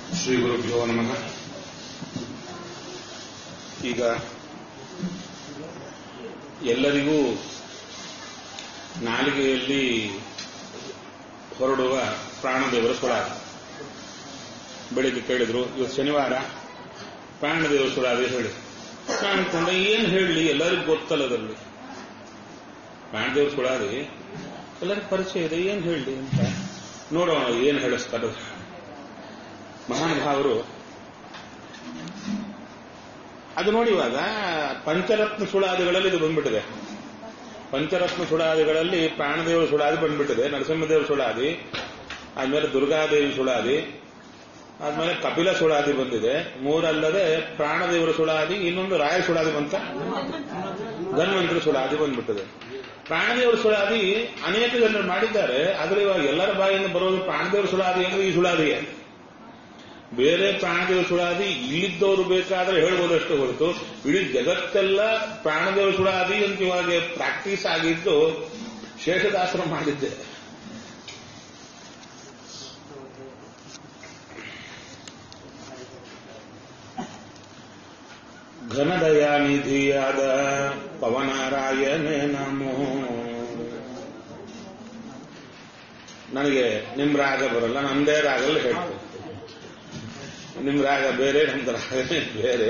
ಶ್ರೀ ಗುರುಭ್ಯೋ ನಮಃ ಈಗ ಎಲ್ಲರಿಗೂ ನಾಲಿಗೆಯಲ್ಲಿ ಹೊರಡುವ ಪ್ರಾಣದೇವರ ಸುಳಾದಿ ಬೆಳಿಗ್ಗೆ ಕೇಳಿದ್ರು ಇವತ್ತು ಶನಿವಾರ ಪ್ರಾಣದೇವರ ಸುಳಾದಿ ಹೇಳಿ ನಾನು ಅನ್ಕೊಂಡೆ ಏನು ಹೇಳಲಿ ಎಲ್ಲರಿಗೂ ಗೊತ್ತಲ್ಲದಲ್ಲಿ ಪ್ರಾಣದೇವರ ಸುಳಾದಿ ಎಲ್ಲರಿಗೂ ಪರಿಚಯ ಇದೆ ಏನು ಹೇಳಲಿ ಅಂತ ನೋಡೋಣ ಏನು ಹೇಳಿಸ್ತಾರೆ ಮಹಾನುಭಾವರು ಅದು ನೋಡಿವಾಗ ಪಂಚರತ್ನ ಸುಳಾದಿಗಳಲ್ಲಿ ಇದು ಬಂದ್ಬಿಟ್ಟಿದೆ ಪಂಚರತ್ನ ಸುಳಾದಿಗಳಲ್ಲಿ ಪ್ರಾಣದೇವರ ಸುಳಾದಿ ಬಂದ್ಬಿಟ್ಟಿದೆ ನರಸಿಂಹದೇವರ ಸುಳಾದಿ ಆದ್ಮೇಲೆ ದುರ್ಗಾದೇವಿ ಸುಳಾದಿ ಆದ್ಮೇಲೆ ಕಪಿಲ ಸುಳಾದಿ ಬಂದಿದೆ ಮೂರಲ್ಲದೆ ಪ್ರಾಣದೇವರ ಸುಳಾದಿ ಇನ್ನೊಂದು ರಾಯ ಸುಳಾದಿ ಬಂತ ಧನ್ವಂತರ ಸುಳಾದಿ ಬಂದ್ಬಿಟ್ಟಿದೆ ಪ್ರಾಣದೇವರ ಸುಳಾದಿ ಅನೇಕ ಜನರು ಮಾಡಿದ್ದಾರೆ ಆದ್ರೆ ಇವಾಗ ಎಲ್ಲರ ಬಾಯಿಂದ ಬರೋದು ಪ್ರಾಣದೇವರ ಸುಳಾದಿ ಅಂದ್ರೆ ಈ ಸುಳಾದಿಯೇ ಬೇರೆ ಪ್ರಾಣದೇವ ಸುಳಾದಿ ಇಲ್ಲಿದ್ದವರು ಬೇಕಾದ್ರೆ ಹೇಳ್ಬೋದಷ್ಟು ಹೊರತು ಇಡೀ ಜಗತ್ತೆಲ್ಲ ಪ್ರಾಣದೇವ ಸುಳಾದಿ ಅಂತ ಇವಾಗ ಪ್ರಾಕ್ಟೀಸ್ ಆಗಿದ್ದು ಶೇಷದಾಸರ ಮಾಡಿದ್ದೆ ಘನದಯಾನಿಧಿಯಾದ ಪವನಾರಾಯಣೇ ನಮೋ ನನಗೆ ನಿಮ್ ರಾಗ ಬರಲ್ಲ ನಂದೇ ರಾಗಲ್ಲಿ ಹೇಳ್ತೀನಿ ನಿಮ್ ರಾಗ ಬೇರೆ ನಮ್ದು ರಾಗ ಬೇರೆ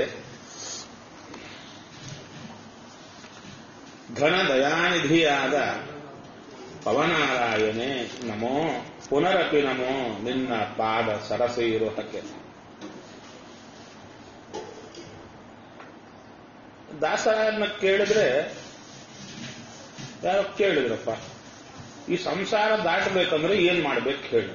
ಘನ ದಯಾನಿಧಿಯಾದ ಪವನಾರಾಯಣೆ ನಮೋ ಪುನರಪಿ ನಮೋ ನಿನ್ನ ಪಾದ ಸರಸಿ ಇರೋಹಕ್ಕೆ ದಾಸರನ್ನ ಕೇಳಿದ್ರೆ ಯಾರೋ ಕೇಳಿದ್ರಪ್ಪ ಈ ಸಂಸಾರ ದಾಟಬೇಕಂದ್ರೆ ಏನ್ ಮಾಡ್ಬೇಕು ಹೇಳಿ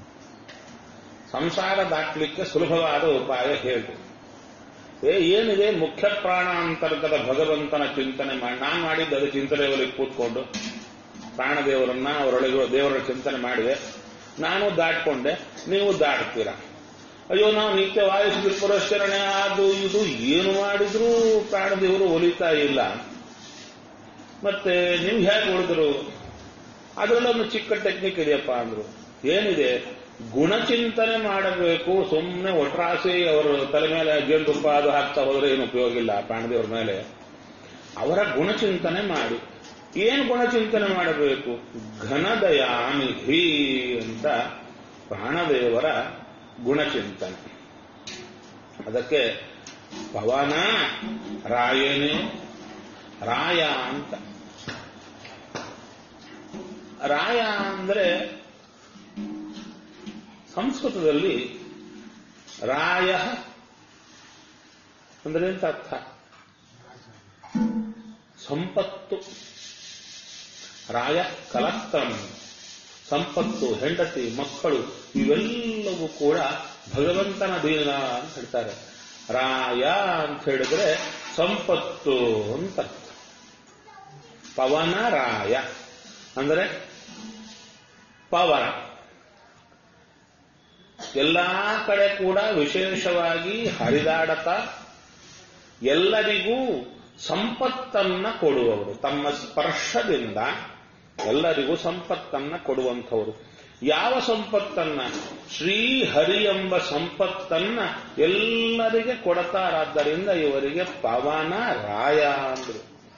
ಸಂಸಾರ ದಾಟಲಿಕ್ಕೆ ಸುಲಭವಾದ ಉಪಾಯ ಹೇಳಿ ಏ ಏನಿದೆ ಮುಖ್ಯ ಪ್ರಾಣ ಅಂತರ್ಗತ ಭಗವಂತನ ಚಿಂತನೆ ಮಾಡಿ ನಾನು ಮಾಡಿದ್ದು ಅದು ಚಿಂತನೆಯಲ್ಲಿ ಕೂತ್ಕೊಂಡು ಪ್ರಾಣದೇವರನ್ನ ಅವರೊಳಗೆ ದೇವರ ಚಿಂತನೆ ಮಾಡಿದೆ ನಾನು ದಾಟ್ಕೊಂಡೆ ನೀವು ದಾಟ್ತೀರಾ ಅಯ್ಯೋ ನಾವು ನಿತ್ಯ ವಾಯು ಪುರಸ್ಕರಣೆ ಅದು ಇದು ಏನು ಮಾಡಿದ್ರೂ ಪ್ರಾಣದೇವರು ಒಲಿತಾ ಇಲ್ಲ ಮತ್ತೆ ನಿಮ್ಗೆ ಹೇಗೆ ಉಳಿದ್ರು ಅದರಲ್ಲೊಂದು ಚಿಕ್ಕ ಟೆಕ್ನಿಕ್ ಇದೆಯಪ್ಪ ಅಂದ್ರು ಏನಿದೆ ಗುಣಚಿಂತನೆ ಮಾಡಬೇಕು ಸುಮ್ಮನೆ ಒಟ್ರಾಸಿ ಅವರು ತಲೆ ಮೇಲೆ ಜೇನುತುಪ್ಪ ಅದು ಹಾಕ್ತಾ ಹೋದ್ರೆ ಏನು ಉಪಯೋಗ ಇಲ್ಲ ಪ್ರಾಣದೇವರ ಮೇಲೆ ಅವರ ಗುಣಚಿಂತನೆ ಮಾಡಿ ಏನು ಗುಣಚಿಂತನೆ ಮಾಡಬೇಕು ಘನದಯಾನಿಧಿ ಅಂತ ಪ್ರಾಣದೇವರ ಗುಣಚಿಂತನೆ ಅದಕ್ಕೆ ಪವನ ರಾಯನೇ ರಾಯ ಅಂತ ರಾಯ ಅಂದ್ರೆ ಸಂಸ್ಕೃತದಲ್ಲಿ ರಾಯ ಅಂದ್ರೆ ಎಂತ ಅರ್ಥ ಸಂಪತ್ತು ರಾಯ ಕಲಸ್ತಂ ಸಂಪತ್ತು ಹೆಂಡತಿ ಮಕ್ಕಳು ಇವೆಲ್ಲವೂ ಕೂಡ ಭಗವಂತನ ದೀನ ಅಂತ ಹೇಳ್ತಾರೆ ರಾಯ ಅಂತ ಹೇಳಿದ್ರೆ ಸಂಪತ್ತು ಅಂತ ಪವನ ರಾಯ ಅಂದರೆ ಪವನ ಎಲ್ಲಾ ಕಡೆ ಕೂಡ ವಿಶೇಷವಾಗಿ ಹರಿದಾಡತ ಎಲ್ಲರಿಗೂ ಸಂಪತ್ತನ್ನ ಕೊಡುವವರು ತಮ್ಮ ಸ್ಪರ್ಶದಿಂದ ಎಲ್ಲರಿಗೂ ಸಂಪತ್ತನ್ನ ಕೊಡುವಂಥವರು ಯಾವ ಸಂಪತ್ತನ್ನ ಶ್ರೀಹರಿ ಎಂಬ ಸಂಪತ್ತನ್ನ ಎಲ್ಲರಿಗೆ ಕೊಡತಾರಾದ್ದರಿಂದ ಇವರಿಗೆ ಪವನ ರಾಯ ಅಂದ್ರು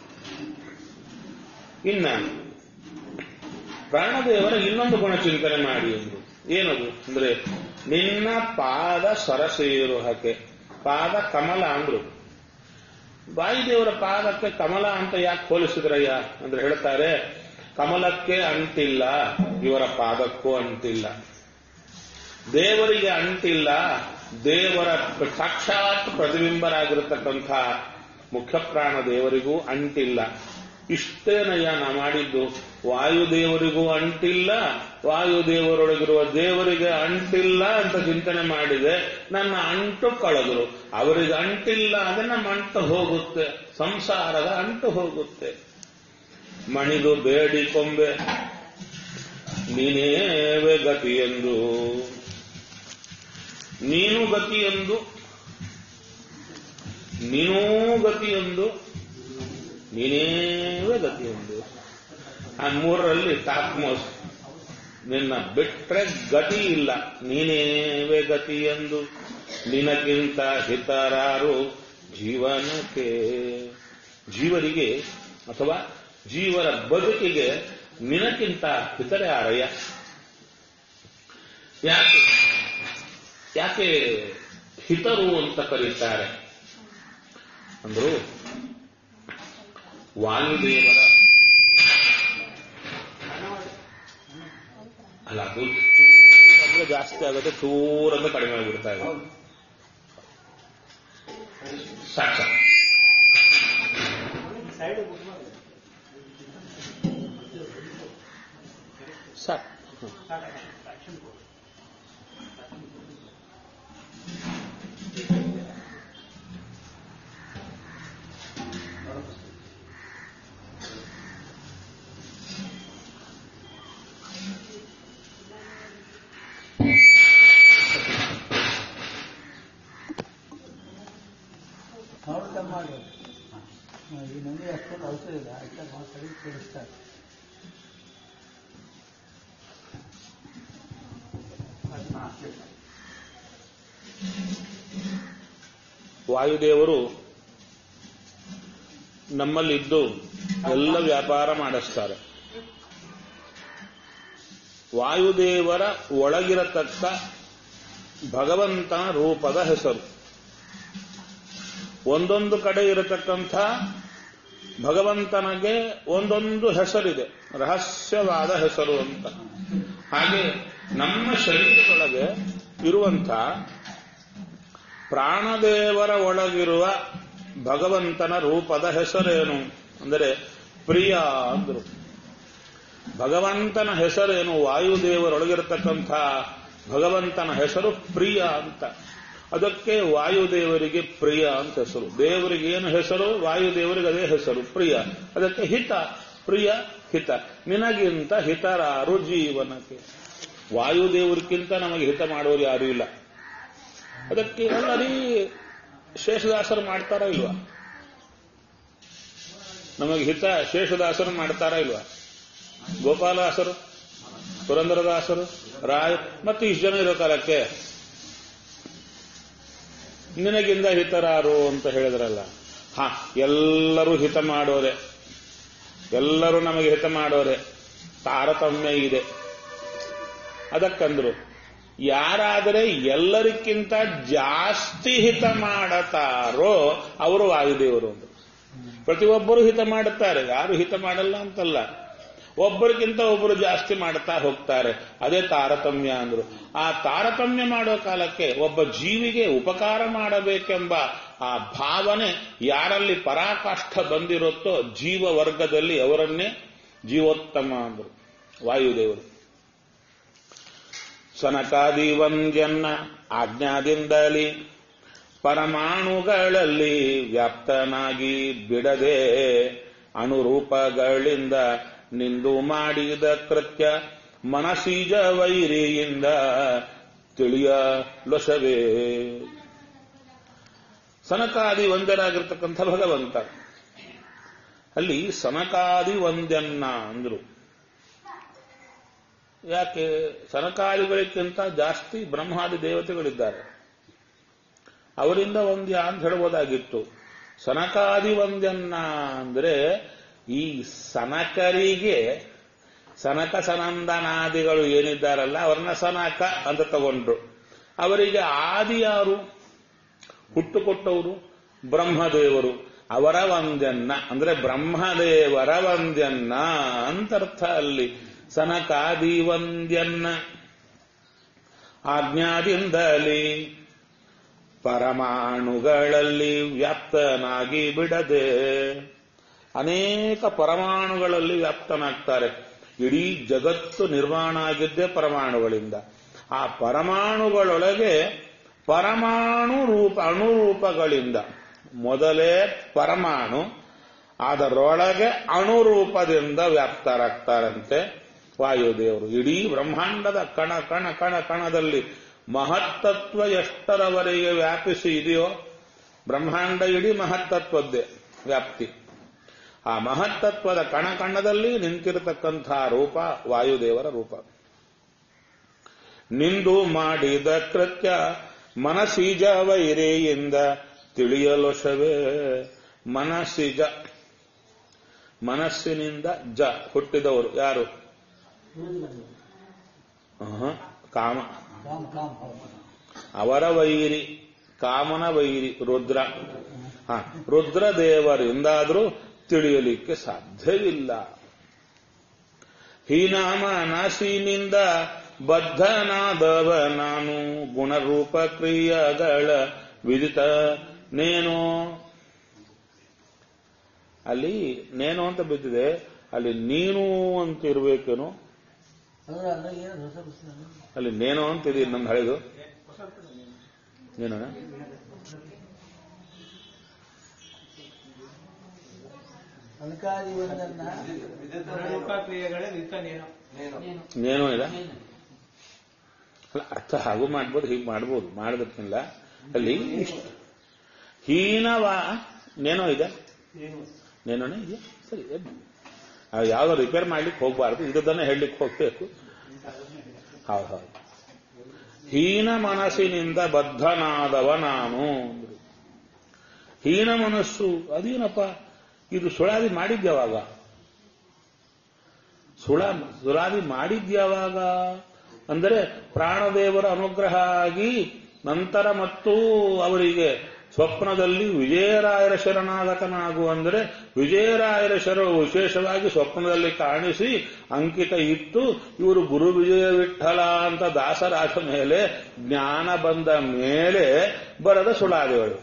ಇನ್ನ ಪ್ರಾಣದೇವರ ಇನ್ನೊಂದು ಗುಣ ಚಿಂತನೆ ಮಾಡಿ ಎಂದು ಏನದು ಅಂದ್ರೆ ನಿನ್ನ ಪಾದ ಸರಸೇರುಹಕ್ಕೆ ಪಾದ ಕಮಲ ಅಂದ್ರು ವಾಯುದೇವರ ಪಾದಕ್ಕೆ ಕಮಲ ಅಂತ ಯಾಕೆ ಹೋಲಿಸಿದ್ರಯ್ಯ ಅಂದ್ರೆ ಹೇಳ್ತಾರೆ ಕಮಲಕ್ಕೆ ಅಂಟಿಲ್ಲ ಇವರ ಪಾದಕ್ಕೂ ಅಂಟಿಲ್ಲ ದೇವರಿಗೆ ಅಂಟಿಲ್ಲ ದೇವರ ಸಾಕ್ಷಾತ್ ಪ್ರತಿಬಿಂಬರಾಗಿರತಕ್ಕಂಥ ಮುಖ್ಯ ಪ್ರಾಣ ದೇವರಿಗೂ ಅಂಟಿಲ್ಲ ಇಷ್ಟೇನಯ್ಯ ನಾ ಮಾಡಿದ್ದು ವಾಯುದೇವರಿಗೂ ಅಂಟಿಲ್ಲ ವಾಯುದೇವರೊಳಗಿರುವ ದೇವರಿಗೆ ಅಂಟಿಲ್ಲ ಅಂತ ಚಿಂತನೆ ಮಾಡಿದೆ ನನ್ನ ಅಂಟು ಕಳೆದ್ರು ಅವರಿಗೆ ಅಂಟಿಲ್ಲ ಅಂದ್ರೆ ನಮ್ಮ ಅಂಟು ಹೋಗುತ್ತೆ ಸಂಸಾರದ ಅಂಟು ಹೋಗುತ್ತೆ ಮಣಿದು ಬೇಡಿ ಕೊಂಬೆ ನೀನೇವೆ ಗತಿಯೆಂದು ನೀನು ಗತಿಯೆಂದು ನೀನೂ ಗತಿಯೊಂದು ನೀನೇ ಗತಿಯೊಂದು ಆ ಮೂರರಲ್ಲಿ ಟಾಪ್ ಮೋಸ್ಟ್ ನಿನ್ನ ಬಿಟ್ರೆ ಗತಿ ಇಲ್ಲ ನೀನೇವೇ ಗತಿ ಎಂದು ನಿನಗಿಂತ ಹಿತರಾರು ಜೀವನಕ್ಕೆ ಜೀವರಿಗೆ ಅಥವಾ ಜೀವರ ಬದುಕಿಗೆ ನಿನಕ್ಕಿಂತ ಹಿತರೇ ಆರಯ್ಯ ಯಾಕೆ ಯಾಕೆ ಹಿತರು ಅಂತ ಕರೀತಾರೆ ಅಂದ್ರು ವಾಯುದೇವರ ಅಲ್ಲ ಅದು ಚೂರ್ ಅಂದ್ರೆ ಜಾಸ್ತಿ ಆಗುತ್ತೆ ಚೂರ್ ಅಂದ್ರೆ ಕಡಿಮೆ ಆಗಿಬಿಡ್ತಾ ಇದೆ ಸಾಕು ಸಾಕು. ಸಾಕು ನೋಡ್ತಾ ಮಾಡಿ ಈ ನನಗೆ ಅಷ್ಟೊಂದು ಔಷಧ ಇಲ್ಲ ಆಯ್ತಾ ಮಾತಾಡಿ ಕೇಳಿಸ್ತಾರೆ ವಾಯುದೇವರು ನಮ್ಮಲ್ಲಿದ್ದು ಎಲ್ಲ ವ್ಯಾಪಾರ ಮಾಡಿಸ್ತಾರೆ ವಾಯುದೇವರ ಒಳಗಿರತಕ್ಕ ಭಗವಂತನ ರೂಪದ ಹೆಸರು ಒಂದೊಂದು ಕಡೆ ಇರತಕ್ಕಂಥ ಭಗವಂತನಿಗೆ ಒಂದೊಂದು ಹೆಸರಿದೆ ರಹಸ್ಯವಾದ ಹೆಸರು ಅಂತ ಹಾಗೆ ನಮ್ಮ ಶರೀರದೊಳಗೆ ಇರುವಂಥ ಪ್ರಾಣದೇವರ ಒಳಗಿರುವ ಭಗವಂತನ ರೂಪದ ಹೆಸರೇನು ಅಂದರೆ ಪ್ರಿಯ ಅಂದ್ರು ಭಗವಂತನ ಹೆಸರೇನು ವಾಯುದೇವರೊಳಗಿರತಕ್ಕಂಥ ಭಗವಂತನ ಹೆಸರು ಪ್ರಿಯ ಅಂತ ಅದಕ್ಕೆ ವಾಯುದೇವರಿಗೆ ಪ್ರಿಯ ಅಂತ ಹೆಸರು ದೇವರಿಗೆ ಏನು ಹೆಸರು ವಾಯುದೇವರಿಗೆ ಅದೇ ಹೆಸರು ಪ್ರಿಯ ಅದಕ್ಕೆ ಹಿತ ಪ್ರಿಯ ಹಿತ ನಿನಗಿಂತ ಹಿತರಾರು ಜೀವನಕ್ಕೆ ವಾಯುದೇವರಿಗಿಂತ ನಮಗೆ ಹಿತ ಮಾಡೋರು ಯಾರೂ ಇಲ್ಲ ಅದಕ್ಕೆ ಎಲ್ಲರೀ ಶೇಷದಾಸರು ಮಾಡ್ತಾರಾ ಇಲ್ವಾ ನಮಗೆ ಹಿತ ಶೇಷದಾಸರು ಮಾಡ್ತಾರಾ ಇಲ್ವಾ ಗೋಪಾಲದಾಸರು ಪುರಂದರದಾಸರು ರಾಯ್ ಮತ್ತೆ ಇಷ್ಟು ಜನ ಇರೋ ಕಾಲಕ್ಕೆ ನಿನಗಿಂದ ಹಿತರಾರು ಅಂತ ಹೇಳಿದ್ರಲ್ಲ ಹಾ ಎಲ್ಲರೂ ಹಿತ ಮಾಡೋರೆ ಎಲ್ಲರೂ ನಮಗೆ ಹಿತ ಮಾಡೋರೆ ತಾರತಮ್ಯ ಇದೆ ಅದಕ್ಕಂದ್ರು ಯಾರಾದರೆ ಎಲ್ಲರಿಗಿಂತ ಜಾಸ್ತಿ ಹಿತ ಮಾಡತಾರೋ ಅವರು ವಾಯುದೇವರು ಅಂದ್ರು ಪ್ರತಿಯೊಬ್ಬರು ಹಿತ ಮಾಡುತ್ತಾರೆ ಯಾರು ಹಿತ ಮಾಡಲ್ಲ ಅಂತಲ್ಲ ಒಬ್ಬರಿಗಿಂತ ಒಬ್ಬರು ಜಾಸ್ತಿ ಮಾಡ್ತಾ ಹೋಗ್ತಾರೆ ಅದೇ ತಾರತಮ್ಯ ಅಂದ್ರು ಆ ತಾರತಮ್ಯ ಮಾಡೋ ಕಾಲಕ್ಕೆ ಒಬ್ಬ ಜೀವಿಗೆ ಉಪಕಾರ ಮಾಡಬೇಕೆಂಬ ಆ ಭಾವನೆ ಯಾರಲ್ಲಿ ಪರಾಕಾಷ್ಠ ಬಂದಿರುತ್ತೋ ಜೀವ ವರ್ಗದಲ್ಲಿ ಅವರನ್ನೇ ಜೀವೋತ್ತಮ ಅಂದ್ರು ವಾಯುದೇವರು ಸನಕಾದಿ ವಂದ್ಯನ್ನ ಆಜ್ಞಾದಿಂದಲಿ ಪರಮಾಣುಗಳಲ್ಲಿ ವ್ಯಾಪ್ತನಾಗಿ ಬಿಡದೆ ಅಣುರೂಪಗಳಿಂದ ನಿಂದು ಮಾಡಿದ ಕೃತ್ಯ ಮನಸೀಜ ವೈರಿಯಿಂದ ತಿಳಿಯಲೊಸವೇ ಸನಕಾದಿ ವಂದ್ಯರಾಗಿರ್ತಕ್ಕಂಥ ಭಗವಂತ ಅಲ್ಲಿ ಸನಕಾದಿ ವಂದ್ಯನ್ನ ಅಂದ್ರು ಯಾಕೆ ಸನಕಾದಿಗಳಿಗಿಂತ ಜಾಸ್ತಿ ಬ್ರಹ್ಮಾದಿ ದೇವತೆಗಳಿದ್ದಾರೆ ಅವರಿಂದ ಒಂದ್ಯ ಅಂತ ಹೇಳ್ಬೋದಾಗಿತ್ತು ಸನಕಾದಿ ಒಂದ್ಯನ್ನ ಅಂದ್ರೆ ಈ ಸನಕರಿಗೆ ಸನಕ ಸನಂದನಾದಿಗಳು ಏನಿದ್ದಾರಲ್ಲ ಅವ್ರನ್ನ ಸನಕ ಅಂತ ತಗೊಂಡ್ರು ಅವರಿಗೆ ಆದಿ ಯಾರು ಹುಟ್ಟು ಕೊಟ್ಟವರು ಬ್ರಹ್ಮದೇವರು ಅವರ ವಂದ್ಯನ್ನ ಅಂದ್ರೆ ಬ್ರಹ್ಮದೇವರ ವಂದ್ಯನ್ನ ಅಂತರ್ಥ ಅಲ್ಲಿ ಸನಕಾದಿ ವಂದ್ಯನ್ನ ಆಜ್ಞಾದಿಂದಲೇ ಪರಮಾಣುಗಳಲ್ಲಿ ವ್ಯಾಪ್ತನಾಗಿ ಬಿಡದೆ ಅನೇಕ ಪರಮಾಣುಗಳಲ್ಲಿ ವ್ಯಾಪ್ತನಾಗ್ತಾರೆ ಇಡೀ ಜಗತ್ತು ನಿರ್ಮಾಣ ಆಗಿದ್ದೇ ಪರಮಾಣುಗಳಿಂದ ಆ ಪರಮಾಣುಗಳೊಳಗೆ ಪರಮಾಣು ರೂಪ ಅಣುರೂಪಗಳಿಂದ ಮೊದಲೇ ಪರಮಾಣು ಅದರೊಳಗೆ ಅಣುರೂಪದಿಂದ ವ್ಯಾಪ್ತರಾಗ್ತಾರಂತೆ ವಾಯುದೇವರು ಇಡೀ ಬ್ರಹ್ಮಾಂಡದ ಕಣ ಕಣ ಕಣ ಕಣದಲ್ಲಿ ಮಹತ್ತತ್ವ ಎಷ್ಟರವರೆಗೆ ವ್ಯಾಪಿಸಿ ಇದೆಯೋ ಬ್ರಹ್ಮಾಂಡ ಇಡೀ ಮಹತ್ತತ್ವದ್ದೇ ವ್ಯಾಪ್ತಿ ಆ ಮಹತ್ತತ್ವದ ಕಣ ಕಣದಲ್ಲಿ ನಿಂತಿರತಕ್ಕಂಥ ರೂಪ ವಾಯುದೇವರ ರೂಪ ನಿಂದು ಮಾಡಿದ ಕೃತ್ಯ ಮನಸಿಜ ವೈರೆಯಿಂದ ತಿಳಿಯಲೊಷವೇ ಮನಸ್ಸಿಜ ಮನಸ್ಸಿನಿಂದ ಜ ಹುಟ್ಟಿದವರು ಯಾರು ಆಹಾ, ಕಾಮ ಕಾಮ್ ಕಾಮ್ ಹೌದು. ಅವರ ವೈರಿ ಕಾಮನ ವೈರಿ ರುದ್ರ ಹ ರುದ್ರದೇವರಿಂದಾದರೂ ತಿಳಿಯಲಿಕ್ಕೆ ಸಾಧ್ಯವಿಲ್ಲ ಹೀನಾಮ ನಾಸಿನಿಂದ ಬದ್ಧನಾದವ ನಾನು ಗುಣರೂಪ ಕ್ರಿಯಗಳ ವಿದಿತ ನೇನು ಅಲ್ಲಿ ನೇನು ಅಂತ ಬಿದ್ದಿದೆ ಅಲ್ಲಿ ನೀನು ಅಂತ ಇರ್ಬೇಕೇನೋ ಅಂದ್ರೆ ಅಂದ್ರೆ ಏನು ಹೊಸ ಪುಸ್ತಕ ಅಲ್ಲಿ ನೇನು ಅಂತ ಇದೆ ನಮ್ದು ಹಳೆದು ಏನು ಅಲ್ಕಾದಿ ಒಂದನ್ನ ಕ್ರಿಯೆಗಳೇ ವಿಕನೇನು ನೇನು ಇದೆ ಅಲ್ಲ ಅರ್ಥ ಹಾಗೂ ಮಾಡ್ಬೋದು ಹೀಗೆ ಮಾಡ್ಬೋದು ಮಾಡೋದಕ್ಕಿಲ್ಲ ಅಲ್ಲಿ ಹೀನವ ನೇನೋ ಇದೆ ನೇನೋನೇ ಇದೆಯಾ ಸರಿ ಎದ್ದು. ನಾವು ಯಾವ್ದೋ ರಿಪೇರ್ ಮಾಡ್ಲಿಕ್ಕೆ ಹೋಗ್ಬಾರ್ದು ಇದನ್ನೇ ಹೇಳಲಿಕ್ಕೆ ಹೋಗ್ಬೇಕು ಹೌದು ಹೌದು ಹೀನ ಮನಸ್ಸಿನಿಂದ ಬದ್ಧನಾದವ ನಾನು ಅಂದ್ರು. ಹೀನ ಮನಸ್ಸು ಅದೇನಪ್ಪ ಇದು ಸುಳಾದಿ ಮಾಡಿದ್ಯಾವಾಗ ಸುಳ ಸುಳಾದಿ ಮಾಡಿದ್ಯಾವಾಗ ಅಂದರೆ ಪ್ರಾಣದೇವರ ಅನುಗ್ರಹ ಆಗಿ ನಂತರ ಮತ್ತು ಅವರಿಗೆ ಸ್ವಪ್ನದಲ್ಲಿ ವಿಜಯರಾಯರ ಶರಣಾಗತನಾಗು ಅಂದರೆ ವಿಜಯರಾಯರ ಶರ ವಿಶೇಷವಾಗಿ ಸ್ವಪ್ನದಲ್ಲಿ ಕಾಣಿಸಿ ಅಂಕಿತ ಇತ್ತು ಇವರು ಗುರು ವಿಜಯ ವಿಠಲ ಅಂತ ದಾಸರಾದ ಮೇಲೆ ಜ್ಞಾನ ಬಂದ ಮೇಲೆ ಬರದ ಸುಳಾದಿಗಳು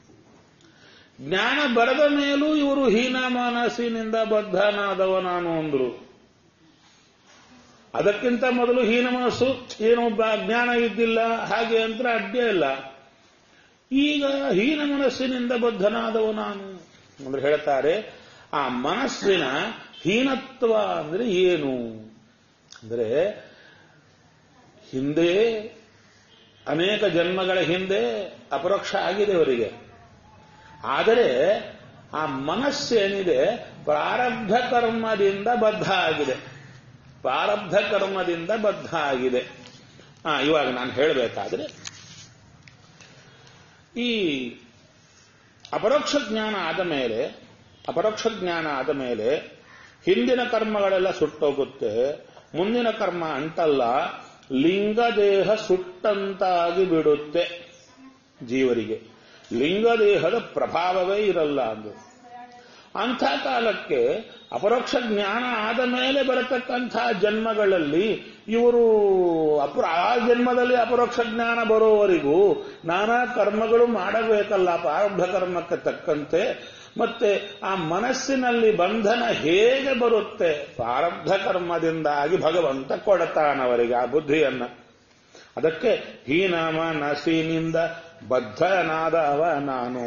ಜ್ಞಾನ ಬರದ ಮೇಲೂ ಇವರು ಹೀನ ಮನಸ್ಸಿನಿಂದ ಬದ್ಧನಾದವ ನಾನು ಅಂದ್ರು ಅದಕ್ಕಿಂತ ಮೊದಲು ಹೀನ ಮನಸ್ಸು ಏನು ಬ- ಜ್ಞಾನ ಇದ್ದಿಲ್ಲ ಹಾಗೆ ಅಂತ ಅಡ್ಡ ಇಲ್ಲ ಈಗ ಹೀನ ಮನಸ್ಸಿನಿಂದ ಬದ್ಧನಾದವ ನಾನು ಅಂದ್ರೆ ಹೇಳ್ತಾರೆ ಆ ಮನಸ್ಸಿನ ಹೀನತ್ವ ಅಂದ್ರೆ ಏನು ಅಂದ್ರೆ ಹಿಂದೆ ಅನೇಕ ಜನ್ಮಗಳ ಹಿಂದೆ ಅಪರೋಕ್ಷ ಆಗಿದೆ ಅವರಿಗೆ ಆದರೆ ಆ ಮನಸ್ಸೇನಿದೆ ಪ್ರಾರಬ್ಧ ಕರ್ಮದಿಂದ ಬದ್ಧ ಆಗಿದೆ ಪ್ರಾರಬ್ಧ ಕರ್ಮದಿಂದ ಬದ್ಧ ಆಗಿದೆ ಆ ಇವಾಗ ನಾನು ಹೇಳಬೇಕಾದ್ರೆ ಈ ಅಪರೋಕ್ಷ ಜ್ಞಾನ ಆದ ಮೇಲೆ ಅಪರೋಕ್ಷ ಜ್ಞಾನ ಆದ ಮೇಲೆ ಹಿಂದಿನ ಕರ್ಮಗಳೆಲ್ಲ ಸುಟ್ಟೋಗುತ್ತೆ ಮುಂದಿನ ಕರ್ಮ ಅಂಟಲ್ಲ ಲಿಂಗದೇಹ ಸುಟ್ಟಂತಾಗಿ ಬಿಡುತ್ತೆ ಜೀವರಿಗೆ ಲಿಂಗದೇಹದ ಪ್ರಭಾವವೇ ಇರಲ್ಲ ಅಂದು ಅಂಥ ಕಾಲಕ್ಕೆ ಅಪರೋಕ್ಷ ಜ್ಞಾನ ಆದ ಮೇಲೆ ಬರತಕ್ಕಂಥ ಜನ್ಮಗಳಲ್ಲಿ ಇವರು ಅಪರ ಆ ಜನ್ಮದಲ್ಲಿ ಅಪರೋಕ್ಷ ಜ್ಞಾನ ಬರೋವರೆಗೂ ನಾನಾ ಕರ್ಮಗಳು ಮಾಡಬೇಕಲ್ಲ ಪ್ರಾರಬ್ಧ ಕರ್ಮಕ್ಕೆ ತಕ್ಕಂತೆ ಮತ್ತೆ ಆ ಮನಸ್ಸಿನಲ್ಲಿ ಬಂಧನ ಹೇಗೆ ಬರುತ್ತೆ ಪ್ರಾರಬ್ಧ ಕರ್ಮದಿಂದಾಗಿ ಭಗವಂತ ಕೊಡತಾನವರಿಗೆ ಆ ಬುದ್ಧಿಯನ್ನ ಅದಕ್ಕೆ ಹೀನಾಮ ನಸಿನಿಂದ ಬದ್ಧನಾದವ ನಾನು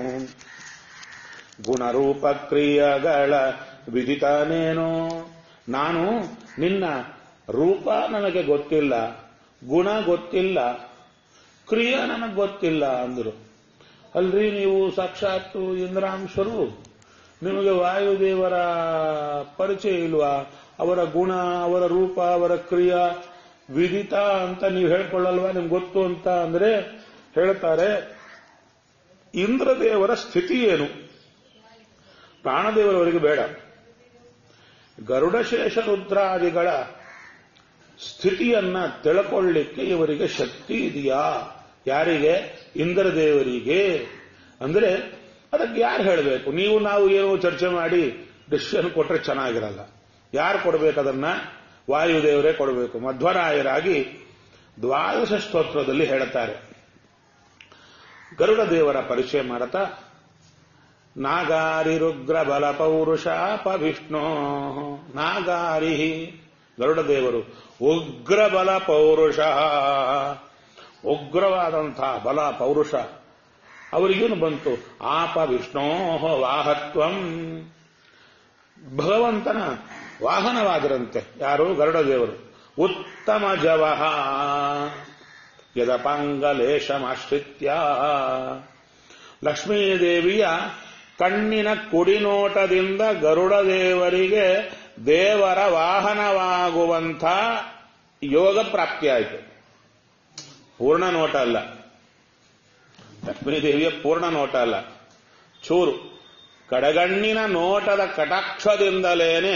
ಗುಣರೂಪ ಕ್ರಿಯಗಳ ವಿದಿತನೇನೋ ನಾನು ನಿನ್ನ ರೂಪ ನನಗೆ ಗೊತ್ತಿಲ್ಲ ಗುಣ ಗೊತ್ತಿಲ್ಲ ಕ್ರಿಯೆ ನನಗೆ ಗೊತ್ತಿಲ್ಲ ಅಂದರು ಅಲ್ರಿ ನೀವು ಸಾಕ್ಷಾತ್ತು ಇಂದ್ರಾಂಶರು ನಿಮಗೆ ವಾಯುದೇವರ ಪರಿಚಯ ಇಲ್ವಾ ಅವರ ಗುಣ ಅವರ ರೂಪ ಅವರ ಕ್ರಿಯಾ ವಿದಿತ ಅಂತ ನೀವು ಹೇಳ್ಕೊಳ್ಳಲ್ವಾ ನಿಮ್ಗೆ ಗೊತ್ತು ಅಂತ ಅಂದ್ರೆ ಹೇಳ್ತಾರೆ ಇಂದ್ರದೇವರ ಸ್ಥಿತಿ ಏನು ಪ್ರಾಣದೇವರವರಿಗೆ ಬೇಡ ಗರುಡಶೇಷ ರುದ್ರಾದಿಗಳ ಸ್ಥಿತಿಯನ್ನ ತಿಳ್ಕೊಳ್ಳಿಕ್ಕೆ ಇವರಿಗೆ ಶಕ್ತಿ ಇದೆಯಾ ಯಾರಿಗೆ ಇಂದ್ರದೇವರಿಗೆ ಅಂದ್ರೆ ಅದಕ್ಕೆ ಯಾರು ಹೇಳಬೇಕು ನೀವು ನಾವು ಏನೋ ಚರ್ಚೆ ಮಾಡಿ ಡಿಸಿಷನ್ ಕೊಟ್ರೆ ಚೆನ್ನಾಗಿರಲ್ಲ ಯಾರು ಕೊಡಬೇಕು ಅದನ್ನ ವಾಯುದೇವರೇ ಕೊಡಬೇಕು ಮಧ್ವರಾಯರಾಗಿ ದ್ವಾದಶ ಸ್ತೋತ್ರದಲ್ಲಿ ಹೇಳುತ್ತಾರೆ ಗರುಡ ದೇವರ ಪರಿಚಯ ಮಾಡತಾ ನಾಗಾರಿ ರುಗ್ರ ಬಲ ಪೌರುಷಾಪ ವಿಷ್ಣು ನಾಗಾರಿ ಗರುಡ ದೇವರು ಉಗ್ರ ಬಲ ಪೌರುಷ ಉಗ್ರವಾದಂತಹ ಬಲ ಪೌರುಷ ಅವರಿಗೇನು ಬಂತು ಆಪ ವಿಷ್ಣೋ ವಾಹತ್ವಂ ಭಗವಂತನ ವಾಹನವಾದರಂತೆ ಯಾರು ಗರುಡ ದೇವರು ಉತ್ತಮ ಜವಹ ಯದಪಾಂಗಲೇಶಮಾಶ್ರಿತ್ಯ ಲಕ್ಷ್ಮೀದೇವಿಯ ಕಣ್ಣಿನ ಕುಡಿನೋಟದಿಂದ ಗರುಡ ದೇವರಿಗೆ ದೇವರ ವಾಹನವಾಗುವಂಥ ಯೋಗ ಪ್ರಾಪ್ತಿಯಾಯಿತು ಪೂರ್ಣ ನೋಟ ಅಲ್ಲ ಲಕ್ಷ್ಮೀ ದೇವಿಯ ಪೂರ್ಣ ನೋಟ ಅಲ್ಲ ಚೂರು ಕಡಗಣ್ಣಿನ ನೋಟದ ಕಟಾಕ್ಷದಿಂದಲೇನೆ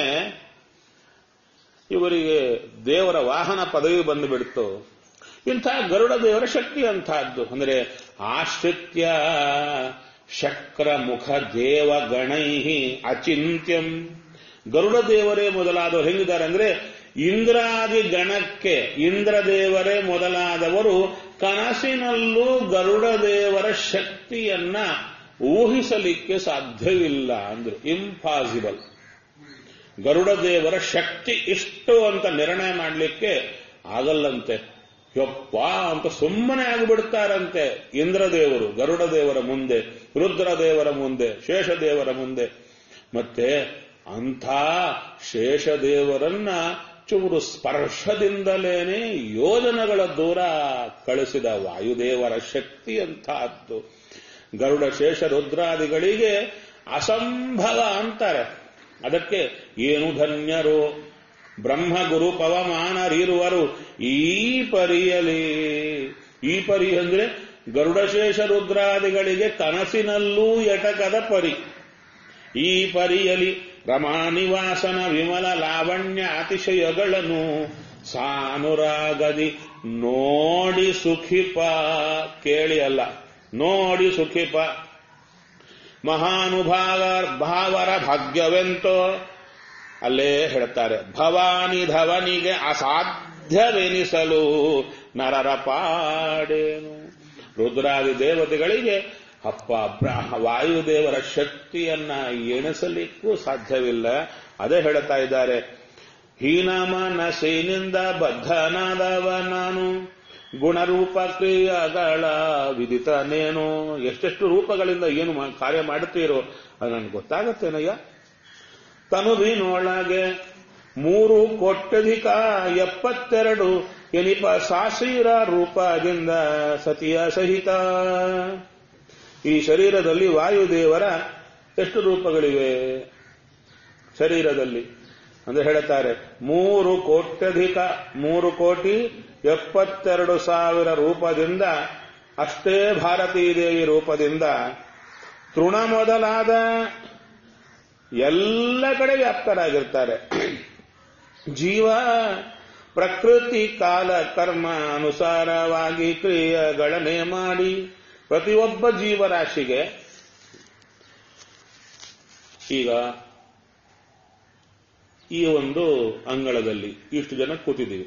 ಇವರಿಗೆ ದೇವರ ವಾಹನ ಪದವಿ ಬಂದು ಬಿಡ್ತು ಇಂಥ ಗರುಡ ದೇವರ ಶಕ್ತಿ ಅಂತಹದ್ದು ಅಂದರೆ ಆಶ್ರಿತ್ಯ ಶಕ್ರ ಮುಖ ದೇವ ಗಣೈ ಅಚಿಂತ್ಯಂ ಗರುಡ ದೇವರೇ ಮೊದಲಾದವರು ಹೆಂಗಿದ್ದಾರೆ ಅಂದ್ರೆ ಇಂದ್ರಾದಿ ಗಣಕ್ಕೆ ಇಂದ್ರ ದೇವರೇ ಮೊದಲಾದವರು ಕನಸಿನಲ್ಲೂ ಗರುಡ ದೇವರ ಶಕ್ತಿಯನ್ನ ಊಹಿಸಲಿಕ್ಕೆ ಸಾಧ್ಯವಿಲ್ಲ ಅಂದ್ರು ಇಂಪಾಸಿಬಲ್ ಗರುಡ ದೇವರ ಶಕ್ತಿ ಇಷ್ಟು ಅಂತ ನಿರ್ಣಯ ಮಾಡಲಿಕ್ಕೆ ಆಗಲ್ಲಂತೆ ಯಪ್ಪ ಅಂತ ಸುಮ್ಮನೆ ಆಗಿಬಿಡ್ತಾರಂತೆ ಇಂದ್ರದೇವರು ಗರುಡ ದೇವರ ಮುಂದೆ ರುದ್ರದೇವರ ಮುಂದೆ ಶೇಷದೇವರ ಮುಂದೆ ಮತ್ತೆ ಅಂಥ ಶೇಷದೇವರನ್ನ ಚೂರು ಸ್ಪರ್ಶದಿಂದಲೇನೆ ಯೋಜನೆಗಳ ದೂರ ಕಳಿಸಿದ ವಾಯುದೇವರ ಶಕ್ತಿ ಅಂತಹದ್ದು ಗರುಡ ಶೇಷ ರುದ್ರಾದಿಗಳಿಗೆ ಅಸಂಭವ ಅಂತಾರೆ ಅದಕ್ಕೆ ಏನು ಧನ್ಯರು ಬ್ರಹ್ಮ ಗುರು ಪವಮಾನರಿರುವರು ಈ ಪರಿಯಲಿ ಈ ಪರಿ ಅಂದ್ರೆ ಗರುಡಶೇಷ ರುದ್ರಾದಿಗಳಿಗೆ ಕನಸಿನಲ್ಲೂ ಎಟಕದ ಪರಿ ಈ ಪರಿಯಲಿ ರಮಾನಿವಾಸನ ವಿಮಲ ಲಾವಣ್ಯ ಅತಿಶಯಗಳನ್ನು ಸಾನುರಾಗದಿ ನೋಡಿ ಸುಖಿಪ ಕೇಳಿ ಅಲ್ಲ ನೋಡಿ ಸುಖಿಪ ಮಹಾನುಭಾವ ಭಾವರ ಭಾಗ್ಯವೆಂತೋ ಅಲ್ಲೇ ಹೇಳ್ತಾರೆ ಭವಾನಿ ಧವನಿಗೆ ಅಸಾಧ್ಯವೆನಿಸಲು ನರರ ಪಾಡೇನು ರುದ್ರಾದಿ ದೇವತೆಗಳಿಗೆ ಅಪ್ಪ ಬ್ರಹ್ಮ ವಾಯುದೇವರ ಶಕ್ತಿಯನ್ನ ಎಣಿಸಲಿಕ್ಕೂ ಸಾಧ್ಯವಿಲ್ಲ ಅದೇ ಹೇಳ್ತಾ ಇದ್ದಾರೆ ಹೀನ ಮನಸ್ಸಿನಿಂದ ಬದ್ಧನಾದವ ನಾನು ಗುಣರೂಪ ಕ್ರಿಯೆಗಳ ವಿದಿತನೇನು ಎಷ್ಟೆಷ್ಟು ರೂಪಗಳಿಂದ ಏನು ಮಾ- ಕಾರ್ಯ ಮಾಡುತ್ತೀರೋ ಅದು ನನಗೆ ಗೊತ್ತಾಗತ್ತೇನಯ್ಯ ತನುವಿನೊಳಗೆ ಮೂರು ಕೋಟ್ಯಧಿಕ ಎಪ್ಪತ್ತೆರಡು ಎನಿಪ ಸಾಸೀರ ರೂಪದಿಂದ ಸತಿಯ ಸಹಿತ ಈ ಶರೀರದಲ್ಲಿ ವಾಯುದೇವರ ಎಷ್ಟು ರೂಪಗಳಿವೆ ಶರೀರದಲ್ಲಿ ಅಂದ್ರೆ ಹೇಳ್ತಾರೆ ಮೂರು ಕೋಟ್ಯಧಿಕ ಮೂರು ಕೋಟಿ ಎಪ್ಪತ್ತೆರಡು ಸಾವಿರ ರೂಪದಿಂದ ಅಷ್ಟೇ ಭಾರತೀ ದೇವಿ ರೂಪದಿಂದ ತೃಣ ಮೊದಲಾದ ಎಲ್ಲ ಕಡೆ ವ್ಯಾಪ್ತರಾಗಿರ್ತಾರೆ ಜೀವ ಪ್ರಕೃತಿ ಕಾಲ ಕರ್ಮ ಅನುಸಾರವಾಗಿ ಕ್ರಿಯೆಗಳನ್ನೇ ಮಾಡಿ ಪ್ರತಿಯೊಬ್ಬ ಜೀವರಾಶಿಗೆ ಈಗ ಈ ಒಂದು ಅಂಗಳದಲ್ಲಿ ಇಷ್ಟು ಜನ ಕೂತಿದ್ದೀವಿ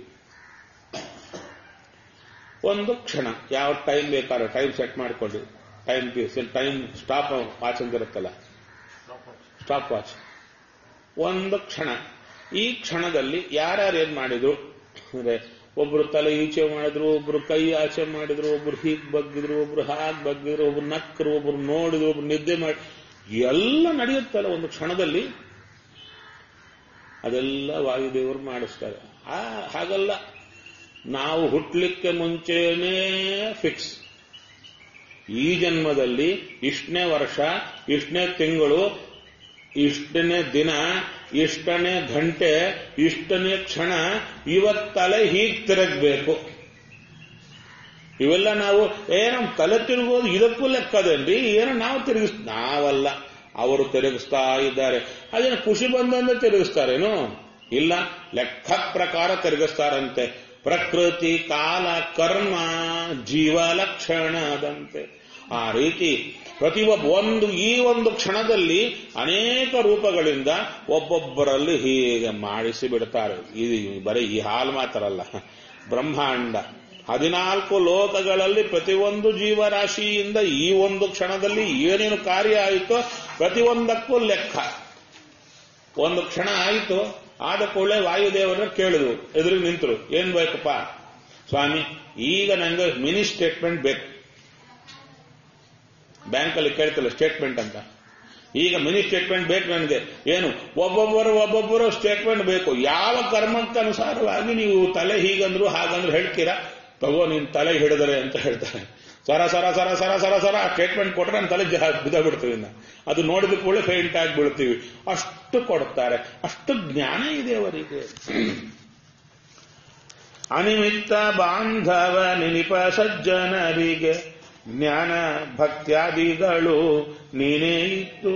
ಒಂದು ಕ್ಷಣ ಯಾವ ಟೈಮ್ ಬೇಕಾದ್ರೆ ಟೈಮ್ ಸೆಟ್ ಮಾಡ್ಕೊಂಡು ಟೈಮ್ ಟೈಮ್ ಸ್ಟಾಪ್ ವಾಚ್ ಅಂತ ಇರುತ್ತಲ್ಲ ಸ್ಟಾಪ್ ವಾಚ್ ಒಂದು ಕ್ಷಣ ಈ ಕ್ಷಣದಲ್ಲಿ ಯಾರ್ಯಾರು ಏನ್ ಮಾಡಿದ್ರು ಅಂದ್ರೆ ಒಬ್ರು ತಲೆ ಈಚೆ ಮಾಡಿದ್ರು ಒಬ್ರು ಕೈ ಆಚೆ ಮಾಡಿದ್ರು ಒಬ್ರು ಹೀಗ್ ಬಗ್ಗಿದ್ರು ಒಬ್ರು ಹಾಗ್ ಬಗ್ಗಿದ್ರು ಒಬ್ರು ನಕ್ಕರು ಒಬ್ರು ನೋಡಿದ್ರು ಒಬ್ರು ನಿದ್ದೆ ಮಾಡಿ ಎಲ್ಲ ನಡೆಯುತ್ತಲ್ಲ ಒಂದು ಕ್ಷಣದಲ್ಲಿ ಅದೆಲ್ಲ ವಾಯುದೇವರು ಮಾಡಿಸ್ತಾರೆ ಆ ಹಾಗಲ್ಲ ನಾವು ಹುಟ್ಲಿಕ್ಕೆ ಮುಂಚೆನೇ ಫಿಕ್ಸ್ ಈ ಜನ್ಮದಲ್ಲಿ ಇಷ್ಟನೇ ವರ್ಷ ಇಷ್ಟನೇ ತಿಂಗಳು ಇಷ್ಟನೇ ದಿನ ಇಷ್ಟನೇ ಗಂಟೆ ಇಷ್ಟನೇ ಕ್ಷಣ ಇವತ್ತಲೆ ಹೀಗ್ ತಿರುಗಬೇಕು ಇವೆಲ್ಲ ನಾವು ಏನೋ ತಲೆ ತಿರುಗೋದು ಇದಕ್ಕೂ ಲೆಕ್ಕದೇನ್ರಿ ಏನೋ ನಾವು ತಿರುಗಿಸ್ ನಾವಲ್ಲ ಅವರು ತಿರುಗಿಸ್ತಾ ಇದ್ದಾರೆ ಅದೇನು ಖುಷಿ ಬಂದಂದ್ರೆ ತಿರುಗಿಸ್ತಾರೇನು ಇಲ್ಲ ಲೆಕ್ಕ ಪ್ರಕಾರ ತಿರುಗಿಸ್ತಾರಂತೆ ಪ್ರಕೃತಿ ಕಾಲ ಕರ್ಮ ಜೀವ ಲಕ್ಷಣದಂತೆ ಆ ರೀತಿ ಪ್ರತಿಯೊಬ್ಬ ಒಂದು ಈ ಒಂದು ಕ್ಷಣದಲ್ಲಿ ಅನೇಕ ರೂಪಗಳಿಂದ ಒಬ್ಬೊಬ್ಬರಲ್ಲಿ ಹೀಗೆ ಮಾಡಿಸಿ ಬಿಡ್ತಾರೆ ಇದು ಬರೀ ಈ ಹಾಲು ಮಾತ್ರ ಅಲ್ಲ ಬ್ರಹ್ಮಾಂಡ ಹದಿನಾಲ್ಕು ಲೋಕಗಳಲ್ಲಿ ಪ್ರತಿಯೊಂದು ಜೀವರಾಶಿಯಿಂದ ಈ ಒಂದು ಕ್ಷಣದಲ್ಲಿ ಏನೇನು ಕಾರ್ಯ ಆಯಿತೋ ಪ್ರತಿಯೊಂದಕ್ಕೂ ಲೆಕ್ಕ ಒಂದು ಕ್ಷಣ ಆಯಿತು ಆದ ಕೂಡಲೇ ವಾಯುದೇವರನ್ನ ಕೇಳಿದ್ರು ಎದುರಿಗೆ ನಿಂತರು ಏನ್ ಬೇಕಪ್ಪ ಸ್ವಾಮಿ ಈಗ ನಂಗೆ ಮಿನಿ ಸ್ಟೇಟ್ಮೆಂಟ್ ಬೇಕು ಬ್ಯಾಂಕಲ್ಲಿ ಕೇಳ್ತಿಲ್ಲ ಸ್ಟೇಟ್ಮೆಂಟ್ ಅಂತ ಈಗ ಮಿನಿ ಸ್ಟೇಟ್ಮೆಂಟ್ ಬೇಕು ನನಗೆ ಏನು ಒಬ್ಬೊಬ್ಬರು ಒಬ್ಬೊಬ್ಬರು ಸ್ಟೇಟ್ಮೆಂಟ್ ಬೇಕು ಯಾವ ಕರ್ಮಕ್ಕನುಸಾರವಾಗಿ ನೀವು ತಲೆ ಹೀಗಂದ್ರು ಹಾಗಂದ್ರು ಹೇಳ್ತೀರಾ ತಗೋ ನೀನ್ ತಲೆ ಹಿಡಿದರೆ ಅಂತ ಹೇಳ್ತಾರೆ ಸರ ಸರ ಸರ ಸರ ಸರ ಸರ ಸ್ಟೇಟ್ಮೆಂಟ್ ಕೊಟ್ರೆ ನನ್ನ ತಲೆ ಜಹ ಬಿದ್ದ ಬಿಡ್ತೀವಿ ಇನ್ನ ಅದು ನೋಡಿದ ಕೂಡಲೇ ಫೇಂಟ್ ಆಗಿ ಬೀಳ್ತೀವಿ ಅಷ್ಟು ಕೊಡ್ತಾರೆ ಅಷ್ಟು ಜ್ಞಾನ ಇದೆ ಅವರಿಗೆ ಅನಿಮಿತ್ತ ಬಾಂಧವ ನಿನಿಪ ಸಜ್ಜನರಿಗೆ ಜ್ಞಾನ ಭಕ್ತ್ಯಾದಿಗಳು ನೀನೇ ಇತ್ತು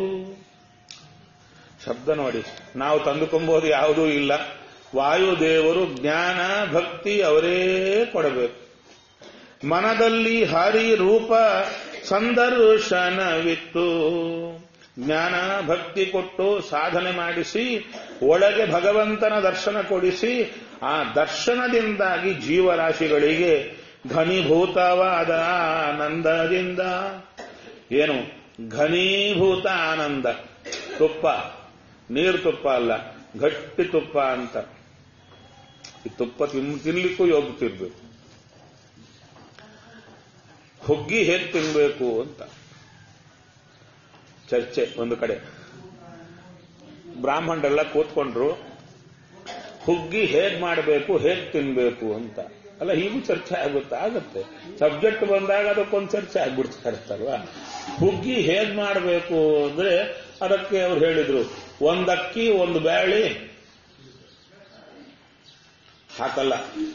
ಶಬ್ದ ನೋಡಿ ನಾವು ತಂದುಕೊಂಬೋದು ಯಾವುದೂ ಇಲ್ಲ ವಾಯುದೇವರು ಜ್ಞಾನ ಭಕ್ತಿ ಅವರೇ ಕೊಡಬೇಕು ಮನದಲ್ಲಿ ಹರಿ ರೂಪ ಸಂದರ್ಶನವಿತ್ತು ಜ್ಞಾನ ಭಕ್ತಿ ಕೊಟ್ಟು ಸಾಧನೆ ಮಾಡಿಸಿ ಒಳಗೆ ಭಗವಂತನ ದರ್ಶನ ಕೊಡಿಸಿ ಆ ದರ್ಶನದಿಂದಾಗಿ ಜೀವರಾಶಿಗಳಿಗೆ ಘನೀಭೂತವಾದ ಆನಂದದಿಂದ ಏನು ಘನೀಭೂತ ಆನಂದ ತುಪ್ಪ ನೀರು ತುಪ್ಪ ಅಲ್ಲ ಗಟ್ಟಿ ತುಪ್ಪ ಅಂತ ಈ ತುಪ್ಪ ತಿನ್ ತಿನ್ಲಿಕ್ಕೂ ಯೋಗ್ತಿರ್ಬೇಕು ಹುಗ್ಗಿ ಹೇಗೆ ತಿನ್ಬೇಕು ಅಂತ ಚರ್ಚೆ ಒಂದು ಕಡೆ ಬ್ರಾಹ್ಮಣರೆಲ್ಲ ಕೂತ್ಕೊಂಡ್ರು ಹುಗ್ಗಿ ಹೇಗ್ ಮಾಡಬೇಕು ಹೇಗ್ ತಿನ್ಬೇಕು ಅಂತ ಅಲ್ಲ ಹೀಗೂ ಚರ್ಚೆ ಆಗುತ್ತೆ ಆಗತ್ತೆ ಸಬ್ಜೆಕ್ಟ್ ಬಂದಾಗ ಅದಕ್ಕೊಂದು ಚರ್ಚೆ ಆಗ್ಬಿಡ್ತಾ ಇರ್ತಲ್ವಾ ಹುಗ್ಗಿ ಹೇಗ್ ಮಾಡಬೇಕು ಅಂದ್ರೆ ಅದಕ್ಕೆ ಅವ್ರು ಹೇಳಿದ್ರು ಒಂದಕ್ಕಿ ಒಂದು ಬ್ಯಾಳಿ ಹಾಕಲ್ಲ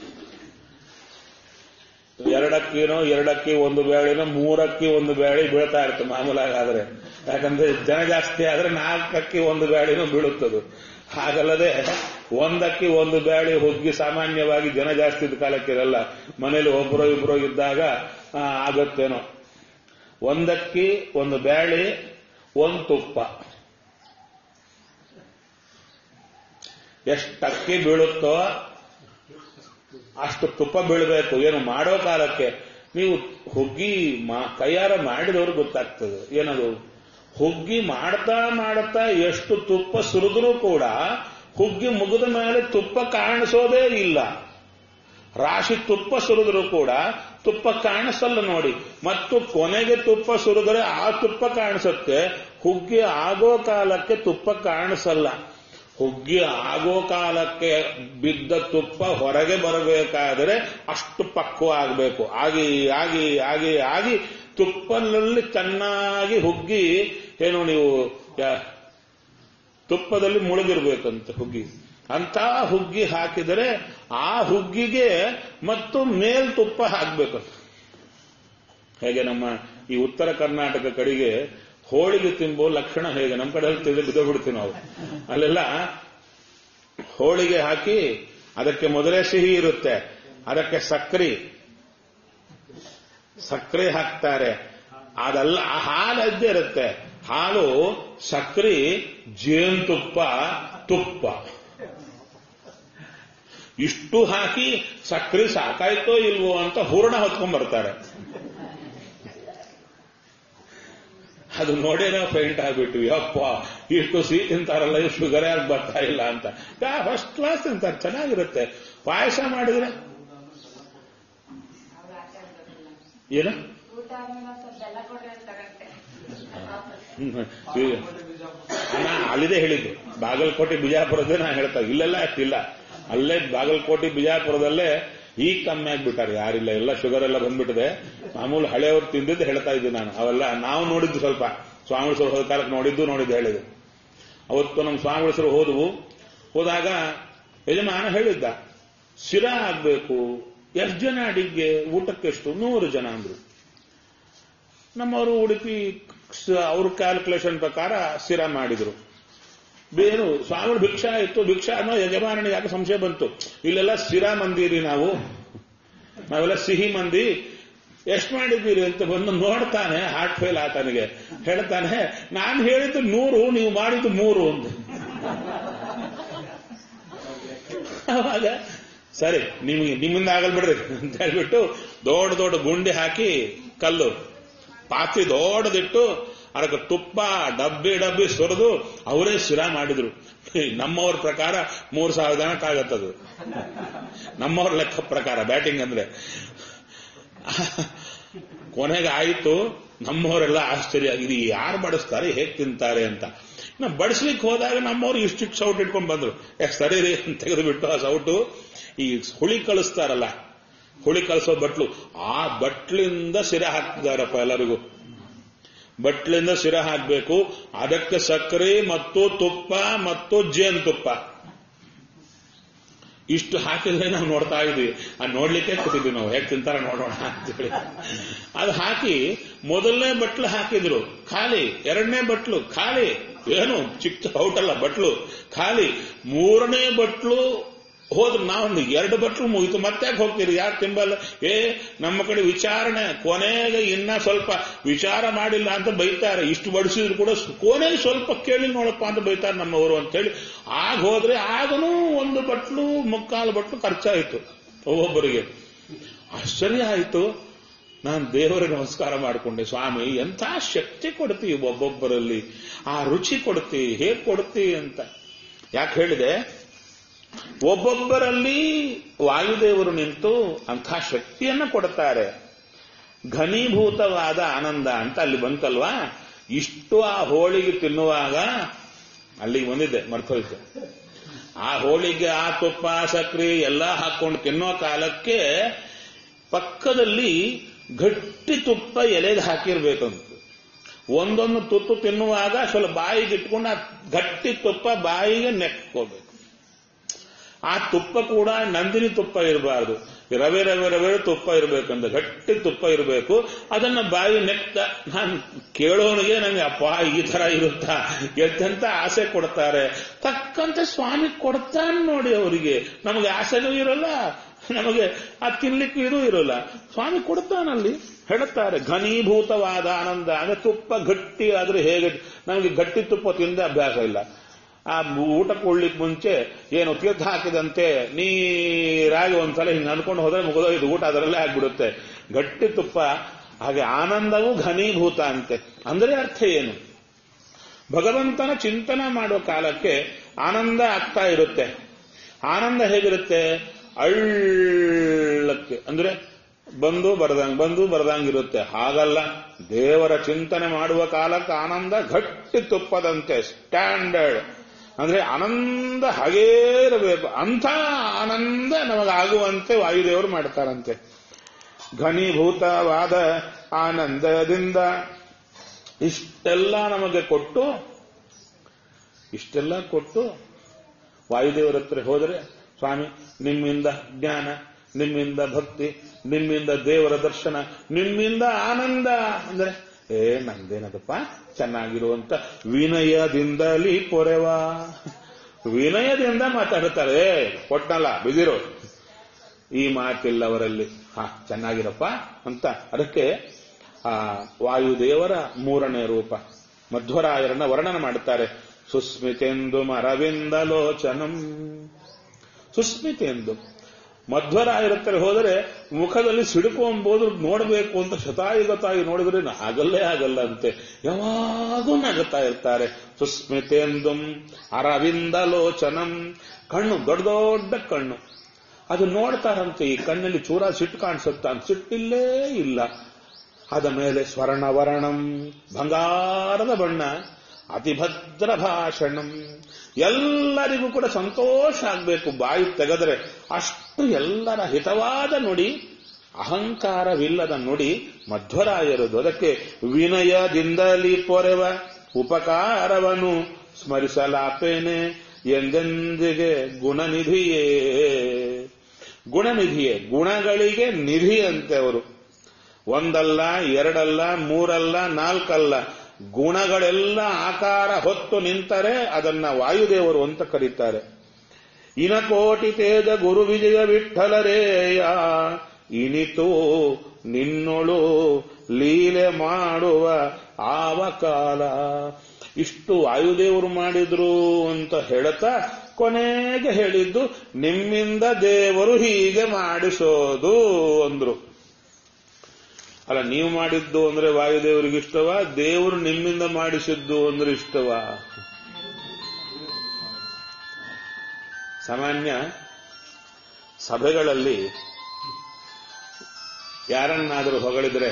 ಎರಡಕ್ಕಿನೋ ಎರಡಕ್ಕಿ ಒಂದು ಬೇಳೆನೋ ಮೂರಕ್ಕಿ ಒಂದು ಬೇಳೆ ಬೀಳ್ತಾ ಇರುತ್ತೆ ಮಾಮೂಲಾಗಾದ್ರೆ ಯಾಕಂದ್ರೆ ಜನ ಜಾಸ್ತಿ ಆದ್ರೆ ನಾಲ್ಕಕ್ಕಿ ಒಂದು ಬೇಳೆನೂ ಬೀಳುತ್ತದು ಹಾಗಲ್ಲದೆ ಒಂದಕ್ಕಿ ಒಂದು ಬೇಳೆ ಹುಗ್ಗಿ ಸಾಮಾನ್ಯವಾಗಿ ಜನ ಜಾಸ್ತಿ ಇದ್ದ ಕಾಲಕ್ಕೆ ಇರಲ್ಲ ಮನೇಲಿ ಒಬ್ಬರೋ ಇಬ್ಬರೋ ಇದ್ದಾಗ ಆ, ಆಗತ್ತೇನೋ ಒಂದಕ್ಕಿ ಒಂದು ಬೇಳೆ ಒಂದು ತುಪ್ಪ ಎಷ್ಟಕ್ಕಿ ಬೀಳುತ್ತೋ ಅಷ್ಟು ತುಪ್ಪ ಬೀಳಬೇಕು ಏನು ಮಾಡೋ ಕಾಲಕ್ಕೆ ನೀವು ಹುಗ್ಗಿ ಮಾ- ಕೈಯಾರ ಮಾಡಿದವರು ಗೊತ್ತಾಗ್ತದೆ ಏನದು ಹುಗ್ಗಿ ಮಾಡ್ತಾ ಮಾಡ್ತಾ ಎಷ್ಟು ತುಪ್ಪ ಸುರಿದ್ರೂ ಕೂಡ ಹುಗ್ಗಿ ಮುಗಿದ ಮೇಲೆ ತುಪ್ಪ ಕಾಣಿಸೋದೇ ಇಲ್ಲ ರಾಶಿ ತುಪ್ಪ ಸುರಿದ್ರು ಕೂಡ ತುಪ್ಪ ಕಾಣಿಸಲ್ಲ ನೋಡಿ ಮತ್ತು ಕೊನೆಗೆ ತುಪ್ಪ ಸುರಿದ್ರೆ ಆ ತುಪ್ಪ ಕಾಣಿಸುತ್ತೆ ಹುಗ್ಗಿ ಆಗೋ ಕಾಲಕ್ಕೆ ತುಪ್ಪ ಕಾಣಿಸಲ್ಲ ಹುಗ್ಗಿ ಆಗೋ ಕಾಲಕ್ಕೆ ಬಿದ್ದ ತುಪ್ಪ ಹೊರಗೆ ಬರಬೇಕಾದರೆ ಅಷ್ಟು ಪಕ್ವ ಆಗಬೇಕು ಆಗಿ ಆಗಿ ಆಗಿ ಆಗಿ ತುಪ್ಪದಲ್ಲಿ ಚೆನ್ನಾಗಿ ಹುಗ್ಗಿ ಏನು ನೀವು ಯಾ- ತುಪ್ಪದಲ್ಲಿ ಮುಳುಗಿರ್ಬೇಕಂತೆ ಹುಗ್ಗಿ ಅಂತ ಹುಗ್ಗಿ ಹಾಕಿದರೆ ಆ ಹುಗ್ಗಿಗೆ ಮತ್ತು ಮೇಲ್ ತುಪ್ಪ ಹಾಕ್ಬೇಕು ಹೇಗೆ ನಮ್ಮ ಈ ಉತ್ತರ ಕರ್ನಾಟಕ ಕಡೆಗೆ ಹೋಳಿಗೆ ತಿಂಬೋ ಲಕ್ಷಣ ಹೇಗೆ ನಮ್ಮ ಕಡೆ ತಿಂದು ಬಿದ್ದು ಬಿಡ್ತೀವಿ ನಾವು ಅಲ್ಲೆಲ್ಲ ಹೋಳಿಗೆ ಹಾಕಿ ಅದಕ್ಕೆ ಮೊದಲೇ ಸಿಹಿ ಇರುತ್ತೆ ಅದಕ್ಕೆ ಸಕ್ರಿ ಸಕ್ಕರೆ ಹಾಕ್ತಾರೆ ಅದಲ್ಲ ಆ ಹಾಲು ಅದ್ದೇ ಇರುತ್ತೆ ಹಾಲು ಸಕ್ರಿ ಜೇನುತುಪ್ಪ ತುಪ್ಪ ಇಷ್ಟು ಹಾಕಿ ಸಕ್ರೆ ಸಾಕಾಯ್ತೋ ಇಲ್ವೋ ಅಂತ ಹೂರಣ ಹೊತ್ಕೊಂಡ್ ಬರ್ತಾರೆ ಅದು ನೋಡೇ ನಾವು ಫೈಂಟ್ ಆಗ್ಬಿಟ್ವಿ ಅಪ್ಪ ಇಷ್ಟು ಸಿಹಿ ತಿಂತಾರಲ್ಲ ಇಷ್ಟು ಶುಗರ್ ಆಗಿ ಬರ್ತಾ ಇಲ್ಲ ಅಂತ ಫಸ್ಟ್ ಕ್ಲಾಸ್ ತಿಂತಾರೆ ಚೆನ್ನಾಗಿರುತ್ತೆ ಪಾಯಸ ಮಾಡಿದ್ರೆ ಏನು ಊಟ ಆದ್ಮೇಲೆ ಸ್ವಲ್ಪ ಬೆಲ್ಲ ಕೊಡ್ರಿ ಅಂತಾರಂತೆ ಹ್ಮ್. ನಾ ಅಲ್ಲಿದೆ ಹೇಳಿದ್ದು ಬಾಗಲಕೋಟೆ ಬಿಜಾಪುರದೇ ನಾ ಹೇಳ್ತಾ ಇಲ್ಲೆಲ್ಲ ಅಷ್ಟಿಲ್ಲ ಅಲ್ಲೇ ಬಾಗಲಕೋಟೆ ಬಿಜಾಪುರದಲ್ಲೇ ಈಗ ಕಮ್ಮಿ ಆಗ್ಬಿಟ್ಟಾರೆ ಯಾರಿಲ್ಲ ಎಲ್ಲ ಶುಗರ್ ಎಲ್ಲ ಬಂದ್ಬಿಟ್ಟಿದೆ ಮಾಮೂಲು ಹಳೆಯವ್ರು ತಿಂದಿದ್ದು ಹೇಳ್ತಾ ಇದ್ದೆ ನಾನು ಅವೆಲ್ಲ ನಾವು ನೋಡಿದ್ದು ಸ್ವಲ್ಪ ಸ್ವಾಮಿಗಳು ಹೋದ ಕಾಲಕ್ಕೆ ನೋಡಿದ್ದು ನೋಡಿದ್ದು ಹೇಳಿದೆ ಅವತ್ತು ನಮ್ಮ ಸ್ವಾಮಿಗಳು ಹೋದವು ಹೋದಾಗ ಯಜಮಾನ ಹೇಳಿದ್ದ ಶಿರಾ ಆಗ್ಬೇಕು ಎಷ್ಟು ಜನ ಅಡಿಗೆ ಊಟಕ್ಕೆ ಎಷ್ಟು ನೂರು ಜನ ಅಂದ್ರು ನಮ್ಮವರು ಉಡುಪಿ ಸ- ಅವ್ರ ಕ್ಯಾಲ್ಕುಲೇಷನ್ ಪ್ರಕಾರ ಸ್ಥಿರ ಮಾಡಿದ್ರು ಬೇರು ಸ್ವಾಮಿ ಭಿಕ್ಷಾ ಇತ್ತು ಭಿಕ್ಷಾ ಅನ್ನೋ ಯಜಮಾನನಿಗೆ ಯಾಕೆ ಸಂಶಯ ಬಂತು ಇಲ್ಲೆಲ್ಲ ಸ್ಥಿರ ಮಂದಿರಿ ನಾವು ನಾವೆಲ್ಲ ಸಿಹಿ ಮಂದಿ ಎಷ್ಟು ಮಾಡಿದ್ದೀರಿ ಅಂತ ಬಂದು ನೋಡ್ತಾನೆ ಹಾರ್ಟ್ ಫೇಲ್ ಆತನಿಗೆ ಹೇಳ್ತಾನೆ ನಾನು ಹೇಳಿದ್ದು ನೂರು ನೀವು ಮಾಡಿದ್ದು ಮೂರು ಅಂತ ಅವಾಗ ಸರಿ ನಿಮಗೆ ನಿಮ್ಮಿಂದ ಆಗಲ್ ಬಿಡ್ರಿ ಅಂತ ಹೇಳ್ಬಿಟ್ಟು ದೊಡ್ಡ ದೊಡ್ಡ ಗುಂಡಿ ಹಾಕಿ ಕಲ್ಲು ಪಾತ್ರೆ ದೊಡ್ಡದಿಟ್ಟು ಅದಕ್ಕೆ ತುಪ್ಪ ಡಬ್ಬಿ ಡಬ್ಬಿ ಸುರಿದು ಅವರೇ ಶಿರಾ ಮಾಡಿದ್ರು ನಮ್ಮವ್ರ ಪ್ರಕಾರ ಮೂರ್ ಸಾವಿರ ಜನಕ್ಕಾಗತ್ತದು ನಮ್ಮವ್ರ ಲೆಕ್ಕ ಪ್ರಕಾರ ಬ್ಯಾಟಿಂಗ್ ಅಂದ್ರೆ ಕೊನೆಗೆ ಆಯಿತು ನಮ್ಮವರೆಲ್ಲ ಆಶ್ಚರ್ಯ ಇದು ಯಾರು ಬಡಿಸ್ತಾರೆ ಹೇಗೆ ತಿಂತಾರೆ ಅಂತ ನಾ ಬಡಿಸ್ಲಿಕ್ಕೆ ಹೋದಾಗ ನಮ್ಮವ್ರು ಇಷ್ಟಿಷ್ಟು ಸೌಟ್ ಇಟ್ಕೊಂಡು ಬಂದ್ರು ಯಾಕೆ ಸರಿ ರೀ ಅಂತ ತೆಗೆದುಬಿಟ್ಟು ಆ ಸೌಟು ಈ ಹುಳಿ ಕಳಿಸ್ತಾರಲ್ಲ ಹುಳಿ ಕಳಿಸೋ ಬಟ್ಲು ಆ ಬಟ್ಲಿಂದ ಸಿರ ಹಾಕ್ತಿದಾರಪ್ಪ ಎಲ್ಲರಿಗೂ ಬಟ್ಲಿಂದ ಸಿರ ಹಾಕಬೇಕು ಅದಕ್ಕೆ ಸಕ್ಕರೆ ಮತ್ತು ತುಪ್ಪ ಮತ್ತು ಜೇನುತುಪ್ಪ ಇಷ್ಟು ಹಾಕಿದ್ರೆ ನಾವು ನೋಡ್ತಾ ಇದ್ವಿ ಆ ನೋಡ್ಲಿಕ್ಕೆ ಕೂತಿದ್ವಿ ನಾವು ಹೇಗೆ ತಿಂತಾರ ನೋಡೋಣ ಅಂತೇಳಿ ಅದು ಹಾಕಿ ಮೊದಲನೇ ಬಟ್ಲು ಹಾಕಿದ್ರು ಖಾಲಿ ಎರಡನೇ ಬಟ್ಲು ಖಾಲಿ ಏನು ಚಿಕ್ಕ ಔಟಲ್ಲ ಬಟ್ಲು ಖಾಲಿ ಮೂರನೇ ಬಟ್ಲು ಹೋದ್ರು ನಾವು ಎರಡು ಬಟ್ಲು ಮುಗಿತು ಮತ್ತೆ ಯಾಕೆ ಹೋಗ್ತೀರಿ ಯಾರು ತಿಂಬಲ್ಲ ಏ ನಮ್ಮ ಕಡೆ ವಿಚಾರಣೆ ಕೊನೆಗೆ ಇನ್ನ ಸ್ವಲ್ಪ ವಿಚಾರ ಮಾಡಿಲ್ಲ ಅಂತ ಬೈತಾರೆ ಇಷ್ಟು ಬಡಿಸಿದ್ರು ಕೂಡ ಕೊನೆಗೆ ಸ್ವಲ್ಪ ಕೇಳಿ ನೋಡಪ್ಪ ಅಂತ ಬೈತಾರೆ ನಮ್ಮವರು ಅಂತ ಹೇಳಿ ಆಗ ಹೋದ್ರೆ ಆಗನೂ ಒಂದು ಬಟ್ಲು ಮುಕ್ಕಾಲು ಬಟ್ಲು ಖರ್ಚಾಯಿತು ಒಬ್ಬೊಬ್ಬರಿಗೆ ಆಶ್ಚರ್ಯ ಆಯಿತು ನಾನು ದೇವರಿಗೆ ನಮಸ್ಕಾರ ಮಾಡಿಕೊಂಡೆ ಸ್ವಾಮಿ ಎಂಥ ಶಕ್ತಿ ಕೊಡ್ತಿ ಒಬ್ಬೊಬ್ಬರಲ್ಲಿ ಆ ರುಚಿ ಕೊಡ್ತಿ ಹೇಗ್ ಕೊಡ್ತಿ ಅಂತ ಯಾಕೆ ಹೇಳಿದೆ ಒಬ್ಬೊಬ್ಬರಲ್ಲಿ ವಾಯುದೇವರು ನಿಂತು ಅಂಥ ಶಕ್ತಿಯನ್ನ ಕೊಡ್ತಾರೆ ಘನೀಭೂತವಾದ ಆನಂದ ಅಂತ ಅಲ್ಲಿ ಬಂತಲ್ವಾ ಇಷ್ಟು ಆ ಹೋಳಿಗೆ ತಿನ್ನುವಾಗ ಅಲ್ಲಿಗೆ ಬಂದಿದ್ದೆ ಮರ್ತೋಯ್ತು ಆ ಹೋಳಿಗೆ ಆ ತುಪ್ಪ ಸಕ್ರೆ ಎಲ್ಲ ಹಾಕೊಂಡು ತಿನ್ನೋ ಕಾಲಕ್ಕೆ ಪಕ್ಕದಲ್ಲಿ ಗಟ್ಟಿ ತುಪ್ಪ ಎಲೆಗೆ ಹಾಕಿರ್ಬೇಕಂತ ಒಂದೊಂದು ತುತ್ತು ತಿನ್ನುವಾಗ ಸ್ವಲ್ಪ ಬಾಯಿಗೆ ಇಟ್ಕೊಂಡು ಆ ಗಟ್ಟಿ ತುಪ್ಪ ಬಾಯಿಗೆ ನೆಕ್ಕೋಬೇಕು ಆ ತುಪ್ಪ ಕೂಡ ನಂದಿನಿ ತುಪ್ಪ ಇರಬಾರ್ದು ರವೆ ರವೆ ರವೆ ತುಪ್ಪ ಇರಬೇಕಂತ ಗಟ್ಟಿ ತುಪ್ಪ ಇರಬೇಕು ಅದನ್ನ ಬಾಯಿ ನೆಕ್ತ ನಾನು ಕೇಳೋನಿಗೆ ನನಗೆ ಅಪ್ಪ ಈ ತರ ಇರುತ್ತಾ ಎಂತೆಂತ ಆಸೆ ಕೊಡ್ತಾರೆ ತಕ್ಕಂತೆ ಸ್ವಾಮಿ ಕೊಡ್ತಾನೆ ನೋಡಿ ಅವರಿಗೆ ನಮಗೆ ಆಸೆನೂ ಇರಲ್ಲ ನಮಗೆ ಆ ತಿನ್ಲಿಕ್ಕೂ ಇದು ಇರೋಲ್ಲ ಸ್ವಾಮಿ ಕೊಡ್ತಾನಲ್ಲಿ ಹೇಳುತ್ತಾರೆ ಘನೀಭೂತವಾದ ಆನಂದ ಅಂದ್ರೆ ತುಪ್ಪ ಗಟ್ಟಿ ಆದ್ರೆ ಹೇಗೆ ನಮಗೆ ಗಟ್ಟಿ ತುಪ್ಪ ತಿಂದ ಅಭ್ಯಾಸ ಇಲ್ಲ ಆ ಊಟ ಕೊಡ್ಲಿಕ್ಕೆ ಮುಂಚೆ ಏನು ತೀರ್ಥ ಹಾಕಿದಂತೆ ನೀರಾಗಿ ಒಂದ್ಸಲ ಹಿಂಗೆ ಅನ್ಕೊಂಡು ಹೋದ್ರೆ ಮುಗಿದೋಯ್ತು ಊಟ ಅದರಲ್ಲೇ ಆಗ್ಬಿಡುತ್ತೆ ಗಟ್ಟಿ ತುಪ್ಪ ಹಾಗೆ ಆನಂದವೂ ಘನೀಭೂತ ಅಂತೆ ಅಂದ್ರೆ ಅರ್ಥ ಏನು ಭಗವಂತನ ಚಿಂತನ ಮಾಡೋ ಕಾಲಕ್ಕೆ ಆನಂದ ಆಗ್ತಾ ಇರುತ್ತೆ ಆನಂದ ಹೇಗಿರುತ್ತೆ ಅಳ್ಳಕ್ಕೆ ಅಂದ್ರೆ ಬಂದು ಬರ್ದಂಗ್ ಬಂದು ಬರ್ದಂಗಿರುತ್ತೆ ಹಾಗಲ್ಲ ದೇವರ ಚಿಂತನೆ ಮಾಡುವ ಕಾಲಕ್ಕೆ ಆನಂದ ಗಟ್ಟಿ ತುಪ್ಪದಂತೆ ಸ್ಟ್ಯಾಂಡರ್ಡ್ ಅಂದ್ರೆ ಆನಂದ ಹಾಗೇ ಇರಬೇಕು ಅಂಥ ಆನಂದ ನಮಗಾಗುವಂತೆ ವಾಯುದೇವರು ಮಾಡ್ತಾರಂತೆ ಘನೀಭೂತವಾದ ಆನಂದದಿಂದ ಇಷ್ಟೆಲ್ಲ ನಮಗೆ ಕೊಟ್ಟು ಇಷ್ಟೆಲ್ಲ ಕೊಟ್ಟು ವಾಯುದೇವರ ಹತ್ರ ಹೋದರೆ ಸ್ವಾಮಿ ನಿಮ್ಮಿಂದ ಜ್ಞಾನ ನಿಮ್ಮಿಂದ ಭಕ್ತಿ ನಿಮ್ಮಿಂದ ದೇವರ ದರ್ಶನ ನಿಮ್ಮಿಂದ ಆನಂದ ಅಂದ್ರೆ ಏ ನಂದೇನದಪ್ಪ ಚೆನ್ನಾಗಿರುವಂತ ವಿನಯದಿಂದಲಿ ಪೊರೆವ ವಿನಯದಿಂದ ಮಾತಾಡುತ್ತಾರೆ ಏ ಕೊಟ್ಟನಲ್ಲ ಬಿದಿರು ಈ ಮಾತಿಲ್ಲ ಅವರಲ್ಲಿ ಹಾ ಚೆನ್ನಾಗಿರಪ್ಪ ಅಂತ ಅದಕ್ಕೆ ಆ ವಾಯುದೇವರ ಮೂರನೇ ರೂಪ ಮಧ್ವರಾಯರನ್ನ ವರ್ಣನ ಮಾಡುತ್ತಾರೆ ಸುಸ್ಮಿತೆಂದು ಮರವಿಂದಲೋಚನಂ ಸುಸ್ಮಿತೆಂದು ಮಧ್ವರಾಯರ ಹತ್ರ ಹೋದರೆ ಮುಖದಲ್ಲಿ ಸಿಡುಕು ಎಂಬುದು ನೋಡಬೇಕು ಅಂತ ಶತಾಯುಗತಾಗಿ ನೋಡಿದ್ರೆ ಆಗಲ್ಲೇ ಆಗಲ್ಲ ಅಂತೆ ಯಾವಾಗೂ ನಗುತ್ತಾ ಇರ್ತಾರೆ ಸುಸ್ಮಿತೆಂದು ಅರವಿಂದಲೋಚನಂ ಕಣ್ಣು ದೊಡ್ಡ ದೊಡ್ಡ ಕಣ್ಣು ಅದು ನೋಡ್ತಾರಂತೆ ಈ ಕಣ್ಣಲ್ಲಿ ಚೂರ ಸಿಟ್ಟು ಕಾಣಿಸುತ್ತಾ ಅಂತ ಸಿಟ್ಟಿಲ್ಲೇ ಇಲ್ಲ ಅದ ಮೇಲೆ ಸ್ವರ್ಣವರ್ಣಂ ಬಂಗಾರದ ಬಣ್ಣ ಅತಿಭದ್ರ ಭಾಷಣಂ ಎಲ್ಲರಿಗೂ ಕೂಡ ಸಂತೋಷ ಆಗಬೇಕು ಬಾಯಿ ತೆಗೆದರೆ ಅಷ್ಟು ಎಲ್ಲರ ಹಿತವಾದ ನುಡಿ ಅಹಂಕಾರವಿಲ್ಲದ ನುಡಿ ಮಧ್ವರಾಯರದು ಅದಕ್ಕೆ ವಿನಯದಿಂದಲಿ ಪೊರೆವ ಉಪಕಾರವನ್ನು ಸ್ಮರಿಸಲಾಪೇನೆ ಎಂದೆಂದಿಗೆ ಗುಣನಿಧಿಯೇ ಗುಣನಿಧಿಯೇ ಗುಣಗಳಿಗೆ ನಿಧಿ ಅಂತೆ ಅವರು ಒಂದಲ್ಲ ಎರಡಲ್ಲ ಮೂರಲ್ಲ ನಾಲ್ಕಲ್ಲ ಗುಣಗಳೆಲ್ಲ ಆಕಾರ ಹೊತ್ತು ನಿಂತರೆ ಅದನ್ನ ವಾಯುದೇವರು ಅಂತ ಕರೀತಾರೆ ಇನಕೋಟಿ ತೇಜ ಗುರು ವಿಜಯ ವಿಠಲರೇಯ ಇನಿತು ನಿನ್ನೊಳು ಲೀಲೆ ಮಾಡುವ ಆವ ಕಾಲ ಇಷ್ಟು ವಾಯುದೇವರು ಮಾಡಿದ್ರು ಅಂತ ಹೇಳ್ತಾ ಕೊನೆಗೆ ಹೇಳಿದ್ದು ನಿಮ್ಮಿಂದ ದೇವರು ಹೀಗೆ ಮಾಡಿಸೋದು ಅಂದ್ರು ಅಲ್ಲ ನೀವು ಮಾಡಿದ್ದು ಅಂದ್ರೆ ವಾಯುದೇವರಿಗೆ ಇಷ್ಟವಾ ದೇವರು ನಿಮ್ಮಿಂದ ಮಾಡಿಸಿದ್ದು ಅಂದ್ರೆ ಇಷ್ಟವಾ ಸಾಮಾನ್ಯ ಸಭೆಗಳಲ್ಲಿ ಯಾರನ್ನಾದರೂ ಹೊಗಳಿದ್ರೆ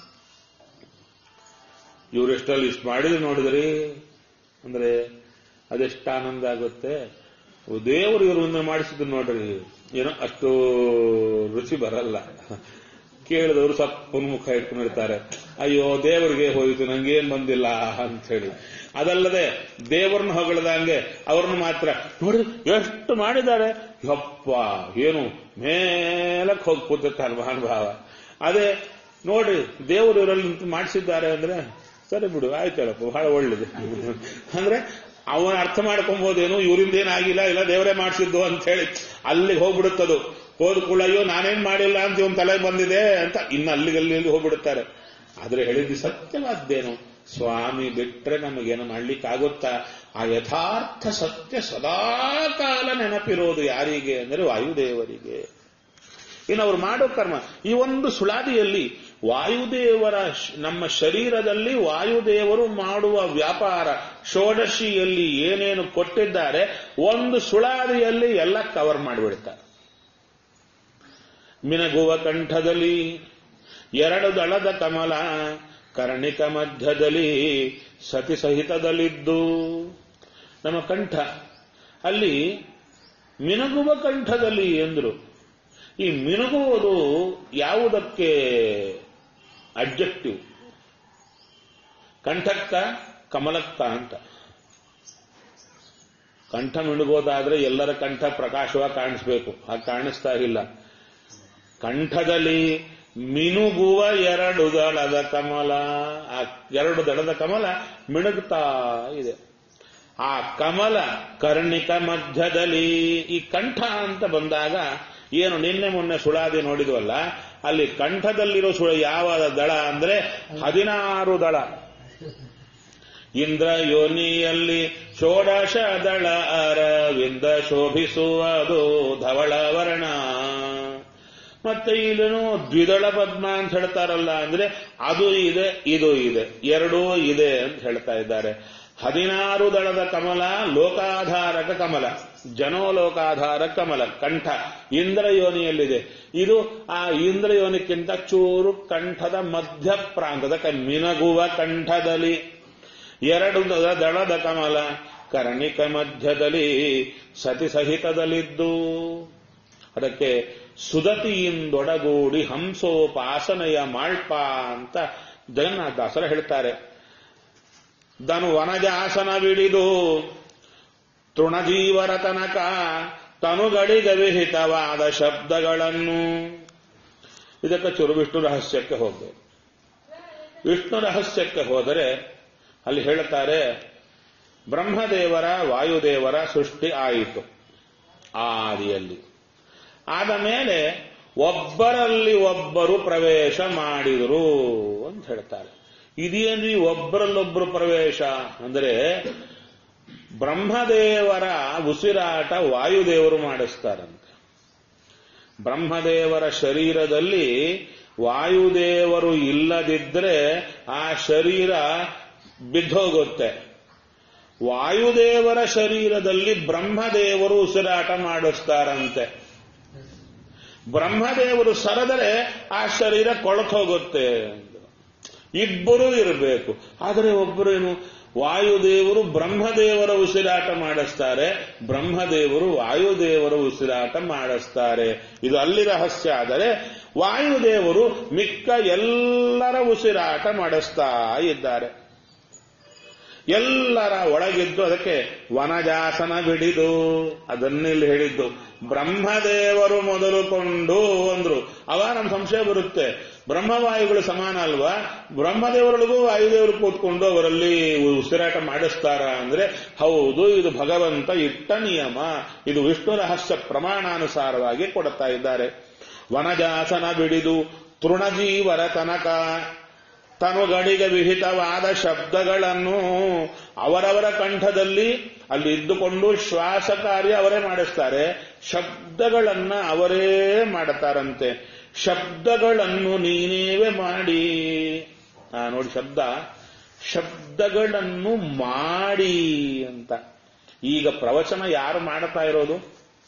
ಇವರೆಷ್ಟಲ್ಲಿ ಇಷ್ಟು ಮಾಡಿದ್ರೆ ನೋಡಿದ್ರಿ ಅಂದ್ರೆ ಅದೆಷ್ಟು ಆನಂದ ಆಗುತ್ತೆ ದೇವರು ಇವ್ರ ಮುಂದೆ ಮಾಡಿಸಿದ್ದು ನೋಡ್ರಿ ಏನೋ ಅಷ್ಟು ರುಚಿ ಬರಲ್ಲ ಕೇಳಿದವರು ಸಪ್ಪನ ಮುಖ ಇಟ್ಕೊಂಡಿರ್ತಾರೆ ಅಯ್ಯೋ ದೇವರಿಗೆ ಹೋಯಿತು ನಂಗೇನ್ ಬಂದಿಲ್ಲ ಅಂತ ಹೇಳಿ ಅದಲ್ಲದೆ ದೇವರನ್ನ ಹೊಗಳದಂಗೆ ಅವ್ರನ್ನ ಮಾತ್ರ ನೋಡಿ ಎಷ್ಟು ಮಾಡಿದ್ದಾರೆ ಯಪ್ಪ ಏನು ಮೇಲಕ್ಕೆ ಹೋಗಿ ಕೂತಿರ್ತಾರೆ ಮಹಾನುಭಾವ ಅದೇ ನೋಡಿ ದೇವರು ಇವರಲ್ಲಿ ನಿಂತು ಮಾಡಿಸಿದ್ದಾರೆ ಅಂದ್ರೆ ಸರಿ ಬಿಡು ಆಯ್ತು ಹೇಳಪ್ಪ ಬಹಳ ಒಳ್ಳೇದು ಅಂದ್ರೆ ಅವನ ಅರ್ಥ ಮಾಡ್ಕೊಬೋದೇನು ಇವರಿಂದ ಏನಾಗಿಲ್ಲ ಇಲ್ಲ ದೇವರೇ ಮಾಡಿಸಿದ್ದು ಅಂತ ಹೇಳಿ ಅಲ್ಲಿಗೆ ಹೋಗ್ಬಿಡುತ್ತದು ಹೋದ ಕೂಡ ಅಯ್ಯೋ ನಾನೇನ್ ಮಾಡಿಲ್ಲ ಅಂತ ಇವನ್ ತಲೆಗೆ ಬಂದಿದೆ ಅಂತ ಇನ್ನು ಅಲ್ಲಿಗೆ ಅಲ್ಲಿ ಹೋಗ್ಬಿಡುತ್ತಾರೆ ಆದ್ರೆ ಹೇಳಿದ್ದು ಸತ್ಯವಾದ್ದೇನು ಸ್ವಾಮಿ ಬಿಟ್ರೆ ನಮಗೇನು ಮಾಡ್ಲಿಕ್ಕಾಗುತ್ತಾ ಆ ಯಥಾರ್ಥ ಸತ್ಯ ಸದಾಕಾಲ ನೆನಪಿರೋದು ಯಾರಿಗೆ ಅಂದರೆ ವಾಯುದೇವರಿಗೆ ಇನ್ನು ಅವ್ರು ಮಾಡೋ ಕರ್ಮ ಈ ಒಂದು ಸುಳಾದಿಯಲ್ಲಿ ವಾಯುದೇವರ ಶ್- ನಮ್ಮ ಶರೀರದಲ್ಲಿ ವಾಯುದೇವರು ಮಾಡುವ ವ್ಯಾಪಾರ ಷೋಡಶಿಯಲ್ಲಿ ಏನೇನು ಕೊಟ್ಟಿದ್ದಾರೆ ಒಂದು ಸುಳಾದಿಯಲ್ಲಿ ಎಲ್ಲ ಕವರ್ ಮಾಡಿಬಿಡ್ತಾರೆ ಮಿನಗುವ ಕಂಠದಲ್ಲಿ ಎರಡು ದಳದ ಕಮಲ ಕರ್ಣಿಕ ಮಧ್ಯದಲ್ಲಿ ಸತಿ ಸಹಿತದಲ್ಲಿದ್ದು ನಮ್ಮ ಕಂಠ ಅಲ್ಲಿ ಮಿನಗುವ ಕಂಠದಲ್ಲಿ ಎಂದರು ಈ ಮಿನುಗುವುದು ಯಾವುದಕ್ಕೆ ಅಬ್ಜೆಕ್ಟಿವ್ ಕಂಠಕ್ಕ ಕಮಲಕ್ಕ ಅಂತ ಕಂಠ ಮಿಣುಗೋದಾದ್ರೆ ಎಲ್ಲರ ಕಂಠ ಪ್ರಕಾಶವಾಗಿ ಕಾಣಿಸ್ಬೇಕು ಹಾಗೆ ಕಾಣಿಸ್ತಾ ಇಲ್ಲ ಕಂಠದಲ್ಲಿ ಮಿನುಗುವ ಎರಡು ದಳದ ಕಮಲ ಆ ಎರಡು ದಳದ ಕಮಲ ಮಿಣುಗ್ತಾ ಇದೆ ಆ ಕಮಲ ಕರ್ಣಿಕ ಮಧ್ಯದಲ್ಲಿ ಈ ಕಂಠ ಅಂತ ಬಂದಾಗ ಏನು ನಿನ್ನೆ ಮೊನ್ನೆ ಸುಳಾದಿ ನೋಡಿದ್ವಲ್ಲ ಅಲ್ಲಿ ಕಂಠದಲ್ಲಿರೋ ಸುಳ ಯಾವ ದಳ ಅಂದ್ರೆ ಹದಿನಾರು ದಳ ಇಂದ್ರ ಯೋನಿಯಲ್ಲಿ ಷೋಡಶ ದಳ ಅರವಿಂದ ಶೋಭಿಸುವುದು ಧವಳ ವರ್ಣ ಮತ್ತೆ ಇಲ್ಲೇನು ದ್ವಿದಳ ಪದ್ಮ ಅಂತ ಹೇಳ್ತಾರಲ್ಲ ಅಂದ್ರೆ ಅದು ಇದೆ ಇದು ಇದೆ ಎರಡೂ ಇದೆ ಅಂತ ಹೇಳ್ತಾ ಇದ್ದಾರೆ ಹದಿನಾರು ದಳದ ಕಮಲ ಲೋಕಾಧಾರಕ ಕಮಲ ಜನೋಲೋಕಾಧಾರ ಕಮಲ ಕಂಠ ಇಂದ್ರಯೋನಿಯಲ್ಲಿದೆ ಇದು ಆ ಇಂದ್ರಯೋನಿಕ್ಕಿಂತ ಚೂರು ಕಂಠದ ಮಧ್ಯ ಪ್ರಾಂತದ ಕ- ಮಿನಗುವ ಕಂಠದಲ್ಲಿ ಎರಡು ದ- ದಳದ ಕಮಲ ಕರ್ಣಿಕ ಮಧ್ಯದಲ್ಲಿ ಸತಿ ಸಹಿತದಲ್ಲಿದ್ದು ಅದಕ್ಕೆ ಸುದತಿಯಿಂದೊಡಗೂಡಿ ಹಂಸೋಪಾಸನೆಯ ಮಾಳ್ಪ ಅಂತ ಜಗನ್ನಾಥದಾಸರ ಹೇಳ್ತಾರೆ ದನು ವನಜಾಸನವಿಡಿದು ತೃಣಜೀವರ ತನಕ ತನುಗಳಿಗೆ ವಿಹಿತವಾದ ಶಬ್ದಗಳನ್ನು ಇದಕ್ಕೆ ಚುರು ವಿಷ್ಣು ರಹಸ್ಯಕ್ಕೆ ಹೋಗಬೇಕು ವಿಷ್ಣು ರಹಸ್ಯಕ್ಕೆ ಹೋದರೆ ಅಲ್ಲಿ ಹೇಳುತ್ತಾರೆ ಬ್ರಹ್ಮದೇವರ ವಾಯುದೇವರ ಸೃಷ್ಟಿ ಆಯಿತು ಆದಿಯಲ್ಲಿ ಆದ ಮೇಲೆ ಒಬ್ಬರಲ್ಲಿ ಒಬ್ಬರು ಪ್ರವೇಶ ಮಾಡಿದರು ಅಂತ ಹೇಳ್ತಾರೆ ಇದೇನ್ರಿ ಒಬ್ಬರಲ್ಲೊಬ್ಬರು ಪ್ರವೇಶ ಅಂದರೆ ಬ್ರಹ್ಮದೇವರ ಉಸಿರಾಟ ವಾಯುದೇವರು ಮಾಡಿಸ್ತಾರಂತೆ ಬ್ರಹ್ಮದೇವರ ಶರೀರದಲ್ಲಿ ವಾಯುದೇವರು ಇಲ್ಲದಿದ್ರೆ ಆ ಶರೀರ ಬಿದ್ದೋಗುತ್ತೆ ವಾಯುದೇವರ ಶರೀರದಲ್ಲಿ ಬ್ರಹ್ಮದೇವರು ಉಸಿರಾಟ ಮಾಡಿಸ್ತಾರಂತೆ ಬ್ರಹ್ಮದೇವರು ಸರದರೆ ಆ ಶರೀರ ಕೊಳತು ಹೋಗುತ್ತೆ ಇಬ್ಬರೂ ಇರಬೇಕು ಆದರೆ ಒಬ್ಬರೇನು ವಾಯುದೇವರು ಬ್ರಹ್ಮದೇವರ ಉಸಿರಾಟ ಮಾಡಿಸ್ತಾರೆ ಬ್ರಹ್ಮದೇವರು ವಾಯುದೇವರ ಉಸಿರಾಟ ಮಾಡಿಸ್ತಾರೆ ಇದು ಅಲ್ಲಿ ರಹಸ್ಯ ಆದರೆ ವಾಯುದೇವರು ಮಿಕ್ಕ ಎಲ್ಲರ ಉಸಿರಾಟ ಮಾಡಿಸ್ತಾ ಇದ್ದಾರೆ ಎಲ್ಲರ ಒಳಗಿದ್ದು ಅದಕ್ಕೆ ವನಜಾಸನ ಬಿಡಿದು ಅದನ್ನಿಲ್ಲಿ ಹೇಳಿದ್ದು ಬ್ರಹ್ಮದೇವರು ಮೊದಲುಕೊಂಡು ಅಂದ್ರು ಅವ ನಮ್ಮ ಸಂಶಯ ಬರುತ್ತೆ ಬ್ರಹ್ಮವಾಯುಗಳು ಸಮಾನ ಅಲ್ವಾ ಬ್ರಹ್ಮದೇವರೊಳಗೂ ವಾಯುದೇವರು ಕೂತ್ಕೊಂಡು ಅವರಲ್ಲಿ ಉಸಿರಾಟ ಮಾಡಿಸ್ತಾರ ಅಂದ್ರೆ ಹೌದು ಇದು ಭಗವಂತ ಇಟ್ಟ ನಿಯಮ ಇದು ವಿಷ್ಣು ರಹಸ್ಯ ಪ್ರಮಾಣಾನುಸಾರವಾಗಿ ಕೊಡುತ್ತಾ ಇದ್ದಾರೆ ವನಜಾಸನ ಬಿಡಿದು ತೃಣಜೀವರ ತನಕ ತನುಗಳಿಗೆ ವಿಹಿತವಾದ ಶಬ್ದಗಳನ್ನು ಅವರವರ ಕಂಠದಲ್ಲಿ ಅಲ್ಲಿ ಇದ್ದುಕೊಂಡು ಶ್ವಾಸ ಕಾರ್ಯ ಅವರೇ ಮಾಡಿಸ್ತಾರೆ ಶಬ್ದಗಳನ್ನ ಅವರೇ ಮಾಡುತ್ತಾರಂತೆ ಶಬ್ದಗಳನ್ನು ನೀನೇವೆ ಮಾಡಿ ಆ, ನೋಡಿ ಶಬ್ದ ಶಬ್ದಗಳನ್ನು ಮಾಡಿ ಅಂತ ಈಗ ಪ್ರವಚನ ಯಾರು ಮಾಡ್ತಾ ಇರೋದು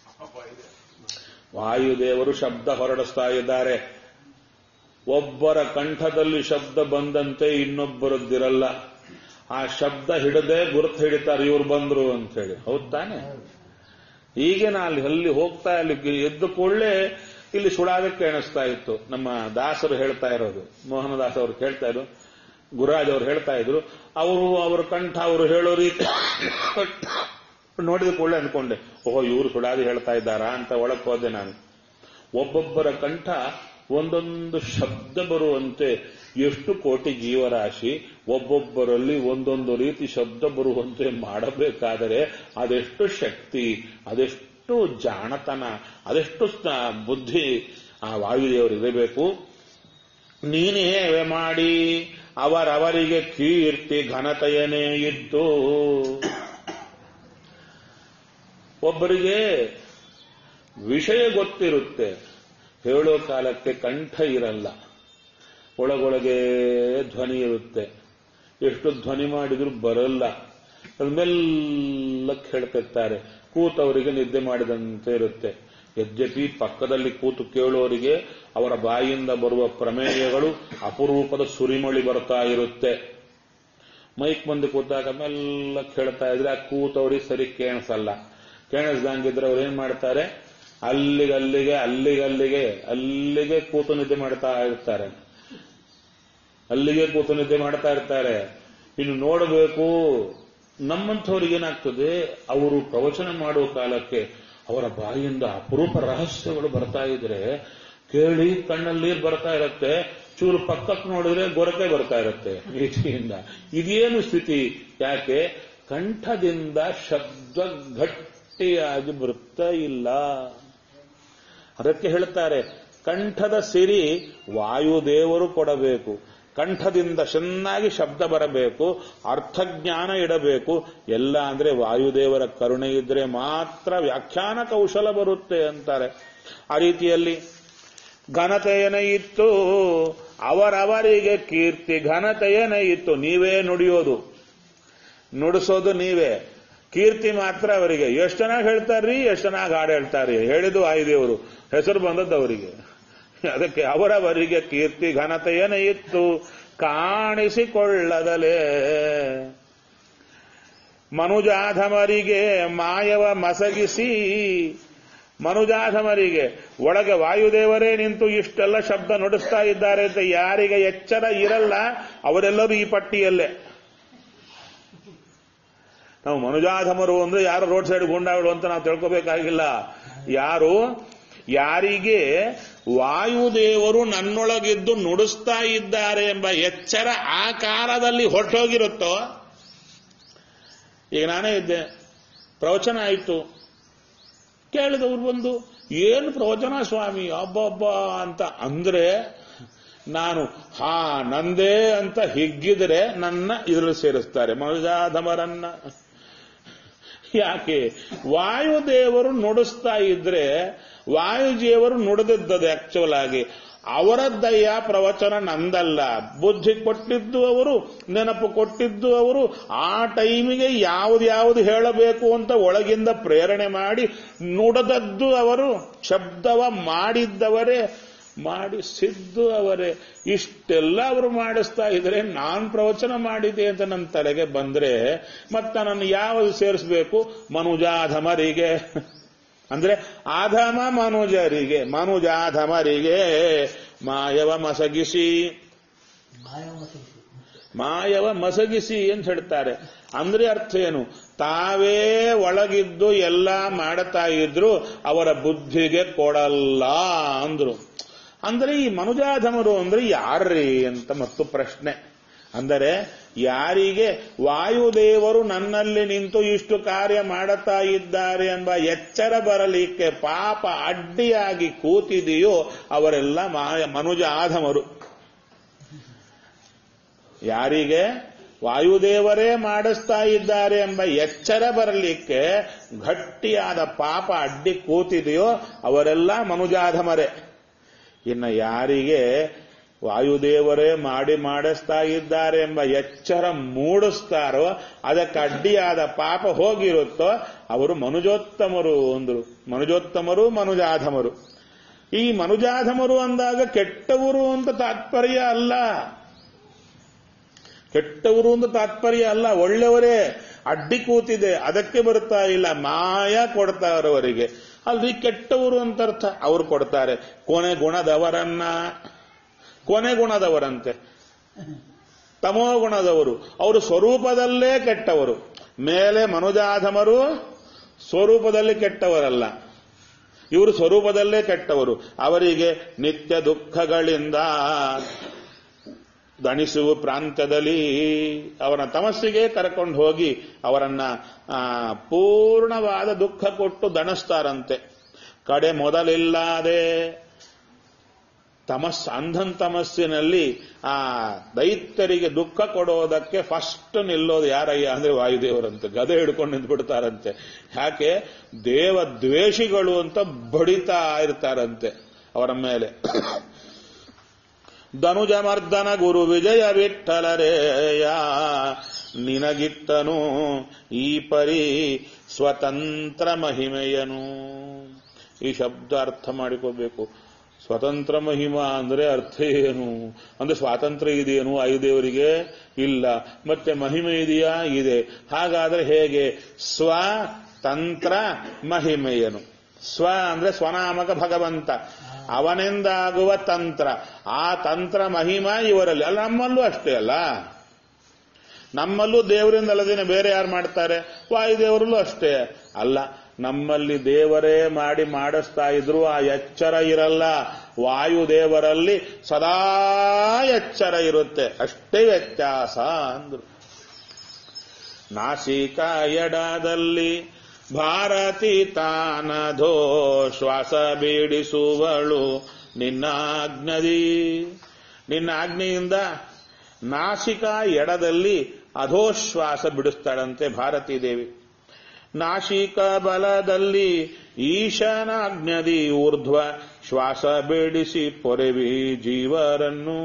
ವಾಯುದೇವರು ಶಬ್ದ ಹೊರಡಿಸ್ತಾ ಇದ್ದಾರೆ ಒಬ್ಬರ ಕಂಠದಲ್ಲಿ ಶಬ್ದ ಬಂದಂತೆ ಇನ್ನೊಬ್ಬರದ್ದಿರಲ್ಲ ಆ ಶಬ್ದ ಹಿಡದೆ ಗುರುತು ಹಿಡಿತಾರೆ ಇವ್ರು ಬಂದ್ರು ಅಂತ ಹೇಳಿ ಹೌದ್ ತಾನೆ ಹೀಗೆ ನಾ ಅಲ್ಲಿ ಅಲ್ಲಿ ಹೋಗ್ತಾ ಅಲ್ಲಿ ಎದ್ದು ಕೂಡಲೇ ಇಲ್ಲಿ ಸುಳಾದಕ್ಕೆ ಎಣಿಸ್ತಾ ಇತ್ತು ನಮ್ಮ ದಾಸರು ಹೇಳ್ತಾ ಇರೋದು ಮೋಹನದಾಸ್ ಅವರು ಕೇಳ್ತಾ ಇದ್ರು ಗುರುರಾಜ್ ಅವರು ಹೇಳ್ತಾ ಇದ್ರು ಅವರು ಅವರ ಕಂಠ ಅವರು ಹೇಳೋ ರೀತಿ ನೋಡಿದ ಕೂಡಲೇ ಅನ್ಕೊಂಡೆ ಓಹೋ ಇವರು ಸುಡಾದಿ ಹೇಳ್ತಾ ಇದ್ದಾರಾ ಅಂತ ಒಳಕ್ ಹೋದೆ ನಾನು ಒಬ್ಬೊಬ್ಬರ ಕಂಠ ಒಂದೊಂದು ಶಬ್ದ ಬರುವಂತೆ ಎಷ್ಟು ಕೋಟಿ ಜೀವರಾಶಿ ಒಬ್ಬೊಬ್ಬರಲ್ಲಿ ಒಂದೊಂದು ರೀತಿ ಶಬ್ದ ಬರುವಂತೆ ಮಾಡಬೇಕಾದರೆ ಅದೆಷ್ಟು ಶಕ್ತಿ ಅದೆಷ್ಟು ಜಾಣತನ ಅದೆಷ್ಟು ಸ- ಬುದ್ಧಿ ಆ ವಾಯುದೇವರಿರಬೇಕು ನೀನೇ ಮಾಡಿ ಅವರವರಿಗೆ ಕೀರ್ತಿ ಘನತೆಯನೇ ಇದ್ದು ಒಬ್ಬರಿಗೆ ವಿಷಯ ಗೊತ್ತಿರುತ್ತೆ ಹೇಳೋ ಕಾಲಕ್ಕೆ ಕಂಠ ಇರಲ್ಲ ಒಳಗೊಳಗೆ ಧ್ವನಿ ಇರುತ್ತೆ ಎಷ್ಟು ಧ್ವನಿ ಮಾಡಿದ್ರು ಬರಲ್ಲ ಅದು ಮೆಲ್ಲಕ್ಕೆ ಹೇಳ್ತಿರ್ತಾರೆ ಕೂತವರಿಗೆ ನಿದ್ದೆ ಮಾಡಿದಂತೆ ಇರುತ್ತೆ ಯದ್ಯಪಿ ಪಕ್ಕದಲ್ಲಿ ಕೂತು ಕೇಳೋರಿಗೆ ಅವರ ಬಾಯಿಂದ ಬರುವ ಪ್ರಮೇಯಗಳು ಅಪರೂಪದ ಸುರಿಮಳಿ ಬರ್ತಾ ಇರುತ್ತೆ ಮೈಕ್ ಮುಂದೆ ಕೂತಾಗ ಮೆಲ್ಲಕ್ಕೆ ಹೇಳ್ತಾ ಇದ್ರೆ ಆ ಕೂತವ್ರಿಗೆ ಸರಿ ಕೇಣಿಸಲ್ಲ ಕೇಣಿಸ್ದಂಗಿದ್ರೆ ಅವ್ರು ಏನ್ ಮಾಡ್ತಾರೆ ಅಲ್ಲಿಗೆ ಅಲ್ಲಿಗೆ ಅಲ್ಲಿಗೆ ಅಲ್ಲಿಗೆ ಅಲ್ಲಿಗೆ ಕೂತು ನಿದ್ದೆ ಮಾಡ್ತಾ ಇರ್ತಾರೆ ಅಲ್ಲಿಗೆ ಕೂತು ನಿದ್ದೆ ಮಾಡ್ತಾ ಇರ್ತಾರೆ ಇನ್ನು ನೋಡಬೇಕು ನಮ್ಮಂಥವ್ರಿಗೆ ಏನಾಗ್ತದೆ ಅವರು ಪ್ರವಚನ ಮಾಡುವ ಕಾಲಕ್ಕೆ ಅವರ ಬಾಯಿಯಿಂದ ಅಪರೂಪ ರಹಸ್ಯಗಳು ಬರ್ತಾ ಇದ್ರೆ ಕೇಳಿ ಕಣ್ಣಲ್ಲಿ ನೀರು ಬರ್ತಾ ಇರತ್ತೆ ಚೂರು ಪಕ್ಕಕ್ಕೆ ನೋಡಿದ್ರೆ ಗೊರಕೆ ಬರ್ತಾ ಇರತ್ತೆ ಈಚೆಯಿಂದ ಇದೇನು ಸ್ಥಿತಿ ಯಾಕೆ ಕಂಠದಿಂದ ಶಬ್ದ ಗಟ್ಟಿಯಾಗಿ ಬರ್ತಾ ಇಲ್ಲ ಅದಕ್ಕೆ ಹೇಳ್ತಾರೆ ಕಂಠದ ಸಿರಿ ವಾಯುದೇವರು ಕೊಡಬೇಕು ಕಂಠದಿಂದ ಚೆನ್ನಾಗಿ ಶಬ್ದ ಬರಬೇಕು ಅರ್ಥಜ್ಞಾನ ಇಡಬೇಕು ಎಲ್ಲ ಅಂದ್ರೆ ವಾಯುದೇವರ ಕರುಣೆ ಇದ್ರೆ ಮಾತ್ರ ವ್ಯಾಖ್ಯಾನ ಕೌಶಲ ಬರುತ್ತೆ ಅಂತಾರೆ ಆ ರೀತಿಯಲ್ಲಿ ಘನತೆಯನೇ ಇತ್ತು ಅವರವರಿಗೆ ಕೀರ್ತಿ ಘನತೆಯನೇ ಇತ್ತು ನೀವೇ ನುಡಿಯೋದು ನುಡಿಸೋದು ನೀವೇ ಕೀರ್ತಿ ಮಾತ್ರ ಅವರಿಗೆ ಎಷ್ಟು ಚೆನ್ನಾಗಿ ಹೇಳ್ತಾರ್ರಿ ಎಷ್ಟು ಚೆನ್ನಾಗಿ ಹಾಡು ಹೇಳ್ತಾರ್ರಿ ಹೇಳಿದ್ದು ಆಯ್ದೇವರು ಹೆಸರು ಬಂದದ್ದು ಅವರಿಗೆ ಅದಕ್ಕೆ ಅವರವರಿಗೆ ಕೀರ್ತಿ ಘನತೆಯನೇ ಇತ್ತು ಕಾಣಿಸಿಕೊಳ್ಳದಲೇ ಮನುಜಾಧಮರಿಗೆ ಮಾಯವ ಮಸಗಿಸಿ ಮನುಜಾಧಮರಿಗೆ ಒಳಗೆ ವಾಯುದೇವರೇ ನಿಂತು ಇಷ್ಟೆಲ್ಲ ಶಬ್ದ ನುಡಿಸ್ತಾ ಇದ್ದಾರೆ ಅಂತ ಯಾರಿಗೆ ಎಚ್ಚರ ಇರಲ್ಲ ಅವರೆಲ್ಲರೂ ಈ ಪಟ್ಟಿಯಲ್ಲೇ ನಾವು ಮನುಜಾಧಮರು ಅಂದ್ರೆ ಯಾರು ರೋಡ್ ಸೈಡ್ ಗುಂಡಾಗಳು ಅಂತ ನಾವು ತಿಳ್ಕೋಬೇಕಾಗಿಲ್ಲ ಯಾರು ಯಾರಿಗೆ ವಾಯುದೇವರು ನನ್ನೊಳಗಿದ್ದು ನುಡಿಸ್ತಾ ಇದ್ದಾರೆ ಎಂಬ ಎಚ್ಚರ ಆ ಕಾಲದಲ್ಲಿ ಹೊರಟೋಗಿರುತ್ತೋ ಈಗ ನಾನೇ ಇದ್ದೆ ಪ್ರವಚನ ಆಯಿತು ಕೇಳಿದವ್ರು ಬಂದು ಏನು ಪ್ರವಚನ ಸ್ವಾಮಿ ಅಬ್ಬಬ್ಬ ಅಂತ ಅಂದ್ರೆ ನಾನು ಹಾ ನಂದೇ ಅಂತ ಹಿಗ್ಗಿದ್ರೆ ನನ್ನ ಇದರಲ್ಲಿ ಸೇರಿಸ್ತಾರೆ ಮನುಜಾಧಮರನ್ನ ಯಾಕೆ ವಾಯುದೇವರು ನುಡಿಸ್ತಾ ಇದ್ರೆ ವಾಯುದೇವರು ನುಡಿದಿದ್ದದು ಆಕ್ಚುಲ್ ಆಗಿ ಅವರದ್ದಯ್ಯ ಪ್ರವಚನ ನಂದಲ್ಲ ಬುದ್ಧಿ ಕೊಟ್ಟಿದ್ದು ಅವರು ನೆನಪು ಕೊಟ್ಟಿದ್ದು ಅವರು ಆ ಟೈಮಿಗೆ ಯಾವ್ದು ಯಾವುದು ಹೇಳಬೇಕು ಅಂತ ಒಳಗಿಂದ ಪ್ರೇರಣೆ ಮಾಡಿ ನುಡದದ್ದು ಅವರು ಶಬ್ದವ ಮಾಡಿದ್ದವರೇ ಮಾಡಿಸಿದ್ದು ಅವರೇ ಇಷ್ಟೆಲ್ಲ ಅವರು ಮಾಡಿಸ್ತಾ ಇದ್ರೆ ನಾನ್ ಪ್ರವಚನ ಮಾಡಿದೆ ಅಂತ ನನ್ನ ತಲೆಗೆ ಬಂದ್ರೆ ಮತ್ತ ನನ್ನ ಯಾವುದು ಸೇರಿಸಬೇಕು ಮನುಜಾಧಮರಿಗೆ ಅಂದ್ರೆ ಆಧಮ ಮನುಜರಿಗೆ ಮನುಜಾಧಮರಿಗೆ ಮಾಯವ ಮಸಗಿಸಿ ಮಾಯವ ಮಸಗಿಸಿ ಮಾಯವ ಮಸಗಿಸಿ ಅಂತ ಹೇಳ್ತಾರೆ ಅಂದ್ರೆ ಅರ್ಥ ಏನು ತಾವೇ ಒಳಗಿದ್ದು ಎಲ್ಲ ಮಾಡ್ತಾ ಇದ್ರು ಅವರ ಬುದ್ಧಿಗೆ ಕೊಡಲ್ಲ ಅಂದ್ರು ಅಂದ್ರೆ ಈ ಮನುಜಾಧಮರು ಅಂದ್ರೆ ಯಾರ್ರೀ ಅಂತ ಮತ್ತು ಪ್ರಶ್ನೆ ಅಂದರೆ ಯಾರಿಗೆ ವಾಯುದೇವರು ನನ್ನಲ್ಲಿ ನಿಂತು ಇಷ್ಟು ಕಾರ್ಯ ಮಾಡುತ್ತಾ ಇದ್ದಾರೆ ಎಂಬ ಎಚ್ಚರ ಬರಲಿಕ್ಕೆ ಪಾಪ ಅಡ್ಡಿಯಾಗಿ ಕೂತಿದೆಯೋ ಅವರೆಲ್ಲ ಮಾಯ ಮನುಜಾಧಮರು ಯಾರಿಗೆ ವಾಯುದೇವರೇ ಮಾಡಿಸ್ತಾ ಇದ್ದಾರೆ ಎಂಬ ಎಚ್ಚರ ಬರಲಿಕ್ಕೆ ಗಟ್ಟಿಯಾದ ಪಾಪ ಅಡ್ಡಿ ಕೂತಿದೆಯೋ ಅವರೆಲ್ಲ ಮನುಜಾಧಮರೇ ಇನ್ನು ಯಾರಿಗೆ ವಾಯುದೇವರೇ ಮಾಡಿ ಮಾಡಿಸ್ತಾ ಇದ್ದಾರೆ ಎಂಬ ಎಚ್ಚರ ಮೂಡಿಸ್ತಾರೋ ಅದಕ್ಕೆ ಅಡ್ಡಿಯಾದ ಪಾಪ ಹೋಗಿರುತ್ತೋ ಅವರು ಮನುಜೋತ್ತಮರು ಅಂದ್ರು ಮನುಜೋತ್ತಮರು ಮನುಜಾಧಮರು ಈ ಮನುಜಾಧಮರು ಅಂದಾಗ ಕೆಟ್ಟವರು ಅಂತ ತಾತ್ಪರ್ಯ ಅಲ್ಲ ಕೆಟ್ಟವರು ಅಂತ ತಾತ್ಪರ್ಯ ಅಲ್ಲ ಒಳ್ಳೆಯವರೇ ಅಡ್ಡಿ ಕೂತಿದೆ ಅದಕ್ಕೆ ಬರ್ತಾ ಇಲ್ಲ ಮಾಯ ಕೊಡ್ತಾರೆ ಅವರಿಗೆ ಅಲ್ರಿ ಕೆಟ್ಟವರು ಅಂತ ಅರ್ಥ ಅವ್ರು ಕೊಡ್ತಾರೆ ಕೊನೆ ಗುಣದವರನ್ನ ಕೊನೆ ಗುಣದವರಂತೆ ತಮೋಗುಣದವರು ಅವರು ಸ್ವರೂಪದಲ್ಲೇ ಕೆಟ್ಟವರು ಮೇಲೆ ಮನುಜಾಧಮರು ಸ್ವರೂಪದಲ್ಲಿ ಕೆಟ್ಟವರಲ್ಲ ಇವರು ಸ್ವರೂಪದಲ್ಲೇ ಕೆಟ್ಟವರು ಅವರಿಗೆ ನಿತ್ಯ ದುಃಖಗಳಿಂದ ದಣಿಸುವ ಪ್ರಾಂತ್ಯದಲ್ಲಿ ಅವರ ತಮಸ್ಸಿಗೆ ಕರ್ಕೊಂಡು ಹೋಗಿ ಅವರನ್ನ ಆ, ಪೂರ್ಣವಾದ ದುಃಖ ಕೊಟ್ಟು ದಣಿಸ್ತಾರಂತೆ ಕಡೆ ಮೊದಲಿಲ್ಲದೆ ತಮಸ್ ಅಂಧನ್ ತಮಸ್ಸಿನಲ್ಲಿ ಆ ದೈತ್ಯರಿಗೆ ದುಃಖ ಕೊಡೋದಕ್ಕೆ ಫಸ್ಟ್ ನಿಲ್ಲೋದು ಯಾರಯ್ಯ ಅಂದ್ರೆ ವಾಯುದೇವರಂತೆ ಗದೆ ಹಿಡ್ಕೊಂಡು ನಿಂತ್ಬಿಡ್ತಾರಂತೆ ಯಾಕೆ ದೇವ ದ್ವೇಷಿಗಳು ಅಂತ ಬಡಿತಾ ಇರ್ತಾರಂತೆ ಅವರ ಮೇಲೆ ಧನುಜಮರ್ದನ ಗುರು ವಿಜಯ ವಿಠಲರೇಯ ನಿನಗಿತ್ತನು ಈ ಪರಿ ಸ್ವತಂತ್ರ ಮಹಿಮೆಯನು ಈ ಶಬ್ದ ಅರ್ಥ ಮಾಡಿಕೋಬೇಕು ಸ್ವತಂತ್ರ ಮಹಿಮಾ ಅಂದ್ರೆ ಅರ್ಥ ಏನು ಅಂದ್ರೆ ಸ್ವಾತಂತ್ರ್ಯ ಇದೆಯೇನು ಐದೇವರಿಗೆ ಇಲ್ಲ ಮತ್ತೆ ಮಹಿಮೆ ಇದೆಯಾ ಇದೆ ಹಾಗಾದ್ರೆ ಹೇಗೆ ಸ್ವತಂತ್ರ ಮಹಿಮೆಯನು ಸ್ವ ಅಂದ್ರೆ ಸ್ವನಾಮಕ ಭಗವಂತ ಅವನಿಂದಾಗುವ ತಂತ್ರ ಆ ತಂತ್ರ ಮಹಿಮಾ ಇವರಲ್ಲಿ ಅಲ್ಲ ನಮ್ಮಲ್ಲೂ ಅಷ್ಟೇ ಅಲ್ಲ ನಮ್ಮಲ್ಲೂ ದೇವರಿಂದ ಅಲ್ಲದೇನೆ ಬೇರೆ ಯಾರು ಮಾಡ್ತಾರೆ ವಾಯುದೇವರಲ್ಲೂ ಅಷ್ಟೇ ಅಲ್ಲ ನಮ್ಮಲ್ಲಿ ದೇವರೇ ಮಾಡಿ ಮಾಡಿಸ್ತಾ ಇದ್ರು ಆ ಎಚ್ಚರ ಇರಲ್ಲ ವಾಯುದೇವರಲ್ಲಿ ಸದಾ ಎಚ್ಚರ ಇರುತ್ತೆ ಅಷ್ಟೇ ವ್ಯತ್ಯಾಸ ಅಂದ್ರು ನಾಸಿಕ ಎಡದಲ್ಲಿ ಭಾರತಿ ತಾನಧೋ ಶ್ವಾಸ ಬೀಡಿಸುವಳು ನಿನ್ನ ಆಜ್ಞದಿ ನಿನ್ನ ಆಜ್ಞೆಯಿಂದ ನಾಸಿಕ ಎಡದಲ್ಲಿ ಅಧೋಶ್ವಾಸ ಬಿಡಿಸ್ತಾಳಂತೆ ಭಾರತೀ ದೇವಿ ನಾಶಿಕ ಬಲದಲ್ಲಿ ಈಶನಾಜ್ಞದಿ ಊರ್ಧ್ವ ಶ್ವಾಸ ಬೇಡಿಸಿ ಪೊರೆವಿ ಜೀವರನ್ನು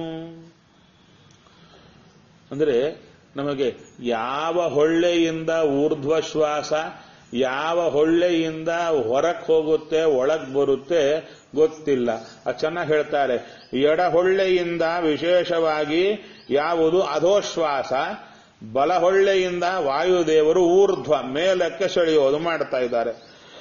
ಅಂದ್ರೆ ನಮಗೆ ಯಾವ ಹೊಳ್ಳೆಯಿಂದ ಊರ್ಧ್ವ ಶ್ವಾಸ ಯಾವ ಹೊಳ್ಳೆಯಿಂದ ಹೊರಕ್ ಹೋಗುತ್ತೆ ಒಳಗ್ ಬರುತ್ತೆ ಗೊತ್ತಿಲ್ಲ ಅದು ಚೆನ್ನಾಗಿ ಹೇಳ್ತಾರೆ ಎಡ ಹೊಳ್ಳೆಯಿಂದ ವಿಶೇಷವಾಗಿ ಯಾವುದು ಅಧೋಶ್ವಾಸ ಬಲಹೊಳ್ಳೆಯಿಂದ ವಾಯುದೇವರು ಊರ್ಧ್ವ ಮೇಲಕ್ಕೆ ಸೆಳೆಯೋದು ಮಾಡ್ತಾ ಇದ್ದಾರೆ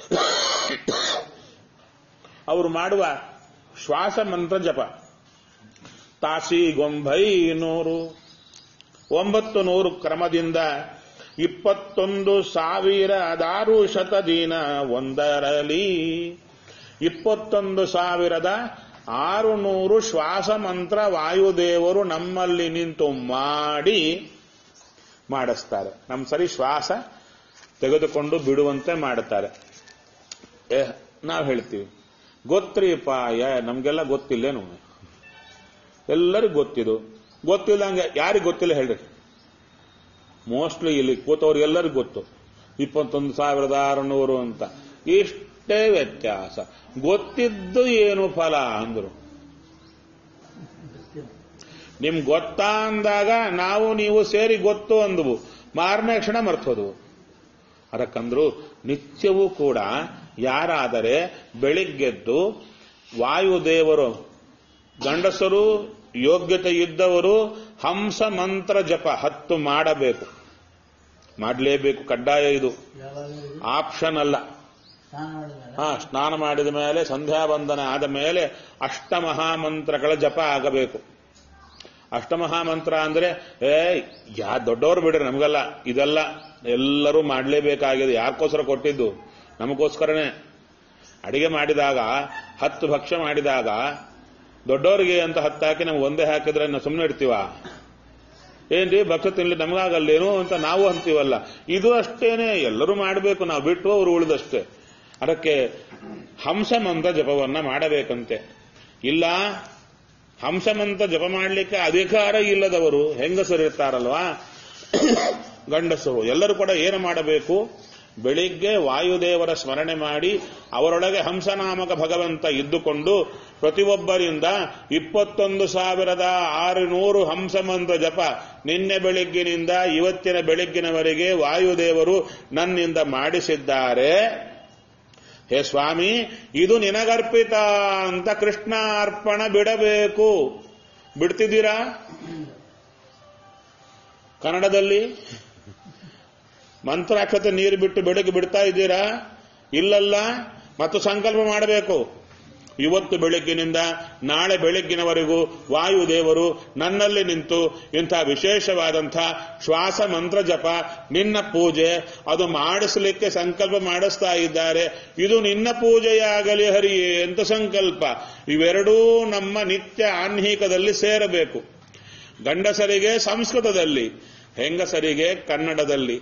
ಅವರು ಮಾಡುವ ಶ್ವಾಸ ಮಂತ್ರ ಜಪ ತಾಸಿ ಗೊಂಬೈನೂರು ಒಂಬತ್ತು ನೂರು ಕ್ರಮದಿಂದ ಇಪ್ಪತ್ತೊಂದು ಸಾವಿರ ದಾರು ಶತದಿನ ಒಂದರಲಿ ಇಪ್ಪತ್ತೊಂದು ಸಾವಿರದ ಆರು ನೂರು ಶ್ವಾಸ ಮಂತ್ರ ವಾಯುದೇವರು ನಮ್ಮಲ್ಲಿ ನಿಂತು ಮಾಡಿ ಮಾಡಿಸ್ತಾರೆ ನಮ್ಮ ಸರಿ ಶ್ವಾಸ ತೆಗೆದುಕೊಂಡು ಬಿಡುವಂತೆ ಮಾಡುತ್ತಾರೆ ನಾವು ಹೇಳ್ತೀವಿ ಗೊತ್ತ್ರಿಪಾಯ ನಮ್ಗೆಲ್ಲ ಗೊತ್ತಿಲ್ಲೇನು ಎಲ್ಲರಿಗೂ ಗೊತ್ತಿದು ಗೊತ್ತಿಲ್ಲಂಗೆ ಯಾರಿಗೆ ಗೊತ್ತಿಲ್ಲ ಹೇಳ್ರಿ ಮೋಸ್ಟ್ಲಿ ಇಲ್ಲಿ ಕೂತವ್ರು ಎಲ್ಲರಿಗೂ ಗೊತ್ತು ಇಪ್ಪತ್ತೊಂದು ಸಾವಿರದ ಆರುನೂರು ಅಂತ ಇಷ್ಟೇ ವ್ಯತ್ಯಾಸ ಗೊತ್ತಿದ್ದು ಏನು ಫಲ ಅಂದ್ರು ನಿಮ್ ಗೊತ್ತಾ ಅಂದಾಗ ನಾವು ನೀವು ಸೇರಿ ಗೊತ್ತು ಅಂದವು ಮಾರನೇ ಕ್ಷಣ ಮರ್ತೋದವು ಅದಕ್ಕಂದ್ರು ನಿತ್ಯವೂ ಕೂಡ ಯಾರಾದರೆ ಬೆಳಿಗ್ಗೆದ್ದು ವಾಯುದೇವರು ಗಂಡಸರು ಯೋಗ್ಯತೆ ಇದ್ದವರು ಹಂಸ ಮಂತ್ರ ಜಪ ಹತ್ತು ಮಾಡಬೇಕು ಮಾಡಲೇಬೇಕು ಕಡ್ಡಾಯ ಇದು ಯಾವಾಗಲೂ ಆಪ್ಷನ್ ಅಲ್ಲ ಸ್ನಾನ ಮಾಡಿದ್ಮೇಲೆ ಹಾ ಸ್ನಾನ ಮಾಡಿದ ಮೇಲೆ ಸಂಧ್ಯಾ ಬಂಧನ ಆದ ಮೇಲೆ ಅಷ್ಟಮಹಾಮಂತ್ರಗಳ ಜಪ ಆಗಬೇಕು ಅಷ್ಟಮಹಾಮಂತ್ರ ಅಂದ್ರೆ ಏ ಯಾ ದೊಡ್ಡವರು ಬಿಡ್ರಿ ನಮಗಲ್ಲ ಇದೆಲ್ಲ ಎಲ್ಲರೂ ಮಾಡಲೇಬೇಕಾಗಿದೆ ಯಾರಿಗೋಸ್ಕರ ಕೊಟ್ಟಿದ್ದು ನಮಗೋಸ್ಕರನೇ ಅಡಿಗೆ ಮಾಡಿದಾಗ ಹತ್ತು ಭಕ್ಷ್ಯ ಮಾಡಿದಾಗ ದೊಡ್ಡವರಿಗೆ ಅಂತ ಹತ್ತು ಹಾಕಿ ನಮ್ಗೆ ಒಂದೇ ಹಾಕಿದ್ರೆ ನಾವು ಸುಮ್ಮನೆ ಇಡ್ತೀವ ಏನ್ರಿ ಭಕ್ಷ್ಯ ತಿನ್ಲಿ ನಮಗಾಗಲ್ಲೇನು ಅಂತ ನಾವು ಅಂತೀವಲ್ಲ ಇದು ಅಷ್ಟೇನೆ ಎಲ್ಲರೂ ಮಾಡಬೇಕು ನಾವು ಬಿಟ್ಟು ಅವರು ಉಳಿದಷ್ಟೇ ಅದಕ್ಕೆ ಹಂಸಮಂತ್ರ ಜಪವನ್ನ ಮಾಡಬೇಕಂತೆ ಇಲ್ಲ ಹಂಸಮಂತ್ರ ಜಪ ಮಾಡಲಿಕ್ಕೆ ಅಧಿಕಾರ ಇಲ್ಲದವರು ಹೆಂಗಸರು ಇರ್ತಾರಲ್ವಾ ಗಂಡಸರು ಎಲ್ಲರೂ ಕೂಡ ಏನು ಮಾಡಬೇಕು ಬೆಳಿಗ್ಗೆ ವಾಯುದೇವರ ಸ್ಮರಣೆ ಮಾಡಿ ಅವರೊಳಗೆ ಹಂಸನಾಮಕ ಭಗವಂತ ಇದ್ದುಕೊಂಡು ಪ್ರತಿಯೊಬ್ಬರಿಂದ ಇಪ್ಪತ್ತೊಂದು ಸಾವಿರದ ಆರುನೂರು ಹಂಸಮಂತ್ರ ಜಪ ನಿನ್ನೆ ಬೆಳಿಗ್ಗಿನಿಂದ ಇವತ್ತಿನ ಬೆಳಿಗ್ಗಿನವರೆಗೆ ವಾಯುದೇವರು ನನ್ನಿಂದ ಮಾಡಿಸಿದ್ದಾರೆ ಹೇ ಸ್ವಾಮಿ ಇದು ನಿನಗರ್ಪಿತ ಅಂತ ಕೃಷ್ಣ ಅರ್ಪಣ ಬಿಡಬೇಕು ಬಿಡ್ತಿದ್ದೀರಾ ಕನ್ನಡದಲ್ಲಿ ಮಂತ್ರಾಕ್ಷತೆ ನೀರು ಬಿಟ್ಟು ಬೆಳಗ್ಗೆ ಬಿಡ್ತಾ ಇದ್ದೀರಾ ಇಲ್ಲಲ್ಲ ಮತ್ತು ಸಂಕಲ್ಪ ಮಾಡಬೇಕು ಇವತ್ತು ಬೆಳಗ್ಗಿನಿಂದ ನಾಳೆ ಬೆಳಗ್ಗಿನವರೆಗೂ ವಾಯುದೇವರು ನನ್ನಲ್ಲಿ ನಿಂತು ಇಂಥ ವಿಶೇಷವಾದಂಥ ಶ್ವಾಸ ಮಂತ್ರ ಜಪ ನಿನ್ನ ಪೂಜೆ ಅದು ಮಾಡಿಸಲಿಕ್ಕೆ ಸಂಕಲ್ಪ ಮಾಡಿಸ್ತಾ ಇದ್ದಾರೆ ಇದು ನಿನ್ನ ಪೂಜೆಯಾಗಲಿ ಹರಿಯೇ ಅಂತ ಸಂಕಲ್ಪ ಇವೆರಡೂ ನಮ್ಮ ನಿತ್ಯ ಆನ್ಹೀಕದಲ್ಲಿ ಸೇರಬೇಕು ಗಂಡಸರಿಗೆ ಸಂಸ್ಕೃತದಲ್ಲಿ ಹೆಂಗಸರಿಗೆ ಕನ್ನಡದಲ್ಲಿ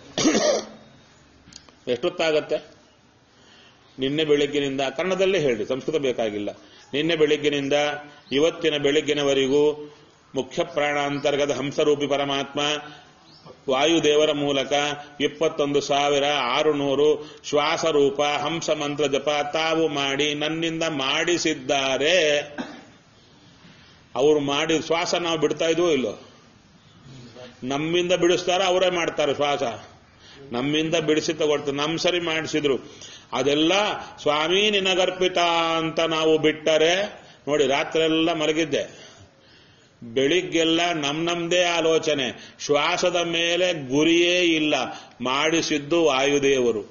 ಎಷ್ಟೊತ್ತಾಗತ್ತೆ ನಿನ್ನೆ ಬೆಳಗ್ಗಿನಿಂದ ಕನ್ನಡದಲ್ಲೇ ಹೇಳಿ ಸಂಸ್ಕೃತ ಬೇಕಾಗಿಲ್ಲ ನಿನ್ನೆ ಬೆಳಗ್ಗಿನಿಂದ ಇವತ್ತಿನ ಬೆಳಗ್ಗಿನವರೆಗೂ ಮುಖ್ಯ ಪ್ರಾಣಾಂತರ್ಗತ ಹಂಸರೂಪಿ ಪರಮಾತ್ಮ ವಾಯುದೇವರ ಮೂಲಕ ಇಪ್ಪತ್ತೊಂದು ಸಾವಿರ ಆರುನೂರು ಶ್ವಾಸರೂಪ ಹಂಸ ಮಂತ್ರ ಜಪ ತಾವು ಮಾಡಿ ನನ್ನಿಂದ ಮಾಡಿಸಿದ್ದಾರೆ ಅವರು ಮಾಡಿ ಶ್ವಾಸ ನಾವು ಬಿಡ್ತಾ ಇದೀವೋ ಇಲ್ಲೋ ನಮ್ಮಿಂದ ಬಿಡಿಸ್ತಾರ ಅವರೇ ಮಾಡ್ತಾರೆ ಶ್ವಾಸ ನಮ್ಮಿಂದ ಬಿಡಿಸಿ ತಗೊಳ್ತಾರೆ ನಮ್ ಸರಿ ಮಾಡಿಸಿದ್ರು ಅದೆಲ್ಲ ಸ್ವಾಮಿ ನಿನಗರ್ಪಿತ ಅಂತ ನಾವು ಬಿಟ್ಟರೆ ನೋಡಿ ರಾತ್ರಿ ಎಲ್ಲ ಮಲಗಿದ್ದೆ ಬೆಳಿಗ್ಗೆಲ್ಲ ನಮ್ ನಮ್ದೇ ಆಲೋಚನೆ ಶ್ವಾಸದ ಮೇಲೆ ಗುರಿಯೇ ಇಲ್ಲ ಮಾಡಿಸಿದ್ದು ವಾಯುದೇವರು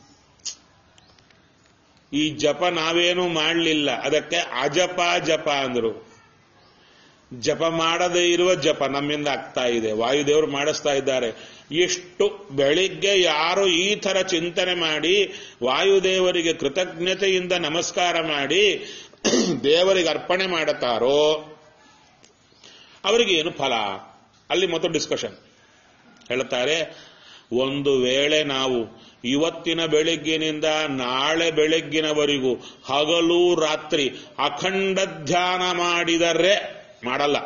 ಈ ಜಪ ನಾವೇನು ಮಾಡಲಿಲ್ಲ ಅದಕ್ಕೆ ಅಜಪ ಜಪ ಅಂದ್ರು ಜಪ ಮಾಡದೇ ಇರುವ ಜಪ ನಮ್ಮಿಂದ ಆಗ್ತಾ ಇದೆ ವಾಯುದೇವರು ಮಾಡಿಸ್ತಾ ಇದ್ದಾರೆ ಎಷ್ಟು ಬೆಳಿಗ್ಗೆ ಯಾರು ಈ ತರ ಚಿಂತನೆ ಮಾಡಿ ವಾಯುದೇವರಿಗೆ ಕೃತಜ್ಞತೆಯಿಂದ ನಮಸ್ಕಾರ ಮಾಡಿ ದೇವರಿಗೆ ಅರ್ಪಣೆ ಮಾಡುತ್ತಾರೋ ಅವರಿಗೆ ಏನು ಫಲ ಅಲ್ಲಿ ಮತ್ತು ಡಿಸ್ಕಷನ್ ಹೇಳ್ತಾರೆ ಒಂದು ವೇಳೆ ನಾವು ಇವತ್ತಿನ ಬೆಳಗ್ಗಿನಿಂದ ನಾಳೆ ಬೆಳಗ್ಗಿನವರೆಗೂ ಹಗಲು ರಾತ್ರಿ ಅಖಂಡ ಧ್ಯಾನ ಮಾಡಿದರೆ ಮಾಡಲ್ಲ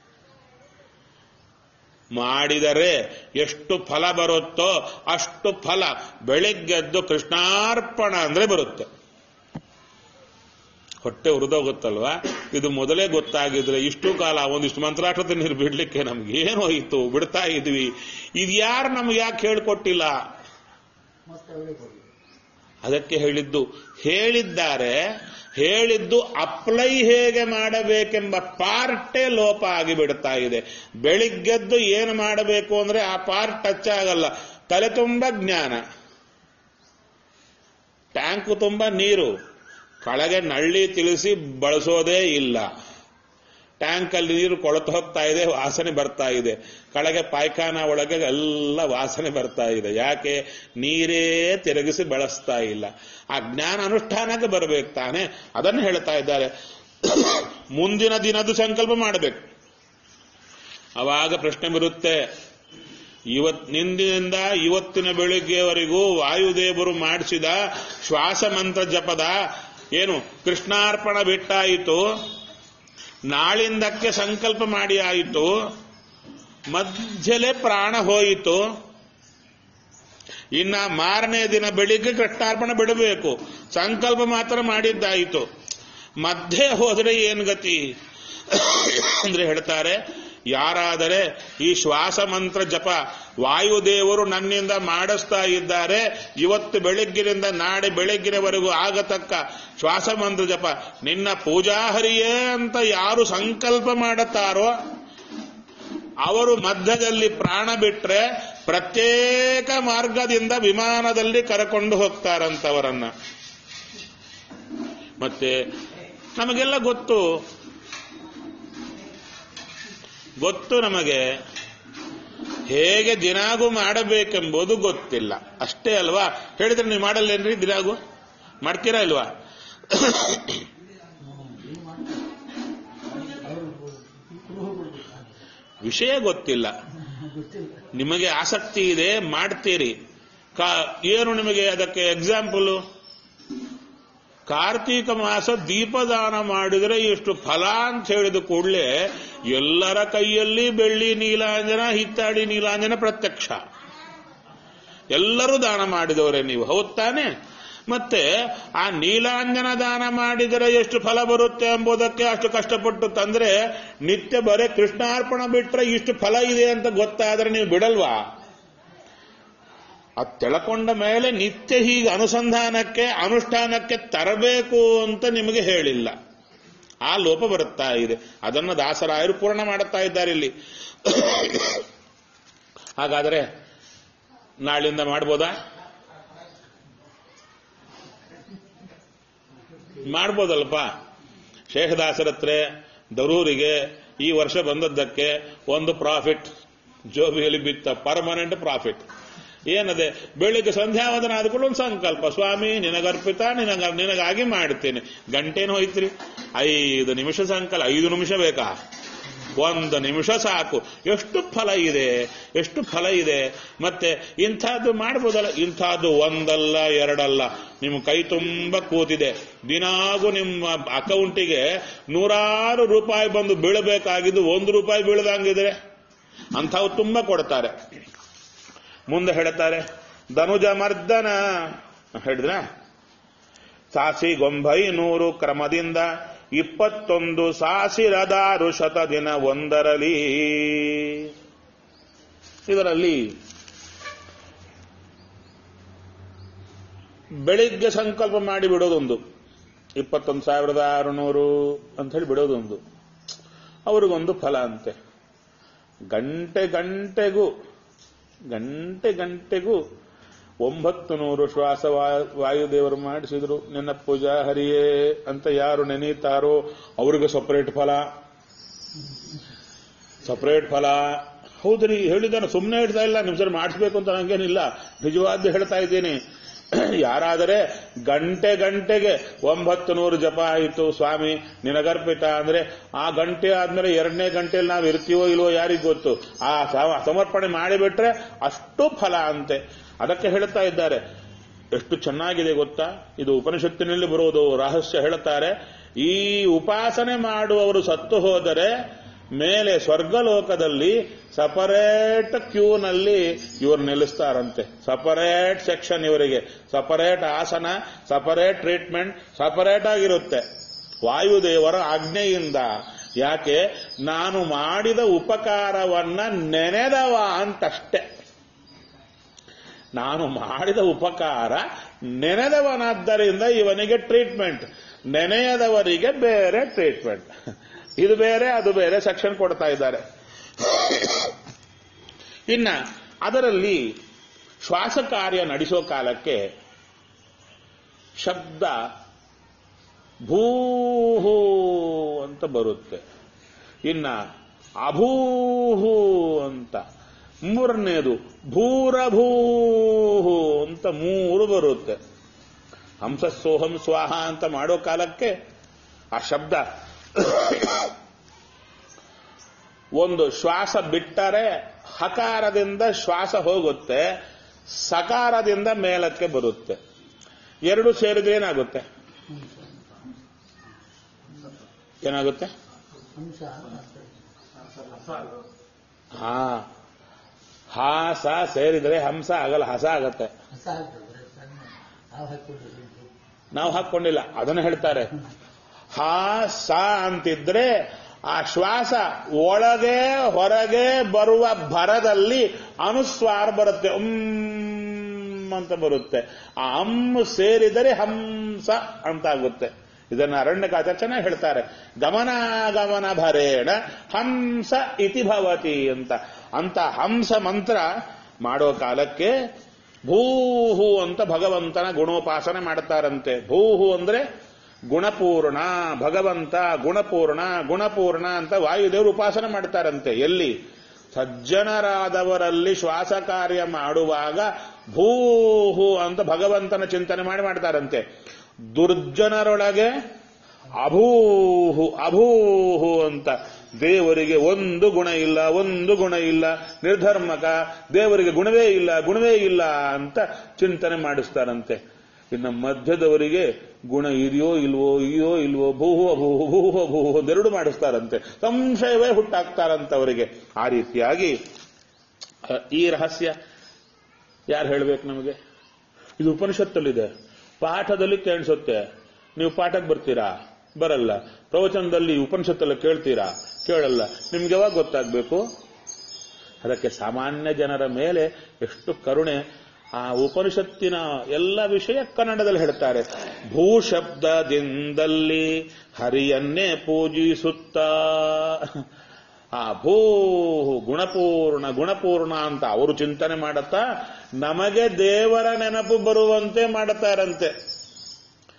ಮಾಡಿದರೆ ಎಷ್ಟು ಫಲ ಬರುತ್ತೋ ಅಷ್ಟು ಫಲ ಬೆಳಿಗ್ಗೆದ್ದು ಕೃಷ್ಣಾರ್ಪಣ ಅಂದ್ರೆ ಬರುತ್ತೆ ಹೊಟ್ಟೆ ಹುರಿದೋಗುತ್ತಲ್ವಾ ಇದು ಮೊದಲೇ ಗೊತ್ತಾಗಿದ್ರೆ ಇಷ್ಟು ಕಾಲ ಒಂದಿಷ್ಟು ಮಂತ್ರಾಕ್ಷತೆ ನೀರು ಬಿಡ್ಲಿಕ್ಕೆ ನಮ್ಗೆ ಏನು ಹೋಯಿತು ಬಿಡ್ತಾ ಇದ್ವಿ ಇದು ಯಾರು ನಮ್ಗೆ ಯಾಕೆ ಹೇಳ್ಕೊಟ್ಟಿಲ್ಲ ಮತ್ತೆ ಅವರೇ ಕೊಡಿ ಅದಕ್ಕೆ ಹೇಳಿದ್ದು ಹೇಳಿದ್ದಾರೆ ಹೇಳಿದ್ದು ಅಪ್ಲೈ ಹೇಗೆ ಮಾಡಬೇಕೆಂಬ ಪಾರ್ಟೇ ಲೋಪ ಆಗಿ ಬಿಡ್ತಾ ಇದೆ ಬೆಳಿಗ್ಗೆದ್ದು ಏನು ಮಾಡಬೇಕು ಅಂದ್ರೆ ಆ ಪಾರ್ಟ್ ಟಚ್ ಆಗಲ್ಲ ತಲೆ ತುಂಬ ಜ್ಞಾನ ಟ್ಯಾಂಕು ತುಂಬ ನೀರು ಕೆಳಗೆ ನಳ್ಳಿ ತಿಳಿಸಿ ಬಳಸೋದೇ ಇಲ್ಲ ಟ್ಯಾಂಕ್ ಅಲ್ಲಿ ನೀರು ಕೊಳತು ಹೋಗ್ತಾ ಇದೆ ವಾಸನೆ ಬರ್ತಾ ಇದೆ ಕೆಳಗೆ ಪಾಯ್ಖಾನ ಒಳಗೆ ಎಲ್ಲ ವಾಸನೆ ಬರ್ತಾ ಇದೆ ಯಾಕೆ ನೀರೇ ತಿರುಗಿಸಿ ಬಳಸ್ತಾ ಇಲ್ಲ ಆ ಜ್ಞಾನ ಅನುಷ್ಠಾನಕ್ಕೆ ಬರಬೇಕು ತಾನೆ ಅದನ್ನು ಹೇಳ್ತಾ ಇದ್ದಾರೆ ಮುಂದಿನ ದಿನದ ಸಂಕಲ್ಪ ಮಾಡಬೇಕು ಅವಾಗ ಪ್ರಶ್ನೆ ಬರುತ್ತೆ ಇವತ್ ನಿಂದಿನಿಂದ ಇವತ್ತಿನ ಬೆಳಿಗ್ಗೆವರೆಗೂ ವಾಯುದೇವರು ಮಾಡಿಸಿದ ಶ್ವಾಸ ಮಂತ್ರ ಜಪದ ಏನು ಕೃಷ್ಣಾರ್ಪಣ ಬಿಟ್ಟಾಯಿತು ನಾಳಿಂದಕ್ಕೆ ಸಂಕಲ್ಪ ಮಾಡಿ ಆಯಿತು ಮಧ್ಯಲೆ ಪ್ರಾಣ ಹೋಯಿತು ಇನ್ನ ಮಾರನೇ ದಿನ ಬೆಳಿಗ್ಗೆ ಕೃಷ್ಣಾರ್ಪಣ ಬಿಡಬೇಕು ಸಂಕಲ್ಪ ಮಾತ್ರ ಮಾಡಿದ್ದಾಯಿತು ಮಧ್ಯೆ ಹೋದರೆ ಏನ್ ಗತಿ ಅಂದ್ರೆ ಹೇಳ್ತಾರೆ ಯಾರಾದರೆ ಈ ಶ್ವಾಸ ಮಂತ್ರ ಜಪ ವಾಯುದೇವರು ನನ್ನಿಂದ ಮಾಡಿಸ್ತಾ ಇದ್ದಾರೆ ಇವತ್ತು ಬೆಳಗ್ಗಿನಿಂದ ನಾಳೆ ಬೆಳಗ್ಗಿನವರೆಗೂ ಆಗತಕ್ಕ ಶ್ವಾಸ ಮಂತ್ರ ಜಪ ನಿನ್ನ ಪೂಜಾಹರಿಯೇ ಅಂತ ಯಾರು ಸಂಕಲ್ಪ ಮಾಡುತ್ತಾರೋ ಅವರು ಮಧ್ಯದಲ್ಲಿ ಪ್ರಾಣ ಬಿಟ್ರೆ ಪ್ರತ್ಯೇಕ ಮಾರ್ಗದಿಂದ ವಿಮಾನದಲ್ಲಿ ಕರಕೊಂಡು ಹೋಗ್ತಾರಂತವರನ್ನ ಮತ್ತೆ ನಮಗೆಲ್ಲ ಗೊತ್ತು ಗೊತ್ತು ನಮಗೆ ಹೇಗೆ ದಿನಾಗೂ ಮಾಡಬೇಕೆಂಬುದು ಗೊತ್ತಿಲ್ಲ ಅಷ್ಟೇ ಅಲ್ವಾ ಹೇಳಿದ್ರೆ ನೀವು ಮಾಡಲ್ಲೇನ್ರಿ ದಿನಾಗೂ ಮಾಡ್ತೀರಾ ಇಲ್ವಾ ಏನು ಮಾಡ್ತಾರೆ ಅವರು ಕುರುಹು ಬಿಡ್ಬೇಕು ವಿಷಯ ಗೊತ್ತಿಲ್ಲ ಗೊತ್ತಿಲ್ಲ ನಿಮಗೆ ಆಸಕ್ತಿ ಇದೆ ಮಾಡ್ತೀರಿ ಕಾ- ಏನು ನಿಮಗೆ ಅದಕ್ಕೆ ಎಕ್ಸಾಂಪಲ್ ಕಾರ್ತೀಕ ಮಾಸ ದೀಪದಾನ ಮಾಡಿದರೆ ಎಷ್ಟು ಫಲ ಅಂತ ಹೇಳಿದ ಕೂಡಲೇ ಎಲ್ಲರ ಕೈಯಲ್ಲಿ ಬೆಳ್ಳಿ ನೀಲಾಂಜನ ಹಿತ್ತಾಡಿ ನೀಲಾಂಜನ ಪ್ರತ್ಯಕ್ಷ ಎಲ್ಲರೂ ದಾನ ಮಾಡಿದವರೇ ನೀವು ಹೌದ್ ತಾನೆ ಮತ್ತೆ ಆ ನೀಲಾಂಜನ ದಾನ ಮಾಡಿದರೆ ಎಷ್ಟು ಫಲ ಬರುತ್ತೆ ಎಂಬುದಕ್ಕೆ ಅಷ್ಟು ಕಷ್ಟಪಟ್ಟು ತಂದ್ರೆ ನಿತ್ಯ ಬರೇ ಕೃಷ್ಣಾರ್ಪಣ ಬಿಟ್ರೆ ಇಷ್ಟು ಫಲ ಇದೆ ಅಂತ ಗೊತ್ತಾದ್ರೆ ನೀವು ಬಿಡಲ್ವಾ ಅದು ತಿಳ್ಕೊಂಡ ಮೇಲೆ ನಿತ್ಯ ಹೀಗೆ ಅನುಸಂಧಾನಕ್ಕೆ ಅನುಷ್ಠಾನಕ್ಕೆ ತರಬೇಕು ಅಂತ ನಿಮಗೆ ಹೇಳಿಲ್ಲ ಆ ಲೋಪ ಬರುತ್ತಾ ಇದೆ ಅದನ್ನು ದಾಸರಾಯರು ಪೂರ್ಣ ಮಾಡುತ್ತಾ ಇದ್ದಾರೆ ಇಲ್ಲಿ ಹಾಗಾದರೆ ನಾಳಿಂದ ಮಾಡ್ಬೋದಾ ಮಾಡ್ಬೋದಲ್ಪ ಶೇಷದಾಸರ ಹತ್ರ ದರೂರಿಗೆ ಈ ವರ್ಷ ಬಂದದ್ದಕ್ಕೆ ಒಂದು ಪ್ರಾಫಿಟ್ ಜೋಬಿಯಲ್ಲಿ ಬಿತ್ತ ಪರ್ಮನೆಂಟ್ ಪ್ರಾಫಿಟ್ ಏನದೆ ಬೆಳಿಗ್ಗೆ ಸಂಧ್ಯಾವಂದನ ಆದ್ಕೊಂಡು ಒಂದು ಸಂಕಲ್ಪ ಸ್ವಾಮಿ ನಿನಗರ್ಪಿತ ನಿನಗ ನಿನಗಾಗಿ ಮಾಡ್ತೇನೆ ಗಂಟೇನು ಹೋಯ್ತ್ರಿ ಐದು ನಿಮಿಷ ಸಂಕಲ್ಪ ಐದು ನಿಮಿಷ ಬೇಕಾ ಒಂದು ನಿಮಿಷ ಸಾಕು ಎಷ್ಟು ಫಲ ಇದೆ ಎಷ್ಟು ಫಲ ಇದೆ ಮತ್ತೆ ಇಂಥದ್ದು ಮಾಡ್ಬೋದಲ್ಲ ಇಂಥದ್ದು ಒಂದಲ್ಲ ಎರಡಲ್ಲ ನಿಮ್ಮ ಕೈ ತುಂಬ ಕೂತಿದೆ ದಿನಾಗೂ ನಿಮ್ಮ ಅಕೌಂಟಿಗೆ ನೂರಾರು ರೂಪಾಯಿ ಬಂದು ಬೀಳಬೇಕಾಗಿದ್ದು ಒಂದು ರೂಪಾಯಿ ಬೀಳದಂಗಿದ್ರೆ ಅಂಥವು ತುಂಬ ಕೊಡ್ತಾರೆ ಮುಂದೆ ಹೇಳ್ತಾರೆ ಧನುಜ ಮರ್ದನ ಹೇಳಿದ್ರ ಸಾಸಿ ಗೊಂಬೈನೂರು ಕ್ರಮದಿಂದ ಇಪ್ಪತ್ತೊಂದು ಸಾಸಿರದಾರು ಶತ ದಿನ ಒಂದರಲಿ ಇದರಲ್ಲಿ ಬೆಳಿಗ್ಗೆ ಸಂಕಲ್ಪ ಮಾಡಿ ಬಿಡೋದೊಂದು ಇಪ್ಪತ್ತೊಂದು ಸಾವಿರದ ಆರುನೂರು ಅಂತ ಹೇಳಿ ಬಿಡೋದೊಂದು ಅವ್ರಿಗೊಂದು ಫಲ ಅಂತೆ ಗಂಟೆ ಗಂಟೆಗೂ ಗಂಟೆ ಗಂಟೆಗೂ ಒಂಬತ್ತು ನೂರು ಶ್ವಾಸ ವಾ- ವಾಯುದೇವರು ಮಾಡಿಸಿದ್ರು ನಿನ್ನ ಪೂಜಾ ಹರಿಯೇ ಅಂತ ಯಾರು ನೆನೀತಾರೋ ಅವ್ರಿಗೆ ಸಪರೇಟ್ ಫಲ ಸಪರೇಟ್ ಫಲ ಹೌದ್ರಿ ಹೇಳಿದ್ದಾನೆ ಸುಮ್ಮನೆ ಹೇಳ್ತಾ ಇಲ್ಲ ನಿಮ್ ಸರಿ ಮಾಡಿಸ್ಬೇಕು ಅಂತ ನಂಗೇನಿಲ್ಲ ನಿಜವಾದ್ದು ಹೇಳ್ತಾ ಇದ್ದೀನಿ ಯಾರಾದರೆ ಗಂಟೆ ಗಂಟೆಗೆ ಒಂಬತ್ತು ನೂರು ಜಪ ಆಯಿತು ಸ್ವಾಮಿ ನಿನಗರ್ಪಿತ ಅಂದ್ರೆ ಆ ಗಂಟೆ ಆದ್ಮೇಲೆ ಎರಡನೇ ಗಂಟೆಯಲ್ಲಿ ನಾವು ಇರ್ತೀವೋ ಇಲ್ವೋ ಯಾರಿಗ್ ಗೊತ್ತು ಆ ಸಮ- ಸಮರ್ಪಣೆ ಮಾಡಿಬಿಟ್ರೆ ಅಷ್ಟು ಫಲ ಅಂತೆ ಅದಕ್ಕೆ ಹೇಳ್ತಾ ಇದ್ದಾರೆ ಎಷ್ಟು ಚೆನ್ನಾಗಿದೆ ಗೊತ್ತಾ ಇದು ಉಪನಿಷತ್ತಿನಲ್ಲಿ ಬರುವುದು ರಹಸ್ಯ ಹೇಳುತ್ತಾರೆ ಈ ಉಪಾಸನೆ ಮಾಡುವವರು ಸತ್ತು ಹೋದರೆ ಮೇಲೆ ಸ್ವರ್ಗಲೋಕದಲ್ಲಿ ಸಪರೇಟ್ ಕ್ಯೂನಲ್ಲಿ ಇವರು ನಿಲ್ಲಿಸ್ತಾರಂತೆ ಸಪರೇಟ್ ಸೆಕ್ಷನ್ ಇವರಿಗೆ ಸಪರೇಟ್ ಆಸನ ಸಪರೇಟ್ ಟ್ರೀಟ್ಮೆಂಟ್ ಸಪರೇಟ್ ಆಗಿರುತ್ತೆ ವಾಯುದೇವರ ಆಜ್ಞೆಯಿಂದ ಯಾಕೆ ನಾನು ಮಾಡಿದ ಉಪಕಾರವನ್ನ ನೆನೆದವ ಅಂತಷ್ಟೇ ನಾನು ಮಾಡಿದ ಉಪಕಾರ ನೆನೆದವನಾದ್ದರಿಂದ ಇವನಿಗೆ ಟ್ರೀಟ್ಮೆಂಟ್ ನೆನೆಯದವರಿಗೆ ಬೇರೆ ಟ್ರೀಟ್ಮೆಂಟ್ ಇದು ಬೇರೆ ಅದು ಬೇರೆ ಸೆಕ್ಷನ್ ಕೊಡ್ತಾ ಇದ್ದಾರೆ ಇನ್ನ ಅದರಲ್ಲಿ ಶ್ವಾಸ ಕಾರ್ಯ ನಡೆಸೋ ಕಾಲಕ್ಕೆ ಶಬ್ದ ಭೂಹು ಅಂತ ಬರುತ್ತೆ ಇನ್ನ ಅಭೂಹು ಅಂತ ಮೂರನೇದು ಭೂರಭೂಹು ಅಂತ ಮೂರು ಬರುತ್ತೆ ಹಂಸ ಸೋಹಂ ಸ್ವಾಹ ಅಂತ ಮಾಡೋ ಕಾಲಕ್ಕೆ ಆ ಶಬ್ದ ಒಂದು ಶ್ವಾಸ ಬಿಟ್ಟರೆ ಹಕಾರದಿಂದ ಶ್ವಾಸ ಹೋಗುತ್ತೆ ಸಕಾರದಿಂದ ಮೇಲಕ್ಕೆ ಬರುತ್ತೆ ಎರಡು ಸೇರಿದ್ರೆ ಏನಾಗುತ್ತೆ ಏನಾಗುತ್ತೆ ಅಂಶ ಹಾ ಹಾಸ ಸೇರಿದ್ರೆ ಹಂಸ ಆಗಲ್ಲ ಹಸ ಆಗತ್ತೆ ಹೊಸ ಆಗ್ತದೆ ಸಣ್ಣ ನಾವು ಹಾಕೊಂಡಿದ್ದೀವಿ ನಾವು ಹಾಕೊಂಡಿಲ್ಲ ಅದನ್ನು ಹೇಳ್ತಾರೆ ಹಾ ಸ ಅಂತಿದ್ರೆ ಆ ಶ್ವಾಸ ಒಳಗೆ ಹೊರಗೆ ಬರುವ ಭರದಲ್ಲಿ ಅನುಸ್ವಾರ ಬರುತ್ತೆ ಉಮ್ ಅಂತ ಬರುತ್ತೆ ಆ ಅಮ್ಮ ಸೇರಿದರೆ ಹಂಸ ಅಂತ ಆಗುತ್ತೆ ಇದನ್ನ ಅರಣ್ಯಕಾಚಾರ ಚೆನ್ನಾಗಿ ಹೇಳ್ತಾರೆ ಗಮನಾಗಮನ ಭರೇಣ ಹಂಸ ಇತಿ ಭವತಿ ಅಂತ ಅಂತ ಹಂಸ ಮಂತ್ರ ಮಾಡೋ ಕಾಲಕ್ಕೆ ಭೂಹು ಅಂತ ಭಗವಂತನ ಗುಣೋಪಾಸನೆ ಮಾಡ್ತಾರಂತೆ ಭೂಹು ಅಂದ್ರೆ ಗುಣಪೂರ್ಣ ಭಗವಂತ ಗುಣಪೂರ್ಣ ಗುಣಪೂರ್ಣ ಅಂತ ವಾಯುದೇವರು ಉಪಾಸನೆ ಮಾಡ್ತಾರಂತೆ ಎಲ್ಲಿ ಸಜ್ಜನರಾದವರಲ್ಲಿ ಶ್ವಾಸ ಕಾರ್ಯ ಮಾಡುವಾಗ ಭೂಹು ಅಂತ ಭಗವಂತನ ಚಿಂತನೆ ಮಾಡಿ ಮಾಡ್ತಾರಂತೆ ದುರ್ಜನರೊಳಗೆ ಅಭೂಹು ಅಭೂಹು ಅಂತ ದೇವರಿಗೆ ಒಂದು ಗುಣ ಇಲ್ಲ ಒಂದು ಗುಣ ಇಲ್ಲ ನಿರ್ಧರ್ಮಕ ದೇವರಿಗೆ ಗುಣವೇ ಇಲ್ಲ ಗುಣವೇ ಇಲ್ಲ ಅಂತ ಚಿಂತನೆ ಮಾಡಿಸ್ತಾರಂತೆ ಇನ್ನು ಮಧ್ಯದವರಿಗೆ ಗುಣ ಇದೆಯೋ ಇಲ್ವೋ ಇದೆಯೋ ಇಲ್ವೋ ಭೂಹು ಅಭೂಹು ಭೂಹು ಅಭೂಹು ಒಂದೆರಡು ಮಾಡಿಸ್ತಾರಂತೆ ಸಂಶಯವೇ ಹುಟ್ಟಾಕ್ತಾರಂತ ಅವರಿಗೆ ಆ ರೀತಿಯಾಗಿ ಅಹ್, ಈ ರಹಸ್ಯ ಯಾರು ಹೇಳ್ಬೇಕು ನಮಗೆ ಇದು ಉಪನಿಷತ್ತಲ್ಲಿದೆ ಪಾಠದಲ್ಲಿ ಕೇಳಿಸುತ್ತೆ ನೀವು ಪಾಠಕ್ಕೆ ಬರ್ತೀರಾ ಬರಲ್ಲ ಪ್ರವಚನದಲ್ಲಿ ಉಪನಿಷತ್ತಲ್ಲ ಕೇಳ್ತೀರಾ ಕೇಳಲ್ಲ ನಿಮ್ಗೆ ಯಾವಾಗ ಗೊತ್ತಾಗಬೇಕು ಅದಕ್ಕೆ ಸಾಮಾನ್ಯ ಜನರ ಮೇಲೆ ಎಷ್ಟು ಕರುಣೆ ಆ ಉಪನಿಷತ್ತಿನ ಎಲ್ಲ ವಿಷಯ ಕನ್ನಡದಲ್ಲಿ ಹೇಳ್ತಾರೆ ಭೂಶಬ್ದದಿಂದಲ್ಲಿ ಹರಿಯನ್ನೇ ಪೂಜಿಸುತ್ತಾ ಆ ಭೂ ಗುಣಪೂರ್ಣ ಗುಣಪೂರ್ಣ ಅಂತ ಅವರು ಚಿಂತನೆ ಮಾಡುತ್ತಾ ನಮಗೆ ದೇವರ ನೆನಪು ಬರುವಂತೆ ಮಾಡುತ್ತಾರಂತೆ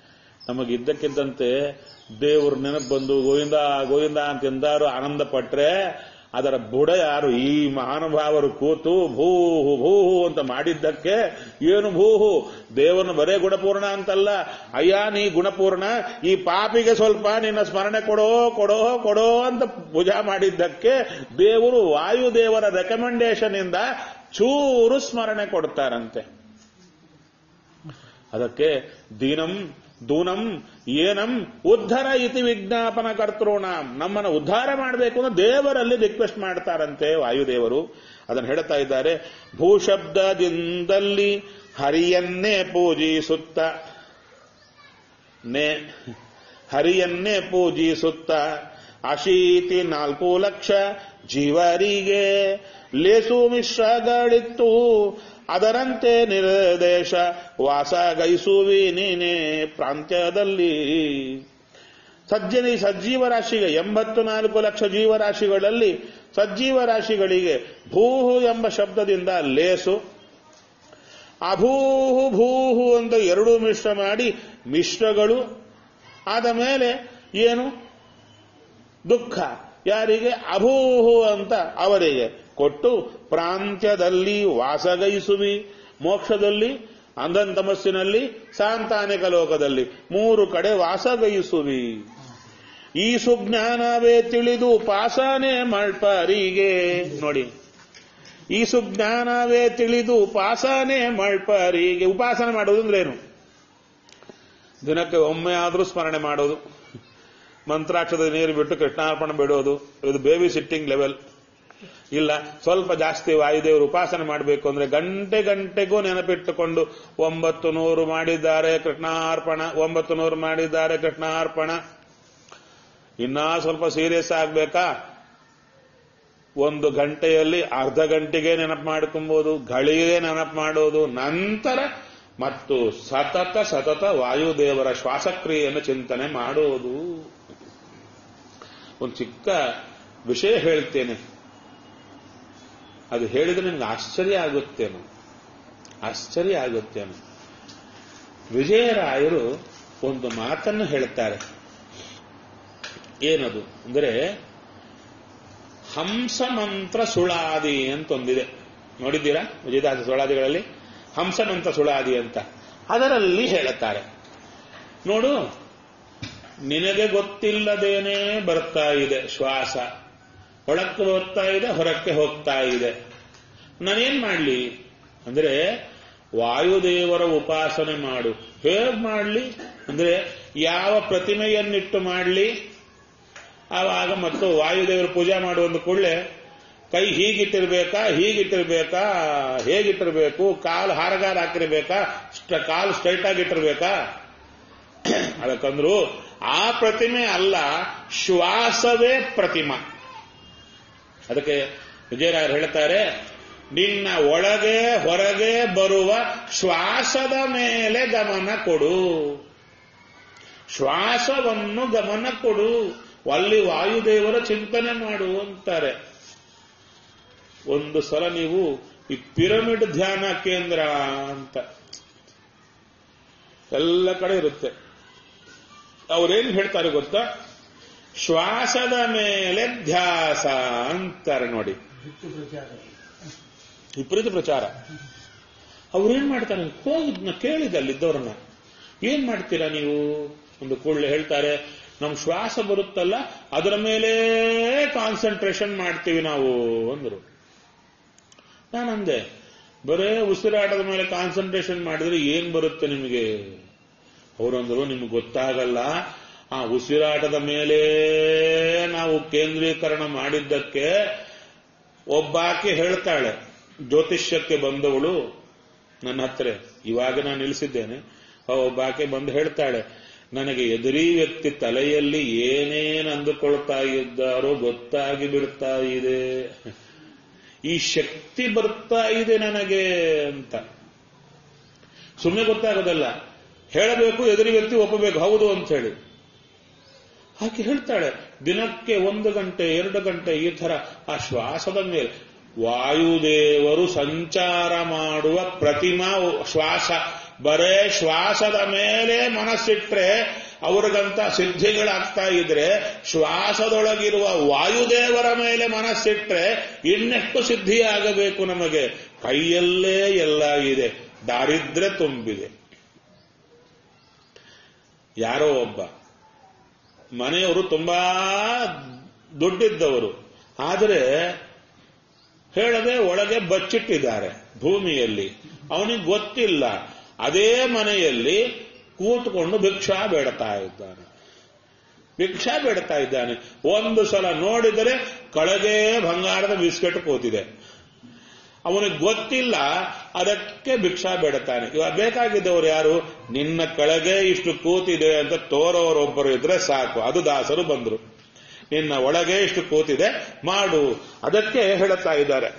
ನಮಗಿದ್ದಕ್ಕಿದ್ದಂತೆ ದೇವ್ರ ನೆನಪು ಬಂದು ಗೋವಿಂದ ಗೋವಿಂದ ಅಂತ ಎಂದಾರು ಆನಂದ ಪಟ್ರೆ ಅದರ ಬುಡ ಯಾರು ಈ ಮಹಾನುಭಾವರು ಕೂತು ಭೂಹು ಭೂಹು ಅಂತ ಮಾಡಿದ್ದಕ್ಕೆ ಏನು ಭೂಹು ದೇವರನ್ನು ಬರೇ ಗುಣಪೂರ್ಣ ಅಂತಲ್ಲ ಅಯ್ಯ ನೀ ಗುಣಪೂರ್ಣ ಈ ಪಾಪಿಗೆ ಸ್ವಲ್ಪ ನಿನ್ನ ಸ್ಮರಣೆ ಕೊಡೋ ಕೊಡೋ ಕೊಡೋ ಅಂತ ಪೂಜಾ ಮಾಡಿದ್ದಕ್ಕೆ ದೇವರು ವಾಯುದೇವರ ರೆಕಮೆಂಡೇಶನ್ ಇಂದ ಚೂರು ಸ್ಮರಣೆ ಕೊಡ್ತಾರಂತೆ ಅದಕ್ಕೆ ದೀನಂ ದೂನಂ ಏನಂ ಉದ್ಧರ ಇತಿ ವಿಜ್ಞಾಪನ ಕರ್ತೃಣ ನಮ್ಮನ್ನು ಉದ್ಧಾರ ಮಾಡಬೇಕು ಅಂತ ದೇವರಲ್ಲಿ ರಿಕ್ವೆಸ್ಟ್ ಮಾಡ್ತಾರಂತೆ ವಾಯುದೇವರು ಅದನ್ನು ಹೇಳ್ತಾ ಇದ್ದಾರೆ ಭೂಶಬ್ದದಿಂದಲ್ಲಿ ಹರಿಯನ್ನೇ ಪೂಜಿಸುತ್ತ ನೇ ಹರಿಯನ್ನೇ ಪೂಜಿಸುತ್ತ ಅಶೀತಿ ನಾಲ್ಕು ಲಕ್ಷ ಜೀವರಿಗೆ ಲೇಸು ಮಿಶ್ರಗಳಿತ್ತು ಅದರಂತೆ ನಿರ್ದೇಶ ವಾಸಗೈಸುವಿ ನೀನೇ ಪ್ರಾಂತ್ಯದಲ್ಲಿ ಸಜ್ಜನಿ ಸಜ್ಜೀವ ರಾಶಿಗೆ ಎಂಬತ್ತು ನಾಲ್ಕು ಲಕ್ಷ ಜೀವರಾಶಿಗಳಲ್ಲಿ ಸಜ್ಜೀವ ರಾಶಿಗಳಿಗೆ ಭೂಹು ಎಂಬ ಶಬ್ದದಿಂದ ಲೇಸು ಅಭೂಹು ಭೂಹು ಅಂತ ಎರಡೂ ಮಿಶ್ರ ಮಾಡಿ ಮಿಶ್ರಗಳು ಆದ ಮೇಲೆ ಏನು ದುಃಖ ಯಾರಿಗೆ ಅಭೂಹು ಅಂತ ಅವರಿಗೆ ಕೊಟ್ಟು ಪ್ರಾಂತ್ಯದಲ್ಲಿ ವಾಸಗೈಸುವಿ ಮೋಕ್ಷದಲ್ಲಿ ಅಂಧನ್ ತಮಸ್ಸಿನಲ್ಲಿ ಸಾಂತಾನಿಕ ಲೋಕದಲ್ಲಿ ಮೂರು ಕಡೆ ವಾಸಗೈಸುವಿ ಈ ಸುಜ್ಞಾನವೇ ತಿಳಿದು ಉಪಾಸನೆ ಮಳ್ಪರಿಗೆ ನೋಡಿ ಈ ಸುಜ್ಞಾನವೇ ತಿಳಿದು ಉಪಾಸನೆ ಮಳ್ಪರಿಗೆ ಉಪಾಸನೆ ಮಾಡೋದು ಅಂದ್ರೆ ಏನು ದಿನಕ್ಕೆ ಒಮ್ಮೆ ಆದರೂ ಸ್ಮರಣೆ ಮಾಡೋದು ಮಂತ್ರಾಕ್ಷದ ನೀರು ಬಿಟ್ಟು ಕೃಷ್ಣಾರ್ಪಣೆ ಬಿಡೋದು ಇದು ಬೇಬಿ ಸಿಟ್ಟಿಂಗ್ ಲೆವೆಲ್ ಇಲ್ಲ ಸ್ವಲ್ಪ ಜಾಸ್ತಿ ವಾಯುದೇವರು ಉಪಾಸನೆ ಮಾಡಬೇಕು ಅಂದ್ರೆ ಗಂಟೆ ಗಂಟೆಗೂ ನೆನಪಿಟ್ಟುಕೊಂಡು ಒಂಬತ್ತು ನೂರು ಮಾಡಿದ್ದಾರೆ ಕೃಷ್ಣಾರ್ಪಣ ಒಂಬತ್ತು ನೂರು ಮಾಡಿದ್ದಾರೆ ಕೃಷ್ಣಾರ್ಪಣ ಇನ್ನ ಸ್ವಲ್ಪ ಸೀರಿಯಸ್ ಆಗ್ಬೇಕಾ ಒಂದು ಗಂಟೆಯಲ್ಲಿ ಅರ್ಧ ಗಂಟೆಗೆ ನೆನಪು ಮಾಡ್ಕೊಬಹುದು ಗಳಿಗೆ ನೆನಪು ಮಾಡೋದು ನಂತರ ಮತ್ತು ಸತತ ಸತತ ವಾಯುದೇವರ ಶ್ವಾಸಕ್ರಿಯೆಯನ್ನು ಚಿಂತನೆ ಮಾಡೋದು ಒಂದು ಚಿಕ್ಕ ವಿಷಯ ಹೇಳ್ತೇನೆ ಅದು ಹೇಳಿದ್ರೆ ನಿಮ್ಗೆ ಆಶ್ಚರ್ಯ ಆಗುತ್ತೇನೋ ಆಶ್ಚರ್ಯ ಆಗುತ್ತೇನೋ ವಿಜಯರಾಯರು ಒಂದು ಮಾತನ್ನು ಹೇಳ್ತಾರೆ ಏನದು ಅಂದರೆ ಹಂಸಮಂತ್ರ ಸುಳಾದಿ ಅಂತ ಒಂದಿದೆ ನೋಡಿದ್ದೀರಾ ವಿಜಯದಾಸ ಸುಳಾದಿಗಳಲ್ಲಿ ಹಂಸಮಂತ್ರ ಸುಳಾದಿ ಅಂತ ಅದರಲ್ಲಿ ಹೇಳುತ್ತಾರೆ ನೋಡು ನಿನಗೆ ಗೊತ್ತಿಲ್ಲದೇನೆ ಬರ್ತಾ ಇದೆ ಶ್ವಾಸ ಒಳಕ್ಕೆ ಹೋಗ್ತಾ ಇದೆ ಹೊರಕ್ಕೆ ಹೋಗ್ತಾ ಇದೆ ನಾನೇನ್ ಮಾಡ್ಲಿ ಅಂದ್ರೆ ವಾಯುದೇವರ ಉಪಾಸನೆ ಮಾಡು ಹೇಗ್ ಮಾಡ್ಲಿ ಅಂದ್ರೆ ಯಾವ ಪ್ರತಿಮೆಯನ್ನಿಟ್ಟು ಮಾಡ್ಲಿ ಆವಾಗ ಮತ್ತು ವಾಯುದೇವರ ಪೂಜೆ ಮಾಡುವ ಕೂಡಲೇ ಕೈ ಹೀಗಿಟ್ಟಿರ್ಬೇಕಾ ಹೀಗಿಟ್ಟಿರ್ಬೇಕಾ ಹೇಗಿಟ್ಟಿರ್ಬೇಕು ಕಾಲು ಹಾರಗಾಲ ಹಾಕಿರ್ಬೇಕಾ ಸ್ಟ- ಕಾಲು ಸ್ಟ್ರೈಟ್ ಆಗಿಟ್ಟಿರ್ಬೇಕಾ ಅದಕ್ಕಂದ್ರು ಆ ಪ್ರತಿಮೆ ಅಲ್ಲ ಶ್ವಾಸವೇ ಪ್ರತಿಮಾ ಅದಕ್ಕೆ ವಿಜಯರಾಯರು ಹೇಳ್ತಾರೆ ನಿನ್ನ ಒಳಗೆ ಹೊರಗೆ ಬರುವ ಶ್ವಾಸದ ಮೇಲೆ ಗಮನ ಕೊಡು ಶ್ವಾಸವನ್ನು ಗಮನ ಕೊಡು ಅಲ್ಲಿ ವಾಯುದೇವರ ಚಿಂತನೆ ಮಾಡು ಅಂತಾರೆ ಒಂದು ಸಲ ನೀವು ಈ ಪಿರಮಿಡ್ ಧ್ಯಾನ ಕೇಂದ್ರ ಅಂತ ಎಲ್ಲ ಕಡೆ ಇರುತ್ತೆ ಅವ್ರೇನ್ ಹೇಳ್ತಾರೆ ಗೊತ್ತಾ ಶ್ವಾಸದ ಮೇಲೆ ಧ್ಯಾಸ ಅಂತಾರೆ ನೋಡಿ ಹೆಚ್ಚು ಪ್ರಚಾರ ವಿಪರೀತ ಪ್ರಚಾರ ಅವ್ರೇನ್ ಮಾಡ್ತಾರೆ ಹೋಗಿದ್ನ ಕೇಳಿದ ಅಲ್ಲಿದ್ದವ್ರನ್ನ ಏನ್ ಮಾಡ್ತೀರಾ ನೀವು ಒಂದು ಕೂಡಲೇ ಹೇಳ್ತಾರೆ ನಮ್ ಶ್ವಾಸ ಬರುತ್ತಲ್ಲ ಅದರ ಮೇಲೆ ಕಾನ್ಸಂಟ್ರೇಷನ್ ಮಾಡ್ತೀವಿ ನಾವು ಅಂದ್ರು ನಾನಂದೆ ಬರೇ ಉಸಿರಾಟದ ಮೇಲೆ ಕಾನ್ಸಂಟ್ರೇಷನ್ ಮಾಡಿದ್ರೆ ಏನ್ ಬರುತ್ತೆ ನಿಮಗೆ ಅವರಂದ್ರು ನಿಮ್ಗೆ ಗೊತ್ತಾಗಲ್ಲ ಆ ಉಸಿರಾಟದ ಮೇಲೆ ನಾವು ಕೇಂದ್ರೀಕರಣ ಮಾಡಿದ್ದಕ್ಕೆ ಒಬ್ಬಾಕೆ ಹೇಳ್ತಾಳೆ ಜ್ಯೋತಿಷ್ಯಕ್ಕೆ ಬಂದವಳು ನನ್ನ ಹತ್ರ ಇವಾಗ ನಾನು ನಿಲ್ಲಿಸಿದ್ದೇನೆ ಆ ಒಬ್ಬಾಕೆ ಬಂದು ಹೇಳ್ತಾಳೆ ನನಗೆ ಎದುರಿ ವ್ಯಕ್ತಿ ತಲೆಯಲ್ಲಿ ಏನೇನು ಅಂದುಕೊಳ್ತಾ ಇದ್ದಾರೋ ಗೊತ್ತಾಗಿ ಬಿಡ್ತಾ ಇದೆ ಈ ಶಕ್ತಿ ಬರ್ತಾ ಇದೆ ನನಗೆ ಅಂತ ಸುಮ್ಮನೆ ಗೊತ್ತಾಗೋದಲ್ಲ ಹೇಳಬೇಕು ಎದುರಿ ವ್ಯಕ್ತಿ ಒಪ್ಪಬೇಕು ಹೌದು ಅಂತ ಹೇಳಿ ಆಕೆ ಹೇಳ್ತಾಳೆ ದಿನಕ್ಕೆ ಒಂದು ಗಂಟೆ ಎರಡು ಗಂಟೆ ಈ ತರ ಆ ಶ್ವಾಸದ ಮೇಲೆ ವಾಯುದೇವರು ಸಂಚಾರ ಮಾಡುವ ಪ್ರತಿಮಾ ಶ್ವಾಸ ಬರೇ ಶ್ವಾಸದ ಮೇಲೆ ಮನಸ್ಸಿಟ್ರೆ ಅವ್ರಿಗಂತ ಸಿದ್ಧಿಗಳಾಗ್ತಾ ಇದ್ರೆ ಶ್ವಾಸದೊಳಗಿರುವ ವಾಯುದೇವರ ಮೇಲೆ ಮನಸ್ಸಿಟ್ರೆ ಇನ್ನೆಷ್ಟು ಸಿದ್ಧಿಯಾಗಬೇಕು ನಮಗೆ ಕೈಯಲ್ಲೇ ಎಲ್ಲ ಇದೆ ದಾರಿದ್ರೆ ತುಂಬಿದೆ ಯಾರೋ ಒಬ್ಬ ಮನೆಯವರು ತುಂಬಾ ದುಡ್ಡಿದ್ದವರು ಆದರೆ ಹೇಳದೆ ಒಳಗೆ ಬಚ್ಚಿಟ್ಟಿದ್ದಾರೆ ಭೂಮಿಯಲ್ಲಿ ಅವನಿಗೆ ಗೊತ್ತಿಲ್ಲ ಅದೇ ಮನೆಯಲ್ಲಿ ಕೂತ್ಕೊಂಡು ಭಿಕ್ಷಾ ಬೇಡ್ತಾ ಇದ್ದಾನೆ ಭಿಕ್ಷಾ ಬೇಡ್ತಾ ಇದ್ದಾನೆ ಒಂದು ಸಲ ನೋಡಿದರೆ ಕಳಗೆ ಬಂಗಾರದ ಬಿಸ್ಕೆಟ್ ಕೂತಿದೆ ಅವನಿಗೆ ಗೊತ್ತಿಲ್ಲ ಅದಕ್ಕೆ ಭಿಕ್ಷಾ ಬೇಡುತ್ತಾನೆ ಇವಾಗ ಬೇಕಾಗಿದ್ದವರು ಯಾರು ನಿನ್ನ ಕೆಳಗೆ ಇಷ್ಟು ಕೂತಿದೆ ಅಂತ ತೋರೋರೊಬ್ಬರು ಇದ್ರೆ ಸಾಕು ಅದು ದಾಸರು ಬಂದರು ನಿನ್ನ ಒಳಗೆ ಇಷ್ಟು ಕೂತಿದೆ ಮಾಡು ಅದಕ್ಕೆ ಹೇಳುತ್ತಾ ಇದ್ದಾರೆ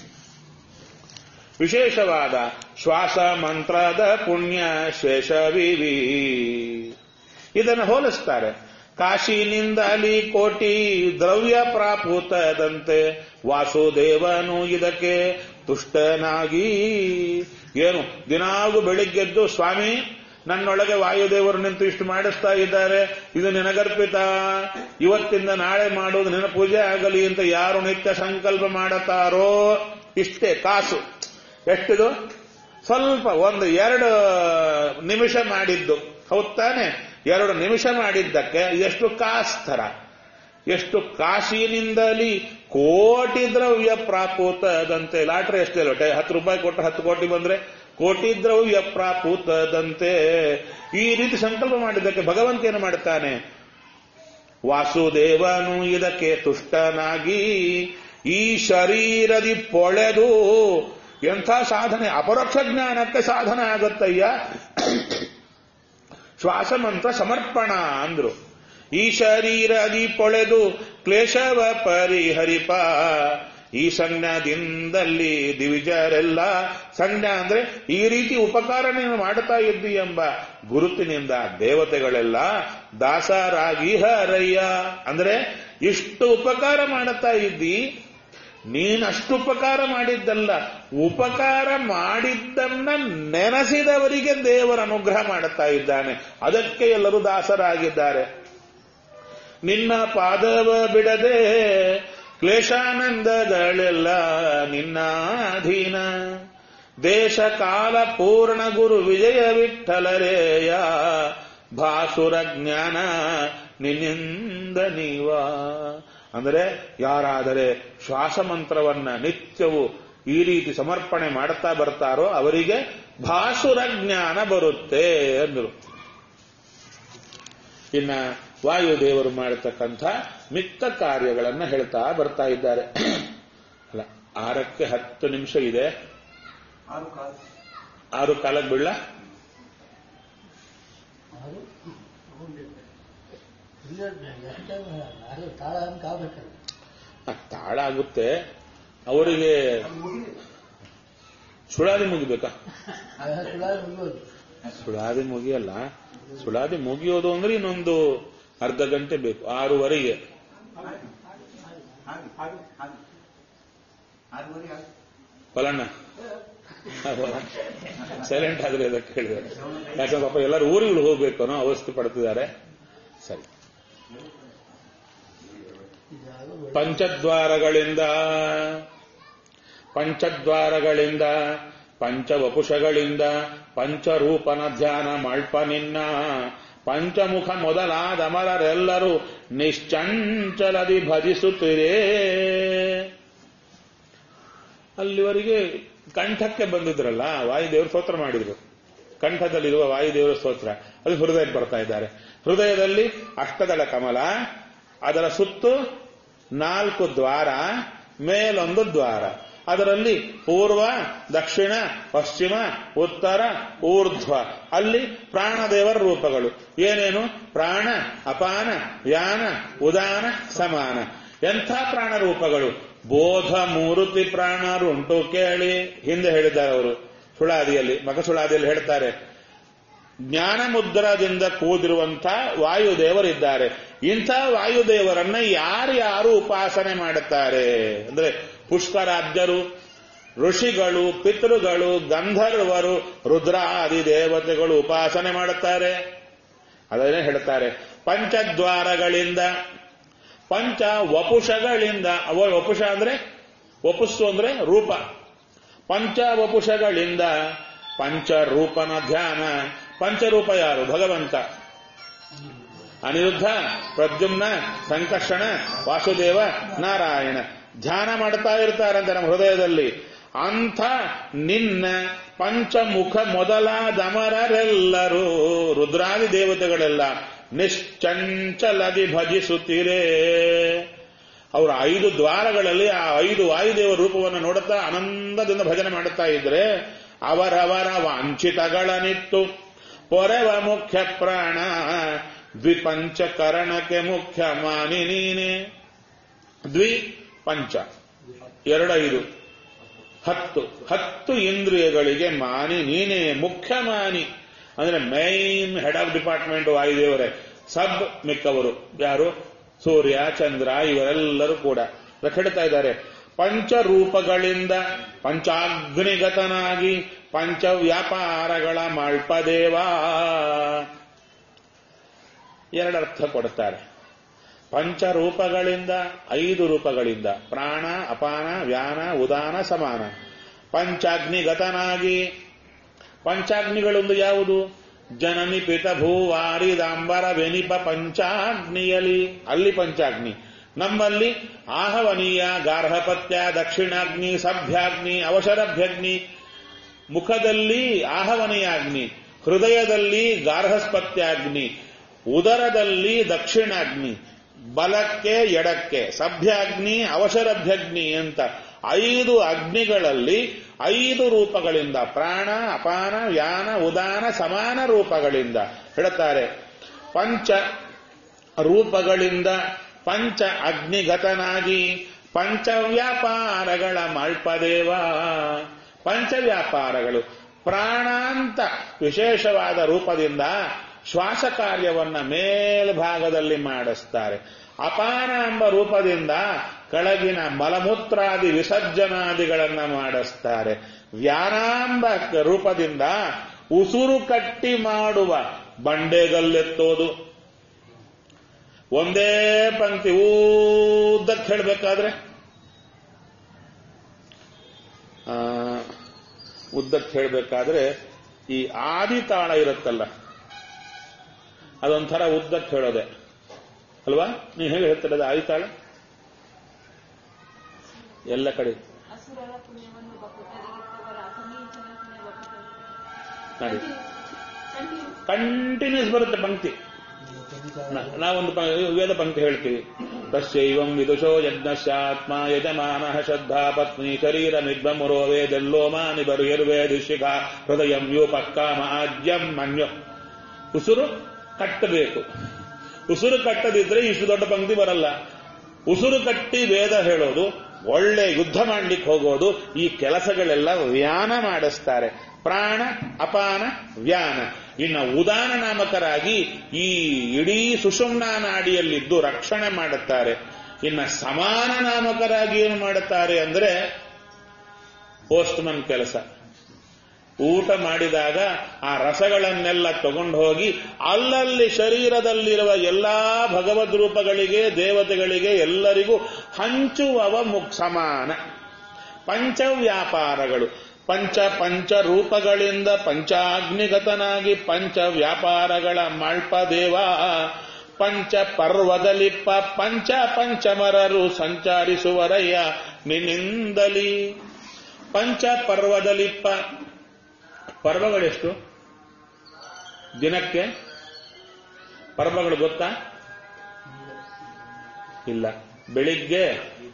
ವಿಶೇಷವಾದ ಶ್ವಾಸ ಮಂತ್ರದ ಪುಣ್ಯ ಶೇಷವಿವಿ ಇದನ್ನು ಹೋಲಿಸ್ತಾರೆ ಕಾಶಿನಿಂದಲಿ ಕೋಟಿ ದ್ರವ್ಯ ಪ್ರಾಪುತದಂತೆ ವಾಸುದೇವನು ಇದಕ್ಕೆ ತುಷ್ಟನಾಗಿ ಏನು ದಿನಾಗೂ ಬೆಳಿಗ್ಗೆದ್ದು ಸ್ವಾಮಿ ನನ್ನೊಳಗೆ ವಾಯುದೇವರು ನಿಂತು ಇಷ್ಟು ಮಾಡಿಸ್ತಾ ಇದ್ದಾರೆ ಇದು ನಿನಗರ್ಪಿತ ಇವತ್ತಿಂದ ನಾಳೆ ಮಾಡುವುದು ನಿನ್ನ ಪೂಜೆ ಆಗಲಿ ಅಂತ ಯಾರು ನಿತ್ಯ ಸಂಕಲ್ಪ ಮಾಡುತ್ತಾರೋ ಇಷ್ಟೇ ಕಾಸು ಎಷ್ಟಿದು ಸ್ವಲ್ಪ ಒಂದು ಎರಡು ನಿಮಿಷ ಮಾಡಿದ್ದು ಹೌದ್ ತಾನೆ ಎರಡು ನಿಮಿಷ ಮಾಡಿದ್ದಕ್ಕೆ ಎಷ್ಟು ಕಾಸ್ತರ ಎಷ್ಟು ಕಾಶಿನಿಂದಲಿ ಕೋಟಿ ದ್ರವ್ಯ ಪ್ರಾಪೂತದಂತೆ ಲಾಟ್ರಿ ಎಷ್ಟೇ ಲೋಟೆ ಹತ್ತು ರೂಪಾಯಿ ಕೊಟ್ಟು ಹತ್ತು ಕೋಟಿ ಬಂದ್ರೆ ಕೋಟಿ ದ್ರವ್ಯ ಪ್ರಾಪೂತದಂತೆ ಈ ರೀತಿ ಸಂಕಲ್ಪ ಮಾಡಿದ್ದಕ್ಕೆ ಭಗವಂತ ಏನು ಮಾಡುತ್ತಾನೆ ವಾಸುದೇವನು ಇದಕ್ಕೆ ತುಷ್ಟನಾಗಿ ಈ ಶರೀರದಿ ಪೊಳೆದು ಎಂಥ ಸಾಧನೆ ಅಪರೋಕ್ಷ ಜ್ಞಾನಕ್ಕೆ ಸಾಧನೆ ಆಗುತ್ತಯ್ಯ ಶ್ವಾಸಮಂತ್ರ ಸಮರ್ಪಣ ಅಂದ್ರು ಈ ಶರೀರದಿ ಪೊಳೆದು ಕ್ಲೇಶವ ಪರಿಹರಿಪ ಈ ಸಂಜ್ಞಾದಿಂದಲ್ಲಿ ದಿವಿಜರೆಲ್ಲ ಸಂಜ್ಞಾ ಅಂದ್ರೆ ಈ ರೀತಿ ಉಪಕಾರ ನೀನು ಮಾಡುತ್ತಾ ಇದ್ದಿ ಎಂಬ ಗುರುತಿನಿಂದ ದೇವತೆಗಳೆಲ್ಲ ದಾಸರಾಗಿ ಹರಯ್ಯ ಅಂದ್ರೆ ಇಷ್ಟು ಉಪಕಾರ ಮಾಡುತ್ತಾ ಇದ್ದಿ ನೀನಷ್ಟು ಉಪಕಾರ ಮಾಡಿದ್ದಲ್ಲ ಉಪಕಾರ ಮಾಡಿದ್ದನ್ನ ನೆನೆಸಿದವರಿಗೆ ದೇವರ ಅನುಗ್ರಹ ಮಾಡುತ್ತಾ ಇದ್ದಾನೆ ಅದಕ್ಕೆ ಎಲ್ಲರೂ ದಾಸರಾಗಿದ್ದಾರೆ ನಿನ್ನ ಪಾದವ ಬಿಡದೆ ಕ್ಲೇಶಾನಂದಗಳೆಲ್ಲ ನಿನ್ನ ಅಧೀನ ದೇಶ ಕಾಲ ಪೂರ್ಣ ಗುರು ವಿಜಯ ವಿಠಲರೇಯ ಭಾಸುರ ಜ್ಞಾನ ನಿನ್ನಿಂದ ನೀವ ಅಂದರೆ ಯಾರಾದರೆ ಶ್ವಾಸಮಂತ್ರವನ್ನ ನಿತ್ಯವು ಈ ರೀತಿ ಸಮರ್ಪಣೆ ಮಾಡುತ್ತಾ ಬರ್ತಾರೋ ಅವರಿಗೆ ಭಾಸುರ ಜ್ಞಾನ ಬರುತ್ತೆ ಅಂದರು ಇನ್ನ ವಾಯುದೇವರು ಮಾಡತಕ್ಕಂಥ ಮಿಕ್ಕ ಕಾರ್ಯಗಳನ್ನು ಹೇಳ್ತಾ ಬರ್ತಾ ಇದ್ದಾರೆ ಅಲ್ಲ ಆರಕ್ಕೆ ಹತ್ತು ನಿಮಿಷ ಇದೆ ಆರು ಕಾಲು ಆರು ಕಾಲಕ್ಕೆ ಬಿಡ್ಲ ಅದು ತಗೊಂಡಿದ್ದೆ ಇಲ್ಲ ಎಷ್ಟೇ ಅದು ತಾಳ ಅಂತ ಆಗ್ಬೇಕಲ್ಲ ಆ, ತಾಳ ಆಗುತ್ತೆ ಅವರಿಗೆ ಅದು ಮುಗಿದಿದೆ ಸುಳಾದಿ ಮುಗಿಬೇಕಾ ಅದು ಸುಳ್ಳಾಗಿ ಮುಗಿಯೋದು ಸುಳಾದಿ ಮುಗಿಯಲ್ಲ ಸುಳಾದಿ ಮುಗಿಯೋದು ಅಂದ್ರೆ ಇನ್ನೊಂದು ಅರ್ಧ ಗಂಟೆ ಬೇಕು ಆರೂವರೆಗೆ ಹಾಗೆ ಹಾಗೆ ಹಾಗೆ ಆರೂವರೆ ಹಾಗೆ ಫಲಣ್ಣ ಸೈಲೆಂಟ್ ಆದ್ರೆ ಅದಕ್ಕೆ ಹೇಳಿದೆ ಯಾಕಂದ್ರೆ ಪಾಪ ಎಲ್ಲರೂ ಊರುಗಳು ಹೋಗ್ಬೇಕು ಅನ್ನೋ ಅವಸ್ಥೆ ಪಡ್ತಿದ್ದಾರೆ ಸರಿ ಇದಾಗೋ ಪಂಚದ್ವಾರಗಳಿಂದ ಪಂಚದ್ವಾರಗಳಿಂದ ಪಂಚವಪುಷಗಳಿಂದ ಪಂಚರೂಪನ ಧ್ಯಾನ ಮಲ್ಪ ನಿನ್ನ ಪಂಚಮುಖ ಮೊದಲಾದ ಅಮರರೆಲ್ಲರೂ ನಿಶ್ಚಂಚಲದಿ ಭಜಿಸುತ್ತಿರೇ ಅಲ್ಲಿವರೆಗೆ ಕಂಠಕ್ಕೆ ಬಂದಿದ್ರಲ್ಲ ವಾಯುದೇವರು ಸ್ತೋತ್ರ ಮಾಡಿದ್ರು ಕಂಠದಲ್ಲಿರುವ ವಾಯುದೇವರ ಸ್ತೋತ್ರ ಅದು ಹೃದಯಕ್ಕೆ ಬರ್ತಾ ಇದ್ದಾರೆ ಹೃದಯದಲ್ಲಿ ಅಷ್ಟದಳ ಕಮಲ ಅದರ ಸುತ್ತು ನಾಲ್ಕು ದ್ವಾರ ಮೇಲೊಂದು ದ್ವಾರ ಅದರಲ್ಲಿ ಪೂರ್ವ ದಕ್ಷಿಣ ಪಶ್ಚಿಮ ಉತ್ತರ ಊರ್ಧ್ವ ಅಲ್ಲಿ ಪ್ರಾಣದೇವರ ರೂಪಗಳು ಏನೇನು ಪ್ರಾಣ ಅಪಾನ ಯಾನ ಉದಾನ ಸಮಾನ ಎಂಥ ಪ್ರಾಣ ರೂಪಗಳು ಬೋಧ ಮೂರುತಿ ಪ್ರಾಣರುಂಟು ಕೇಳಿ ಹಿಂದೆ ಹೇಳಿದ್ದಾರೆ ಅವರು ಸುಳಾದಿಯಲ್ಲಿ ಮಕಸುಳಾದಿಯಲ್ಲಿ ಹೇಳ್ತಾರೆ ಜ್ಞಾನ ಮುದ್ರದಿಂದ ಕೂದಿರುವಂಥ ವಾಯುದೇವರಿದ್ದಾರೆ ಇಂಥ ವಾಯುದೇವರನ್ನ ಯಾರ್ಯಾರು ಉಪಾಸನೆ ಮಾಡುತ್ತಾರೆ ಅಂದ್ರೆ ಪುಷ್ಕರಾಜ್ಯರು ಋಷಿಗಳು ಪಿತೃಗಳು ಗಂಧರ್ವರು ರುದ್ರಾದಿ ದೇವತೆಗಳು ಉಪಾಸನೆ ಮಾಡುತ್ತಾರೆ ಅದನ್ನೇ ಹೇಳ್ತಾರೆ ಪಂಚದ್ವಾರಗಳಿಂದ ಪಂಚ ವಪುಷಗಳಿಂದ ಅವ ವಪುಷ ಅಂದ್ರೆ ವಪುಸ್ಸು ಅಂದ್ರೆ ರೂಪ ಪಂಚ ವಪುಷಗಳಿಂದ ಪಂಚರೂಪನ ಧ್ಯಾನ ಪಂಚರೂಪ ಯಾರು ಭಗವಂತ ಅನಿರುದ್ಧ ಪ್ರದ್ಯುಮ್ನ ಸಂಕರ್ಷಣ ವಾಸುದೇವ ನಾರಾಯಣ ಧ್ಯಾನ ಮಾಡ್ತಾ ಇರ್ತಾರಂತೆ ನಮ್ಮ ಹೃದಯದಲ್ಲಿ ಅಂಥ ನಿನ್ನ ಪಂಚಮುಖ ಮೊದಲಾದಮರರೆಲ್ಲರೂ ರುದ್ರಾದಿ ದೇವತೆಗಳೆಲ್ಲ ನಿಶ್ಚಂಚಲದಿ ಭಜಿಸುತ್ತೀರೇ ಅವರ ಐದು ದ್ವಾರಗಳಲ್ಲಿ ಆ ಐದು ವಾಯುದೇವ ರೂಪವನ್ನು ನೋಡುತ್ತಾ ಆನಂದದಿಂದ ಭಜನೆ ಮಾಡುತ್ತಾ ಇದ್ರೆ ಅವರವರ ವಾಂಛಿತಗಳನಿತ್ತು ಪೊರೆವ ಮುಖ್ಯ ಪ್ರಾಣ ದ್ವಿಪಂಚಕರಣಕ್ಕೆ ಮುಖ್ಯ ಮಾನಿ ನೀನೆ ದ್ವಿ ಪಂಚ ಎರಡೈದು ಹತ್ತು ಹತ್ತು ಇಂದ್ರಿಯಗಳಿಗೆ ಮಾನಿ ನೀನೇ ಮುಖ್ಯ ಮಾನಿ ಅಂದ್ರೆ ಮೈನ್ ಹೆಡ್ ಆಫ್ ಡಿಪಾರ್ಟ್ಮೆಂಟ್ ವಾಯುದೇವರೇ ಸಬ್ ಮಿಕ್ಕವರು ಯಾರು ಸೂರ್ಯ ಚಂದ್ರ ಇವರೆಲ್ಲರೂ ಕೂಡ ರಖಡ್ತಾ ಇದ್ದಾರೆ ಪಂಚರೂಪಗಳಿಂದ ಪಂಚಾಗ್ನಿಗತನಾಗಿ ಪಂಚವ್ಯಾಪಾರಗಳ ಮಾಳ್ಪದೇವ ಎರಡರ್ಥ ಕೊಡುತ್ತಾರೆ ಪಂಚರೂಪಗಳಿಂದ ಐದು ರೂಪಗಳಿಂದ ಪ್ರಾಣ ಅಪಾನ ವ್ಯಾನ ಉದಾನ ಸಮಾನ ಪಂಚಾಗ್ನಿಗತನಾಗಿ ಪಂಚಾಗ್ನಿಗಳೊಂದು ಯಾವುದು ಜನನಿ ಪಿತ ಭೂವಾರಿದಾಂಬರ ವೆನಿಪ ಪಂಚಾಗ್ನಿಯಲಿ ಅಲ್ಲಿ ಪಂಚಾಗ್ನಿ ನಮ್ಮಲ್ಲಿ ಆಹವನೀಯ ಗಾರ್ಹಪತ್ಯ ದಕ್ಷಿಣಾಗ್ನಿ ಸಭ್ಯಾಗ್ನಿ ಅವಶರಭ್ಯಗ್ನಿ ಮುಖದಲ್ಲಿ ಆಹವನೀಯಾಗ್ನಿ ಹೃದಯದಲ್ಲಿ ಗಾರ್ಹಸ್ಪತ್ಯಾಗ್ನಿ ಉದರದಲ್ಲಿ ದಕ್ಷಿಣಾಗ್ನಿ ಬಲಕ್ಕೆ ಎಡಕ್ಕೆ ಸಭ್ಯಾಗ್ನಿ ಅವಶರಭ್ಯಗ್ನಿ ಅಂತ ಐದು ಅಗ್ನಿಗಳಲ್ಲಿ ಐದು ರೂಪಗಳಿಂದ ಪ್ರಾಣ ಅಪಾನ ಯಾನ ಉದಾನ ಸಮಾನ ರೂಪಗಳಿಂದ ಹೇಳುತ್ತಾರೆ ಪಂಚ ರೂಪಗಳಿಂದ ಪಂಚ ಅಗ್ನಿಗತನಾಗಿ ಪಂಚವ್ಯಾಪಾರಗಳ ಮಲ್ಪದೇವ ಪಂಚವ್ಯಾಪಾರಗಳು ಪ್ರಾಣಾಂತ ವಿಶೇಷವಾದ ರೂಪದಿಂದ ಶ್ವಾಸ ಕಾರ್ಯವನ್ನ ಮೇಲ್ಭಾಗದಲ್ಲಿ ಮಾಡಿಸ್ತಾರೆ ಅಪಾನ ಎಂಬ ರೂಪದಿಂದ ಕೆಳಗಿನ ಮಲಮೂತ್ರಾದಿ ವಿಸರ್ಜನಾದಿಗಳನ್ನ ಮಾಡಿಸ್ತಾರೆ ವ್ಯಾನಾಂಬ ರೂಪದಿಂದ ಉಸುರು ಕಟ್ಟಿ ಮಾಡುವ ಬಂಡೆಗಲ್ಲೆತ್ತೋದು ಒಂದೇ ಪಂಕ್ತಿ ಉದ್ದಕ್ಕೆ ಹೇಳಬೇಕಾದ್ರೆ ಉದ್ದಕ್ಕೆ ಹೇಳಬೇಕಾದ್ರೆ ಈ ಆದಿ ತಾಳ ಇರುತ್ತಲ್ಲ ಅದೊಂಥರ ಉದ್ದಕ್ಕೆ ಹೇಳೋದೆ ಅಲ್ವಾ ನೀವು ಹೇಗೆ ಹೇಳ್ತಿರೋದು ಆದಿ ತಾಳ ಎಲ್ಲ ಕಡೆ ಅಸುರರ ಪುಣ್ಯವನ್ನು ಭಕ್ತರಿಗಿದ್ದವರ ಅಸಮೀಚನ ಪುಣ್ಯ ಭಕ್ತರಿಗೆ ನೋಡಿ ಕಂಟಿನ್ಯೂ ಕಂಟಿನ್ಯೂಸ್ ಬರುತ್ತೆ ಪಂಕ್ತಿ ನ- ನಾವೊಂದು ಪ- ವೇದ ಪಂಕ್ತಿ ಹೇಳ್ತೀವಿ ತಸ್ಯೈವಂ ವಿದುಷೋ ಯಜ್ಞಸ್ಯಾತ್ಮ ಯಜಮಾನ ಶ್ರದ್ಧಾ ಪತ್ನಿ ಶರೀರ ನಿಗ್ಮಮುರೋ ವೇದೆಲ್ಲೋಮಾನಿ ಬರುಹಿರ್ವೇದಿಶಿಖ ಹೃದಯಂ ಯೂಪಕ್ಕಾಮ ಆದ್ಯಂ ಮನ್ಯು ಉಸುರು ಕಟ್ಟಬೇಕು ಉಸುರು ಕಟ್ಟದಿದ್ರೆ ಇಷ್ಟು ದೊಡ್ಡ ಪಂಕ್ತಿ ಬರಲ್ಲ ಉಸುರು ಕಟ್ಟಿ ವೇದ ಹೇಳೋದು ಒಳ್ಳೆ ಯುದ್ಧ ಮಾಡ್ಲಿಕ್ಕೆ ಹೋಗೋದು ಈ ಕೆಲಸಗಳೆಲ್ಲ ವ್ಯಾನ ಮಾಡಿಸ್ತಾರೆ ಪ್ರಾಣ ಅಪಾನ ವ್ಯಾನ ಇನ್ನು ಉದಾನ ನಾಮಕರಾಗಿ ಈ ಇಡೀ ಸುಷುಮ್ನಾ ನಾಡಿಯಲ್ಲಿದ್ದು ರಕ್ಷಣೆ ಮಾಡುತ್ತಾರೆ ಇನ್ನ ಸಮಾನ ನಾಮಕರಾಗಿ ಏನು ಮಾಡುತ್ತಾರೆ ಅಂದ್ರೆ ಪೋಸ್ಟ್ಮನ್ ಕೆಲಸ ಊಟ ಮಾಡಿದಾಗ ಆ ರಸಗಳನ್ನೆಲ್ಲ ತಗೊಂಡು ಹೋಗಿ ಅಲ್ಲಲ್ಲಿ ಶರೀರದಲ್ಲಿರುವ ಎಲ್ಲಾ ಭಗವದ್ ರೂಪಗಳಿಗೆ ದೇವತೆಗಳಿಗೆ ಎಲ್ಲರಿಗೂ ಹಂಚುವವ ಮುಕ್ ಸಮಾನ ಪಂಚವ್ಯಾಪಾರಗಳು ಪಂಚ ಪಂಚ ರೂಪಗಳಿಂದ ಪಂಚಾಗ್ನಿಗತನಾಗಿ ಪಂಚ ವ್ಯಾಪಾರಗಳ ಮಾಳ್ಪದೇವ ಪಂಚ ಪರ್ವದಲಿಪ್ಪ ಪಂಚ ಪಂಚಮರರು ಸಂಚರಿಸುವರಯ್ಯ ನಿನ್ನಿಂದಲಿ ಪಂಚ ಪರ್ವದಲಿಪ್ಪ ಪರ್ವಗಳೆಷ್ಟು ದಿನಕ್ಕೆ ಪರ್ವಗಳು ಗೊತ್ತಾ ಇಲ್ಲ ಬೆಳಿಗ್ಗೆ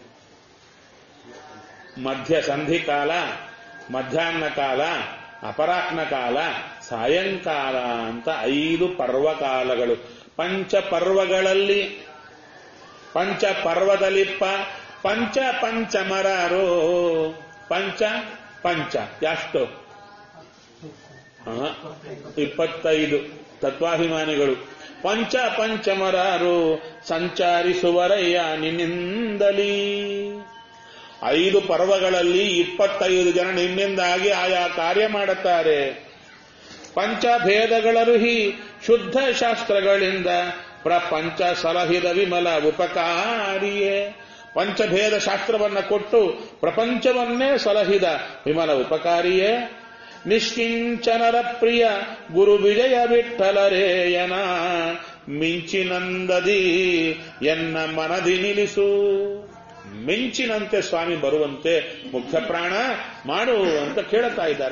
ಮಧ್ಯ ಸಂಧಿಕಾಲ ಮಧ್ಯಾಹ್ನ ಕಾಲ ಅಪರಾಹ್ನ ಕಾಲ ಸಾಯಂಕಾಲ ಅಂತ ಐದು ಪರ್ವಕಾಲಗಳು ಪಂಚ ಪರ್ವಗಳಲ್ಲಿ ಪಂಚ ಪರ್ವದಲಿಪ್ಪ ಪಂಚ ಪಂಚಮರರು ಪಂಚ ಪಂಚ ಎಷ್ಟು ಆ, ಇಪ್ಪತ್ತೈದು ತತ್ವಾಭಿಮಾನಿಗಳು ಪಂಚ ಪಂಚಮರರು ಸಂಚರಿಸುವರಯ್ಯ ನಿನ್ನಿಂದಲೀ ಐದು ಪರ್ವಗಳಲ್ಲಿ ಇಪ್ಪತ್ತೈದು ಜನ ನಿನ್ನಿಂದಾಗಿ ಆಯಾ ಕಾರ್ಯ ಮಾಡುತ್ತಾರೆ ಪಂಚಭೇದಗಳರುಹಿ ಶುದ್ಧ ಶಾಸ್ತ್ರಗಳಿಂದ ಪ್ರಪಂಚ ಸಲಹಿದ ವಿಮಲ ಉಪಕಾರಿಯೇ ಪಂಚಭೇದ ಶಾಸ್ತ್ರವನ್ನ ಕೊಟ್ಟು ಪ್ರಪಂಚವನ್ನೇ ಸಲಹಿದ ವಿಮಲ ಉಪಕಾರಿಯೇ ನಿಷ್ಕಿಂಚನರ ಪ್ರಿಯ ಗುರು ವಿಜಯ ವಿಠಲರೇಯನ ಮಿಂಚಿನಂದದಿ ಎನ್ನ ಮನದಿ ನಿಲ್ಲಿಸು ಮಿಂಚಿನಂತೆ ಸ್ವಾಮಿ ಬರುವಂತೆ ಮುಖ್ಯ ಪ್ರಾಣ ಮಾಡು ಅಂತ ಕೇಳುತ್ತಾ ಇದ್ದಾರೆ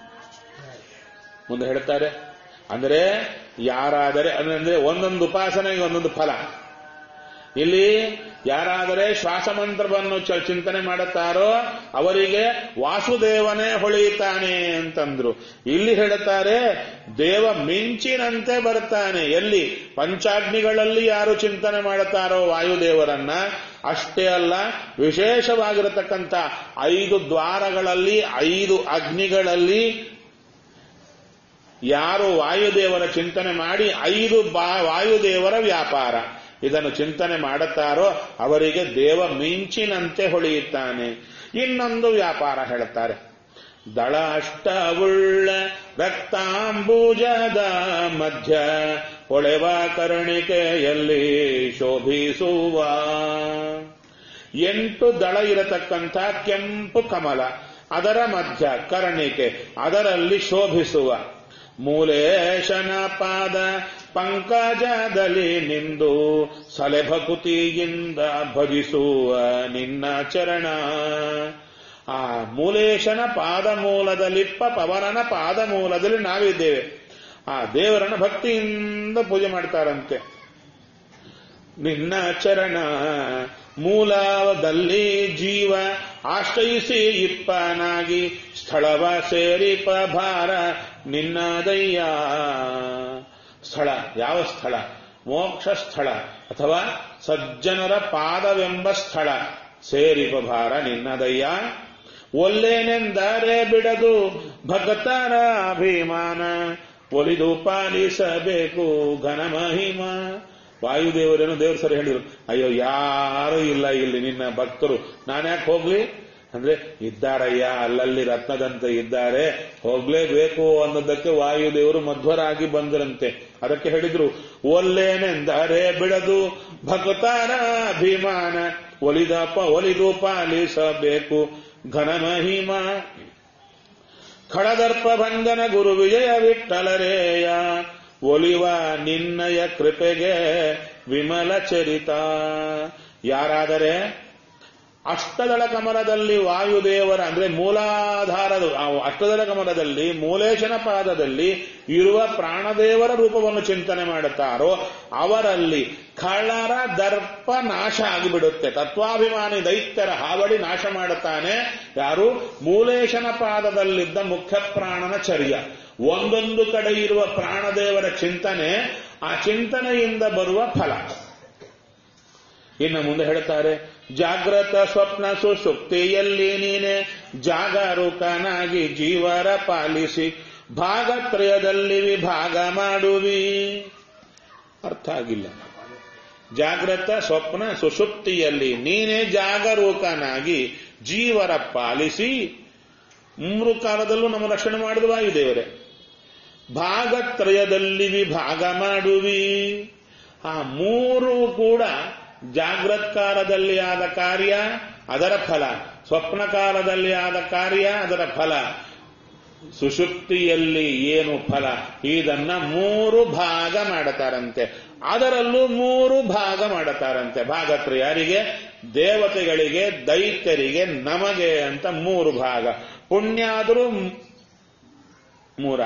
ಮುಂದೆ ಹೇಳ್ತಾರೆ ಅಂದರೆ ಯಾರಾದರೆ ಅಂದ್ರೆ ಒಂದೊಂದು ಉಪಾಸನೆಗೆ ಒಂದೊಂದು ಫಲ ಇಲ್ಲಿ ಯಾರಾದರೆ ಶ್ವಾಸಮಂತ್ರವನ್ನು ಚ- ಚಿಂತನೆ ಮಾಡುತ್ತಾರೋ ಅವರಿಗೆ ವಾಸುದೇವನೇ ಹೊಳೆಯುತ್ತಾನೆ ಅಂತಂದ್ರು ಇಲ್ಲಿ ಹೇಳುತ್ತಾರೆ ದೇವ ಮಿಂಚಿನಂತೆ ಬರ್ತಾನೆ ಎಲ್ಲಿ ಪಂಚಾಗ್ನಿಗಳಲ್ಲಿ ಯಾರು ಚಿಂತನೆ ಮಾಡುತ್ತಾರೋ ವಾಯುದೇವರನ್ನ ಅಷ್ಟೇ ಅಲ್ಲ ವಿಶೇಷವಾಗಿರತಕ್ಕಂಥ ಐದು ದ್ವಾರಗಳಲ್ಲಿ ಐದು ಅಗ್ನಿಗಳಲ್ಲಿ ಯಾರು ವಾಯುದೇವರ ಚಿಂತನೆ ಮಾಡಿ ಐದು ಬಾ ವಾಯುದೇವರ ವ್ಯಾಪಾರ ಇದನ್ನು ಚಿಂತನೆ ಮಾಡುತ್ತಾರೋ ಅವರಿಗೆ ದೇವ ಮಿಂಚಿನಂತೆ ಹೊಳೆಯುತ್ತಾನೆ ಇನ್ನೊಂದು ವ್ಯಾಪಾರ ಹೇಳುತ್ತಾರೆ ದಳ ಅಷ್ಟವುಳ್ಳ ರಕ್ತಾಂಬುಜದ ಮಧ್ಯ ಹೊಳೆವ ಕರುಣಿಕೆಯಲ್ಲಿ ಶೋಭಿಸುವ ಎಂಟು ದಳ ಇರತಕ್ಕಂಥ ಕೆಂಪು ಕಮಲ ಅದರ ಮಧ್ಯ ಕರ್ಣಿಕೆ ಅದರಲ್ಲಿ ಶೋಭಿಸುವ ಮೂಲೇಶನ ಪಾದ ಪಂಕಜದಲ್ಲಿ ನಿಂದು ಸಲೆಭಕುತಿಯಿಂದ ಭಜಿಸುವ ನಿನ್ನ ಚರಣ ಆ ಮೂಲೇಶನ ಪಾದ ಮೂಲದಲ್ಲಿಪ್ಪ ಪವನನ ಪಾದ ಮೂಲದಲ್ಲಿ ನಾವಿದ್ದೇವೆ ಆ ದೇವರನ್ನ ಭಕ್ತಿಯಿಂದ ಪೂಜೆ ಮಾಡ್ತಾರಂತೆ ನಿನ್ನ ಚರಣ ಮೂಲದಲ್ಲಿ ಜೀವ ಆಶ್ರಯಿಸಿ ಇಪ್ಪನಾಗಿ ಸ್ಥಳವ ಸೇರಿಪ ಭಾರ ನಿನ್ನದಯ್ಯ ಸ್ಥಳ ಯಾವ ಸ್ಥಳ ಮೋಕ್ಷ ಸ್ಥಳ ಅಥವಾ ಸಜ್ಜನರ ಪಾದವೆಂಬ ಸ್ಥಳ ಸೇರಿಪ ಭಾರ ನಿನ್ನದಯ್ಯ ಒಲ್ಲೇನೆಂದರೆ ಬಿಡದು ಭಗತರ ಅಭಿಮಾನ ಒಲಿದು ಪಾಲಿಸಬೇಕು ಘನ ಮಹಿಮ ವಾಯುದೇವರೇನು ದೇವ್ರ ಸರಿ ಹೇಳಿದ್ರು ಅಯ್ಯೋ ಯಾರು ಇಲ್ಲ ಇಲ್ಲಿ ನಿನ್ನ ಭಕ್ತರು ನಾನ್ಯಾಕೆ ಹೋಗ್ಲಿ ಅಂದ್ರೆ ಇದ್ದಾರಯ್ಯ ಅಲ್ಲಲ್ಲಿ ರತ್ನದಂತೆ ಇದ್ದಾರೆ ಹೋಗ್ಲೇಬೇಕು ಅನ್ನೋದಕ್ಕೆ ವಾಯುದೇವರು ಮಧ್ವರಾಗಿ ಬಂದರಂತೆ ಅದಕ್ಕೆ ಹೇಳಿದ್ರು ಒಲ್ಲೇನೆಂದರೆ ಬಿಡದು ಭಕ್ತರ ಅಭಿಮಾನ ಒಲಿದಪ ಒಲಿದು ಪಾಲಿಸಬೇಕು ಘನ ಮಹಿಮ ಖಳದರ್ಪ ಭಂಗನ ಗುರು ವಿಜಯ ವಿಠಲರೇಯ ಒಲಿವ ನಿನ್ನಯ ಕೃಪೆಗೆ ವಿಮಲ ಚರಿತ ಯಾರಾದರೆ ಅಷ್ಟದಳ ಕಮಲದಲ್ಲಿ ವಾಯುದೇವರ ಅಂದ್ರೆ ಮೂಲಾಧಾರದ ಆ ಅಷ್ಟದಳ ಕಮಲದಲ್ಲಿ ಮೂಲೇಶನ ಪಾದದಲ್ಲಿ ಇರುವ ಪ್ರಾಣದೇವರ ರೂಪವನ್ನು ಚಿಂತನೆ ಮಾಡುತ್ತಾರೋ ಅವರಲ್ಲಿ ಖಳರ ದರ್ಪ ನಾಶ ಆಗಿಬಿಡುತ್ತೆ ತತ್ವಾಭಿಮಾನಿ ದೈತ್ಯರ ಹಾವಳಿ ನಾಶ ಮಾಡುತ್ತಾನೆ ಯಾರು ಮೂಲೇಶನ ಪಾದದಲ್ಲಿದ್ದ ಮುಖ್ಯ ಪ್ರಾಣನ ಚರ್ಯ ಒಂದೊಂದು ಕಡೆ ಇರುವ ಪ್ರಾಣದೇವರ ಚಿಂತನೆ ಆ ಚಿಂತನೆಯಿಂದ ಬರುವ ಫಲ ಇನ್ನು ಮುಂದೆ ಹೇಳ್ತಾರೆ ಜಾಗ್ರತ ಸ್ವಪ್ನ ಸುಷುಪ್ತಿಯಲ್ಲಿ ನೀನೆ ಜಾಗರೂಕನಾಗಿ ಜೀವರ ಪಾಲಿಸಿ ಭಾಗತ್ರಯದಲ್ಲಿ ವಿಭಾಗ ಮಾಡುವಿ ಅರ್ಥ ಆಗಿಲ್ಲ ಜಾಗ್ರತ ಸ್ವಪ್ನ ಸುಷುಪ್ತಿಯಲ್ಲಿ ನೀನೇ ಜಾಗರೂಕನಾಗಿ ಜೀವರ ಪಾಲಿಸಿ ಮೂರು ಕಾಲದಲ್ಲೂ ನಮ್ಮ ರಕ್ಷಣೆ ಮಾಡಿದ ವಾಯುದೇವರೇ ಭಾಗತ್ರಯದಲ್ಲಿ ವಿಭಾಗ ಮಾಡುವಿ ಆ ಮೂರು ಕೂಡ ಜಾಗ್ರತ್ ಕಾಲದಲ್ಲಿ ಆದ ಕಾರ್ಯ ಅದರ ಫಲ ಸ್ವಪ್ನ ಕಾಲದಲ್ಲಿ ಆದ ಕಾರ್ಯ ಅದರ ಫಲ ಸುಷುಪ್ತಿಯಲ್ಲಿ ಏನು ಫಲ ಇದನ್ನ ಮೂರು ಭಾಗ ಮಾಡುತ್ತಾರಂತೆ ಅದರಲ್ಲೂ ಮೂರು ಭಾಗ ಮಾಡುತ್ತಾರಂತೆ ಭಾಗತ್ರ ಯಾರಿಗೆ ದೇವತೆಗಳಿಗೆ ದೈತ್ಯರಿಗೆ ನಮಗೆ ಅಂತ ಮೂರು ಭಾಗ ಪುಣ್ಯಾದರೂ ಮೂರ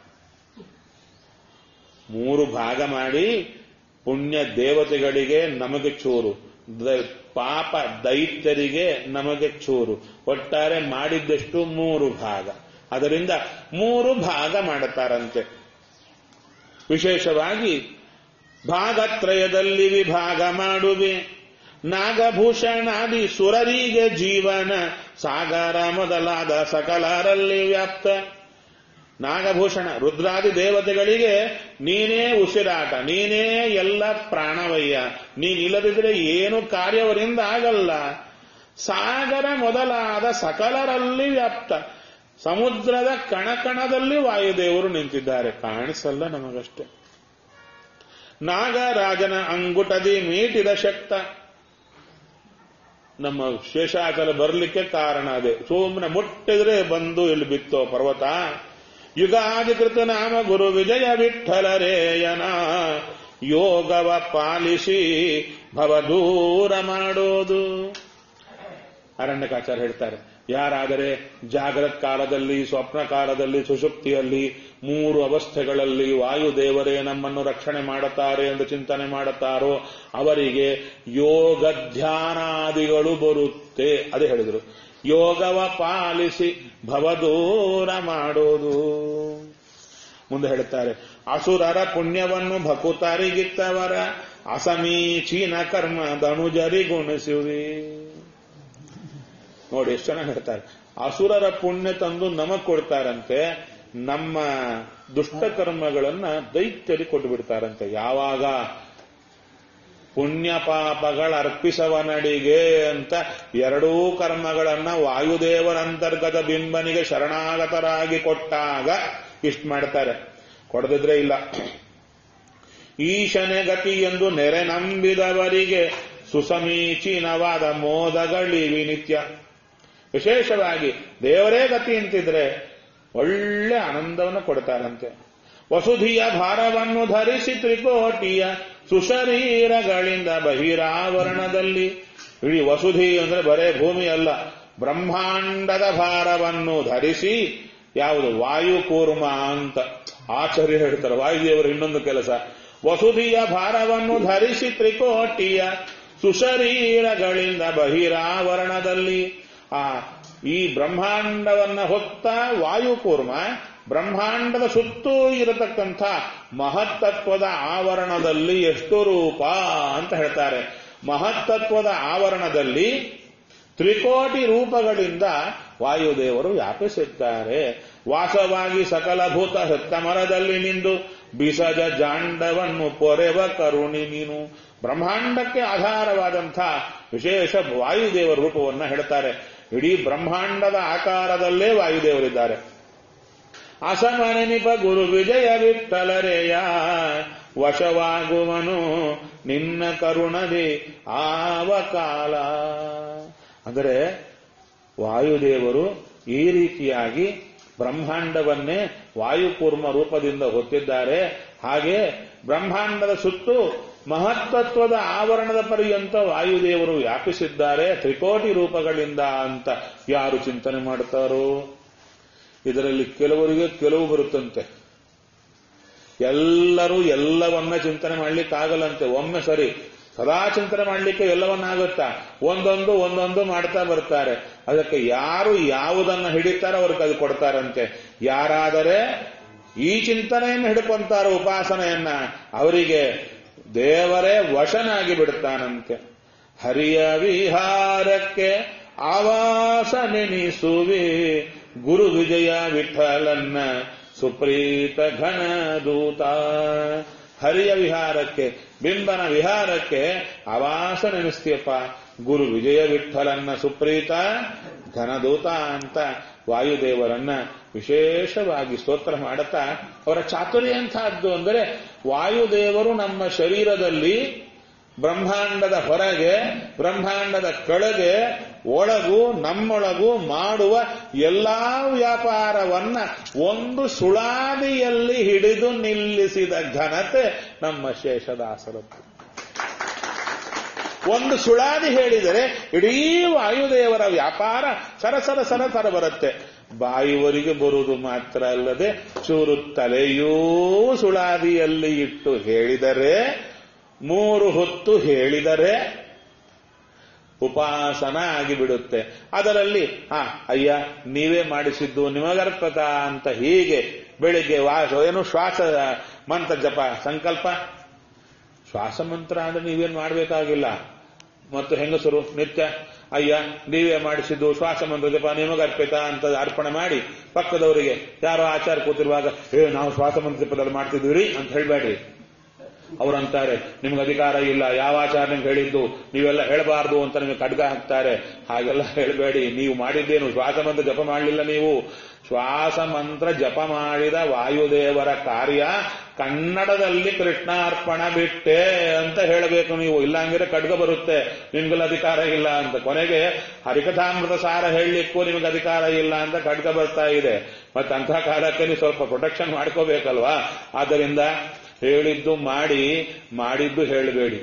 ಮೂರು ಭಾಗ ಮಾಡಿ ಪುಣ್ಯ ದೇವತೆಗಳಿಗೆ ನಮಗೆ ಚೂರು ದ- ಪಾಪ ದೈತ್ಯರಿಗೆ ನಮಗೆ ಚೂರು ಒಟ್ಟಾರೆ ಮಾಡಿದ್ದಷ್ಟು ಮೂರು ಭಾಗ ಅದರಿಂದ ಮೂರು ಭಾಗ ಮಾಡುತ್ತಾರಂತೆ ವಿಶೇಷವಾಗಿ ಭಾಗತ್ರಯದಲ್ಲಿ ವಿಭಾಗ ಮಾಡುವೆ ನಾಗಭೂಷಣಾದಿ ಸುರರಿಗೆ ಜೀವನ ಸಾಗರ ಮೊದಲಾದ ಸಕಲರಲ್ಲಿ ವ್ಯಾಪ್ತ ನಾಗಭೂಷಣ ರುದ್ರಾದಿ ದೇವತೆಗಳಿಗೆ ನೀನೇ ಉಸಿರಾಟ ನೀನೇ ಎಲ್ಲ ಪ್ರಾಣವಯ್ಯ ನೀನಿಲ್ಲದಿದ್ರೆ ಏನು ಕಾರ್ಯವರಿಂದ ಆಗಲ್ಲ ಸಾಗರ ಮೊದಲಾದ ಸಕಲರಲ್ಲಿ ವ್ಯಾಪ್ತ ಸಮುದ್ರದ ಕಣಕಣದಲ್ಲಿ ವಾಯುದೇವರು ನಿಂತಿದ್ದಾರೆ ಕಾಣಿಸಲ್ಲ ನಮಗಷ್ಟೆ ನಾಗರಾಜನ ಅಂಗುಟದಿ ಮೀಟಿದ ಶಕ್ತ ನಮ್ಮ ಶೇಷಾಚಲ ಬರಲಿಕ್ಕೆ ಕಾರಣ ಅದೇ ಸುಮ್ಮನೆ ಮುಟ್ಟಿದ್ರೆ ಬಂದು ಇಲ್ಲಿ ಬಿತ್ತೋ ಪರ್ವತ ಯುಗಾಧಿಕೃತ ನಾಮ ಗುರು ವಿಜಯ ವಿಠಲರೇಯನ ಯೋಗವ ಪಾಲಿಸಿ ಭವ ದೂರ ಮಾಡೋದು ಅರಣ್ಯಕಾಚಾರ್ಯ ಹೇಳ್ತಾರೆ ಯಾರಾದರೆ ಜಾಗ್ರತ್ ಕಾಲದಲ್ಲಿ ಸ್ವಪ್ನ ಕಾಲದಲ್ಲಿ ಸುಷುಪ್ತಿಯಲ್ಲಿ ಮೂರು ಅವಸ್ಥೆಗಳಲ್ಲಿ ವಾಯುದೇವರೇ ನಮ್ಮನ್ನು ರಕ್ಷಣೆ ಮಾಡುತ್ತಾರೆ ಎಂದು ಚಿಂತನೆ ಮಾಡುತ್ತಾರೋ ಅವರಿಗೆ ಯೋಗ ಧ್ಯಾನಾದಿಗಳು ಬರುತ್ತೆ ಅದೇ ಹೇಳಿದರು ಯೋಗವ ಪಾಲಿಸಿ ಭವದೂರ ಮಾಡೋದು ಮುಂದೆ ಹೇಳುತ್ತಾರೆ ಅಸುರರ ಪುಣ್ಯವನ್ನು ಭಕುತರಿಗಿತ್ತವರ ಅಸಮೀಚೀನ ಕರ್ಮ ದನುಜರಿಗುಣಿಸುವಿ ನೋಡಿ ಎಷ್ಟು ಚೆನ್ನಾಗಿ ಹೇಳ್ತಾರೆ ಅಸುರರ ಪುಣ್ಯ ತಂದು ನಮಗ್ ಕೊಡ್ತಾರಂತೆ ನಮ್ಮ ದುಷ್ಟ ಕರ್ಮಗಳನ್ನ ದೈತ್ಯರಿಗೆ ಕೊಟ್ಟು ಬಿಡ್ತಾರಂತೆ ಯಾವಾಗ ಪುಣ್ಯ ಪಾಪಗಳ ಅರ್ಪಿಸವನಡಿಗೆ ಅಂತ ಎರಡೂ ಕರ್ಮಗಳನ್ನ ವಾಯುದೇವರ ಅಂತರ್ಗತ ಬಿಂಬನಿಗೆ ಶರಣಾಗತರಾಗಿ ಕೊಟ್ಟಾಗ ಇಷ್ಟು ಮಾಡ್ತಾರೆ ಕೊಡದಿದ್ರೆ ಇಲ್ಲ ಈಶನೆ ಗತಿ ಎಂದು ನೆರೆ ನಂಬಿದವರಿಗೆ ಸುಸಮೀಚೀನವಾದ ಮೋದಗಳಿವಿ ನಿತ್ಯ ವಿಶೇಷವಾಗಿ ದೇವರೇ ಗತಿ ಅಂತಿದ್ರೆ ಒಳ್ಳೆ ಆನಂದವನ್ನು ಕೊಡ್ತಾರಂತೆ ವಸುಧಿಯ ಭಾರವನ್ನು ಧರಿಸಿ ತ್ರಿಕೋಟಿಯ ಸುಶರೀರಗಳಿಂದ ಬಹಿರಾವರಣದಲ್ಲಿ ಇಡೀ ವಸುಧಿ ಅಂದ್ರೆ ಬರೇ ಭೂಮಿ ಅಲ್ಲ ಬ್ರಹ್ಮಾಂಡದ ಭಾರವನ್ನು ಧರಿಸಿ ಯಾವುದು ವಾಯುಕೂರ್ಮ ಅಂತ ಆಚಾರ್ಯ ಹೇಳ್ತಾರೆ ವಾಯುದೇವರು ಇನ್ನೊಂದು ಕೆಲಸ ವಸುಧಿಯ ಭಾರವನ್ನು ಧರಿಸಿ ತ್ರಿಕೋಟಿಯ ಸುಶರೀರಗಳಿಂದ ಬಹಿರಾವರಣದಲ್ಲಿ ಆ ಈ ಬ್ರಹ್ಮಾಂಡವನ್ನ ಹೊತ್ತ ವಾಯುಕೂರ್ಮ ಬ್ರಹ್ಮಾಂಡದ ಸುತ್ತೂ ಇರತಕ್ಕಂಥ ಮಹತ್ತತ್ವದ ಆವರಣದಲ್ಲಿ ಎಷ್ಟು ರೂಪ ಅಂತ ಹೇಳ್ತಾರೆ ಮಹತ್ತತ್ವದ ಆವರಣದಲ್ಲಿ ತ್ರಿಕೋಟಿ ರೂಪಗಳಿಂದ ವಾಯುದೇವರು ವ್ಯಾಪಿಸಿದ್ದಾರೆ ವಾಸವಾಗಿ ಸಕಲ ಭೂತ ಸತ್ತ ಮರದಲ್ಲಿ ನಿಂದು ಬಿಸಜ ಜಾಂಡವನ್ನು ಪೊರೆವ ಕರುಣಿ ನೀನು ಬ್ರಹ್ಮಾಂಡಕ್ಕೆ ಆಧಾರವಾದಂಥ ವಿಶೇಷ ವಾಯುದೇವರ ರೂಪವನ್ನು ಹೇಳ್ತಾರೆ ಇಡೀ ಬ್ರಹ್ಮಾಂಡದ ಆಕಾರದಲ್ಲೇ ವಾಯುದೇವರಿದ್ದಾರೆ ಅಸಮನೆನಿಪ ಗುರು ವಿಜಯ ವಿಠಲರೆಯ ವಶವಾಗುವನು ನಿನ್ನ ಕರುಣದಿ ಆವ ಕಾಲ ಅಂದರೆ ವಾಯುದೇವರು ಈ ರೀತಿಯಾಗಿ ಬ್ರಹ್ಮಾಂಡವನ್ನೇ ವಾಯುಕೂರ್ಮ ರೂಪದಿಂದ ಹೊತ್ತಿದ್ದಾರೆ ಹಾಗೆ ಬ್ರಹ್ಮಾಂಡದ ಸುತ್ತು ಮಹತ್ತತ್ವದ ಆವರಣದ ಪರ್ಯಂತ ವಾಯುದೇವರು ವ್ಯಾಪಿಸಿದ್ದಾರೆ ತ್ರಿಕೋಟಿ ರೂಪಗಳಿಂದ ಅಂತ ಯಾರು ಚಿಂತನೆ ಮಾಡುತ್ತಾರೋ ಇದರಲ್ಲಿ ಕೆಲವರಿಗೆ ಕೆಲವು ಬರುತ್ತಂತೆ ಎಲ್ಲರೂ ಎಲ್ಲವನ್ನ ಚಿಂತನೆ ಮಾಡ್ಲಿಕ್ಕಾಗಲ್ಲಂತೆ ಒಮ್ಮೆ ಸರಿ ಸದಾ ಚಿಂತನೆ ಮಾಡ್ಲಿಕ್ಕೆ ಎಲ್ಲವನ್ನಾಗುತ್ತಾ ಒಂದೊಂದು ಒಂದೊಂದು ಮಾಡ್ತಾ ಬರ್ತಾರೆ ಅದಕ್ಕೆ ಯಾರು ಯಾವುದನ್ನ ಹಿಡಿತಾರೋ ಅವ್ರಿಗೆ ಅದು ಕೊಡ್ತಾರಂತೆ ಯಾರಾದರೆ ಈ ಚಿಂತನೆಯನ್ನು ಹಿಡ್ಕೊಂತಾರೋ ಉಪಾಸನೆಯನ್ನ ಅವರಿಗೆ ದೇವರೇ ವಶನಾಗಿ ಬಿಡ್ತಾನಂತೆ ಹರಿಯ ವಿಹಾರಕ್ಕೆ ಆವಾಸ ನೆನಿಸುವಿ ಗುರು ವಿಜಯ ವಿಠಲನ್ನ ಸುಪ್ರೀತ ಘನ ದೂತ ಹರಿಯ ವಿಹಾರಕ್ಕೆ ಬಿಂಬನ ವಿಹಾರಕ್ಕೆ ಆವಾಸ ನೆನೆಸ್ತೀಯಪ್ಪ ಗುರು ವಿಜಯ ವಿಠಲನ್ನ ಸುಪ್ರೀತ ಘನದೂತ ಅಂತ ವಾಯುದೇವರನ್ನ ವಿಶೇಷವಾಗಿ ಸ್ತೋತ್ರ ಮಾಡುತ್ತಾ ಅವರ ಚಾತುರ್ಯ ಎಂಥದ್ದು ಅಂದರೆ ವಾಯುದೇವರು ನಮ್ಮ ಶರೀರದಲ್ಲಿ ಬ್ರಹ್ಮಾಂಡದ ಹೊರಗೆ ಬ್ರಹ್ಮಾಂಡದ ಕೆಳಗೆ ಒಳಗೂ ನಮ್ಮೊಳಗೂ ಮಾಡುವ ಎಲ್ಲಾ ವ್ಯಾಪಾರವನ್ನ ಒಂದು ಸುಳಾದಿಯಲ್ಲಿ ಹಿಡಿದು ನಿಲ್ಲಿಸಿದ ಘನತೆ ನಮ್ಮ ಶೇಷದಾಸರದ್ದು ಒಂದು ಸುಳಾದಿ ಹೇಳಿದರೆ ಇಡೀ ವಾಯುದೇವರ ವ್ಯಾಪಾರ ಸರಸರ ಸರಸರ ಬರುತ್ತೆ ಬಾಯಿವರಿಗೆ ಬರುವುದು ಮಾತ್ರ ಅಲ್ಲದೆ ಚೂರು ತಲೆಯೂ ಸುಳಾದಿಯಲ್ಲಿ ಇಟ್ಟು ಹೇಳಿದರೆ ಮೂರು ಹೊತ್ತು ಹೇಳಿದರೆ ಉಪಾಸನ ಆಗಿಬಿಡುತ್ತೆ ಅದರಲ್ಲಿ ಹಾ ಅಯ್ಯ ನೀವೇ ಮಾಡಿಸಿದ್ದು ನಿಮಗರ್ಪತ ಅಂತ ಹೀಗೆ ಬೆಳಿಗ್ಗೆ ವಾಸ ಏನು ಶ್ವಾಸ ಮಂತ್ರ ಜಪ ಸಂಕಲ್ಪ ಶ್ವಾಸ ಮಂತ್ರ ಅಂದ್ರೆ ನೀವೇನ್ ಮಾಡಬೇಕಾಗಿಲ್ಲ ಮತ್ತು ಹೆಂಗಸರು ನಿತ್ಯ ಅಯ್ಯ ನೀವೇ ಮಾಡಿಸಿದ್ದು ಶ್ವಾಸ ಮಂತ್ರ ಜಪ ನಿಮಗರ್ಪಿತ ಅಂತ ಅರ್ಪಣೆ ಮಾಡಿ ಪಕ್ಕದವರಿಗೆ ಯಾರೋ ಆಚಾರ ಕೂತಿರುವಾಗ ಏ ನಾವು ಶ್ವಾಸ ಮಂತ್ರ ಜಪದಲ್ಲಿ ಮಾಡ್ತಿದ್ವಿ ಅಂತ ಹೇಳ್ಬೇಡ್ರಿ ಅವರಂತಾರೆ ನಿಮ್ಗೆ ಅಧಿಕಾರ ಇಲ್ಲ ಯಾವ ಆಚಾರ್ಯ ಹೇಳಿದ್ದು ನೀವೆಲ್ಲ ಹೇಳಬಾರ್ದು ಅಂತ ನಿಮಗೆ ಖಡ್ಗ ಹಾಕ್ತಾರೆ ಹಾಗೆಲ್ಲ ಹೇಳಬೇಡಿ ನೀವು ಮಾಡಿದ್ದೇನು ಶ್ವಾಸ ಮಂತ್ರ ಜಪ ಮಾಡಲಿಲ್ಲ ನೀವು ಶ್ವಾಸ ಮಂತ್ರ ಜಪ ಮಾಡಿದ ವಾಯುದೇವರ ಕಾರ್ಯ ಕನ್ನಡದಲ್ಲಿ ಕೃಷ್ಣಾರ್ಪಣ ಬಿಟ್ಟೆ ಅಂತ ಹೇಳಬೇಕು ನೀವು ಇಲ್ಲಾಂಗಿದ್ರೆ ಖಡ್ಗ ಬರುತ್ತೆ ನಿಮ್ಗೆಲ್ಲ ಅಧಿಕಾರ ಇಲ್ಲ ಅಂತ ಕೊನೆಗೆ ಹರಿಕಥಾಮೃತ ಸಾರ ಹೇಳಲಿಕ್ಕೂ ನಿಮ್ಗೆ ಅಧಿಕಾರ ಇಲ್ಲ ಅಂತ ಖಡ್ಗ ಬರ್ತಾ ಇದೆ ಮತ್ತೆ ಅಂಥ ಕಾಲಕ್ಕೆ ನೀವು ಸ್ವಲ್ಪ ಪ್ರೊಟೆಕ್ಷನ್ ಮಾಡ್ಕೋಬೇಕಲ್ವಾ ಆದ್ದರಿಂದ ಹೇಳಿದ್ದು ಮಾಡಿ ಮಾಡಿದ್ದು ಹೇಳಬೇಡಿ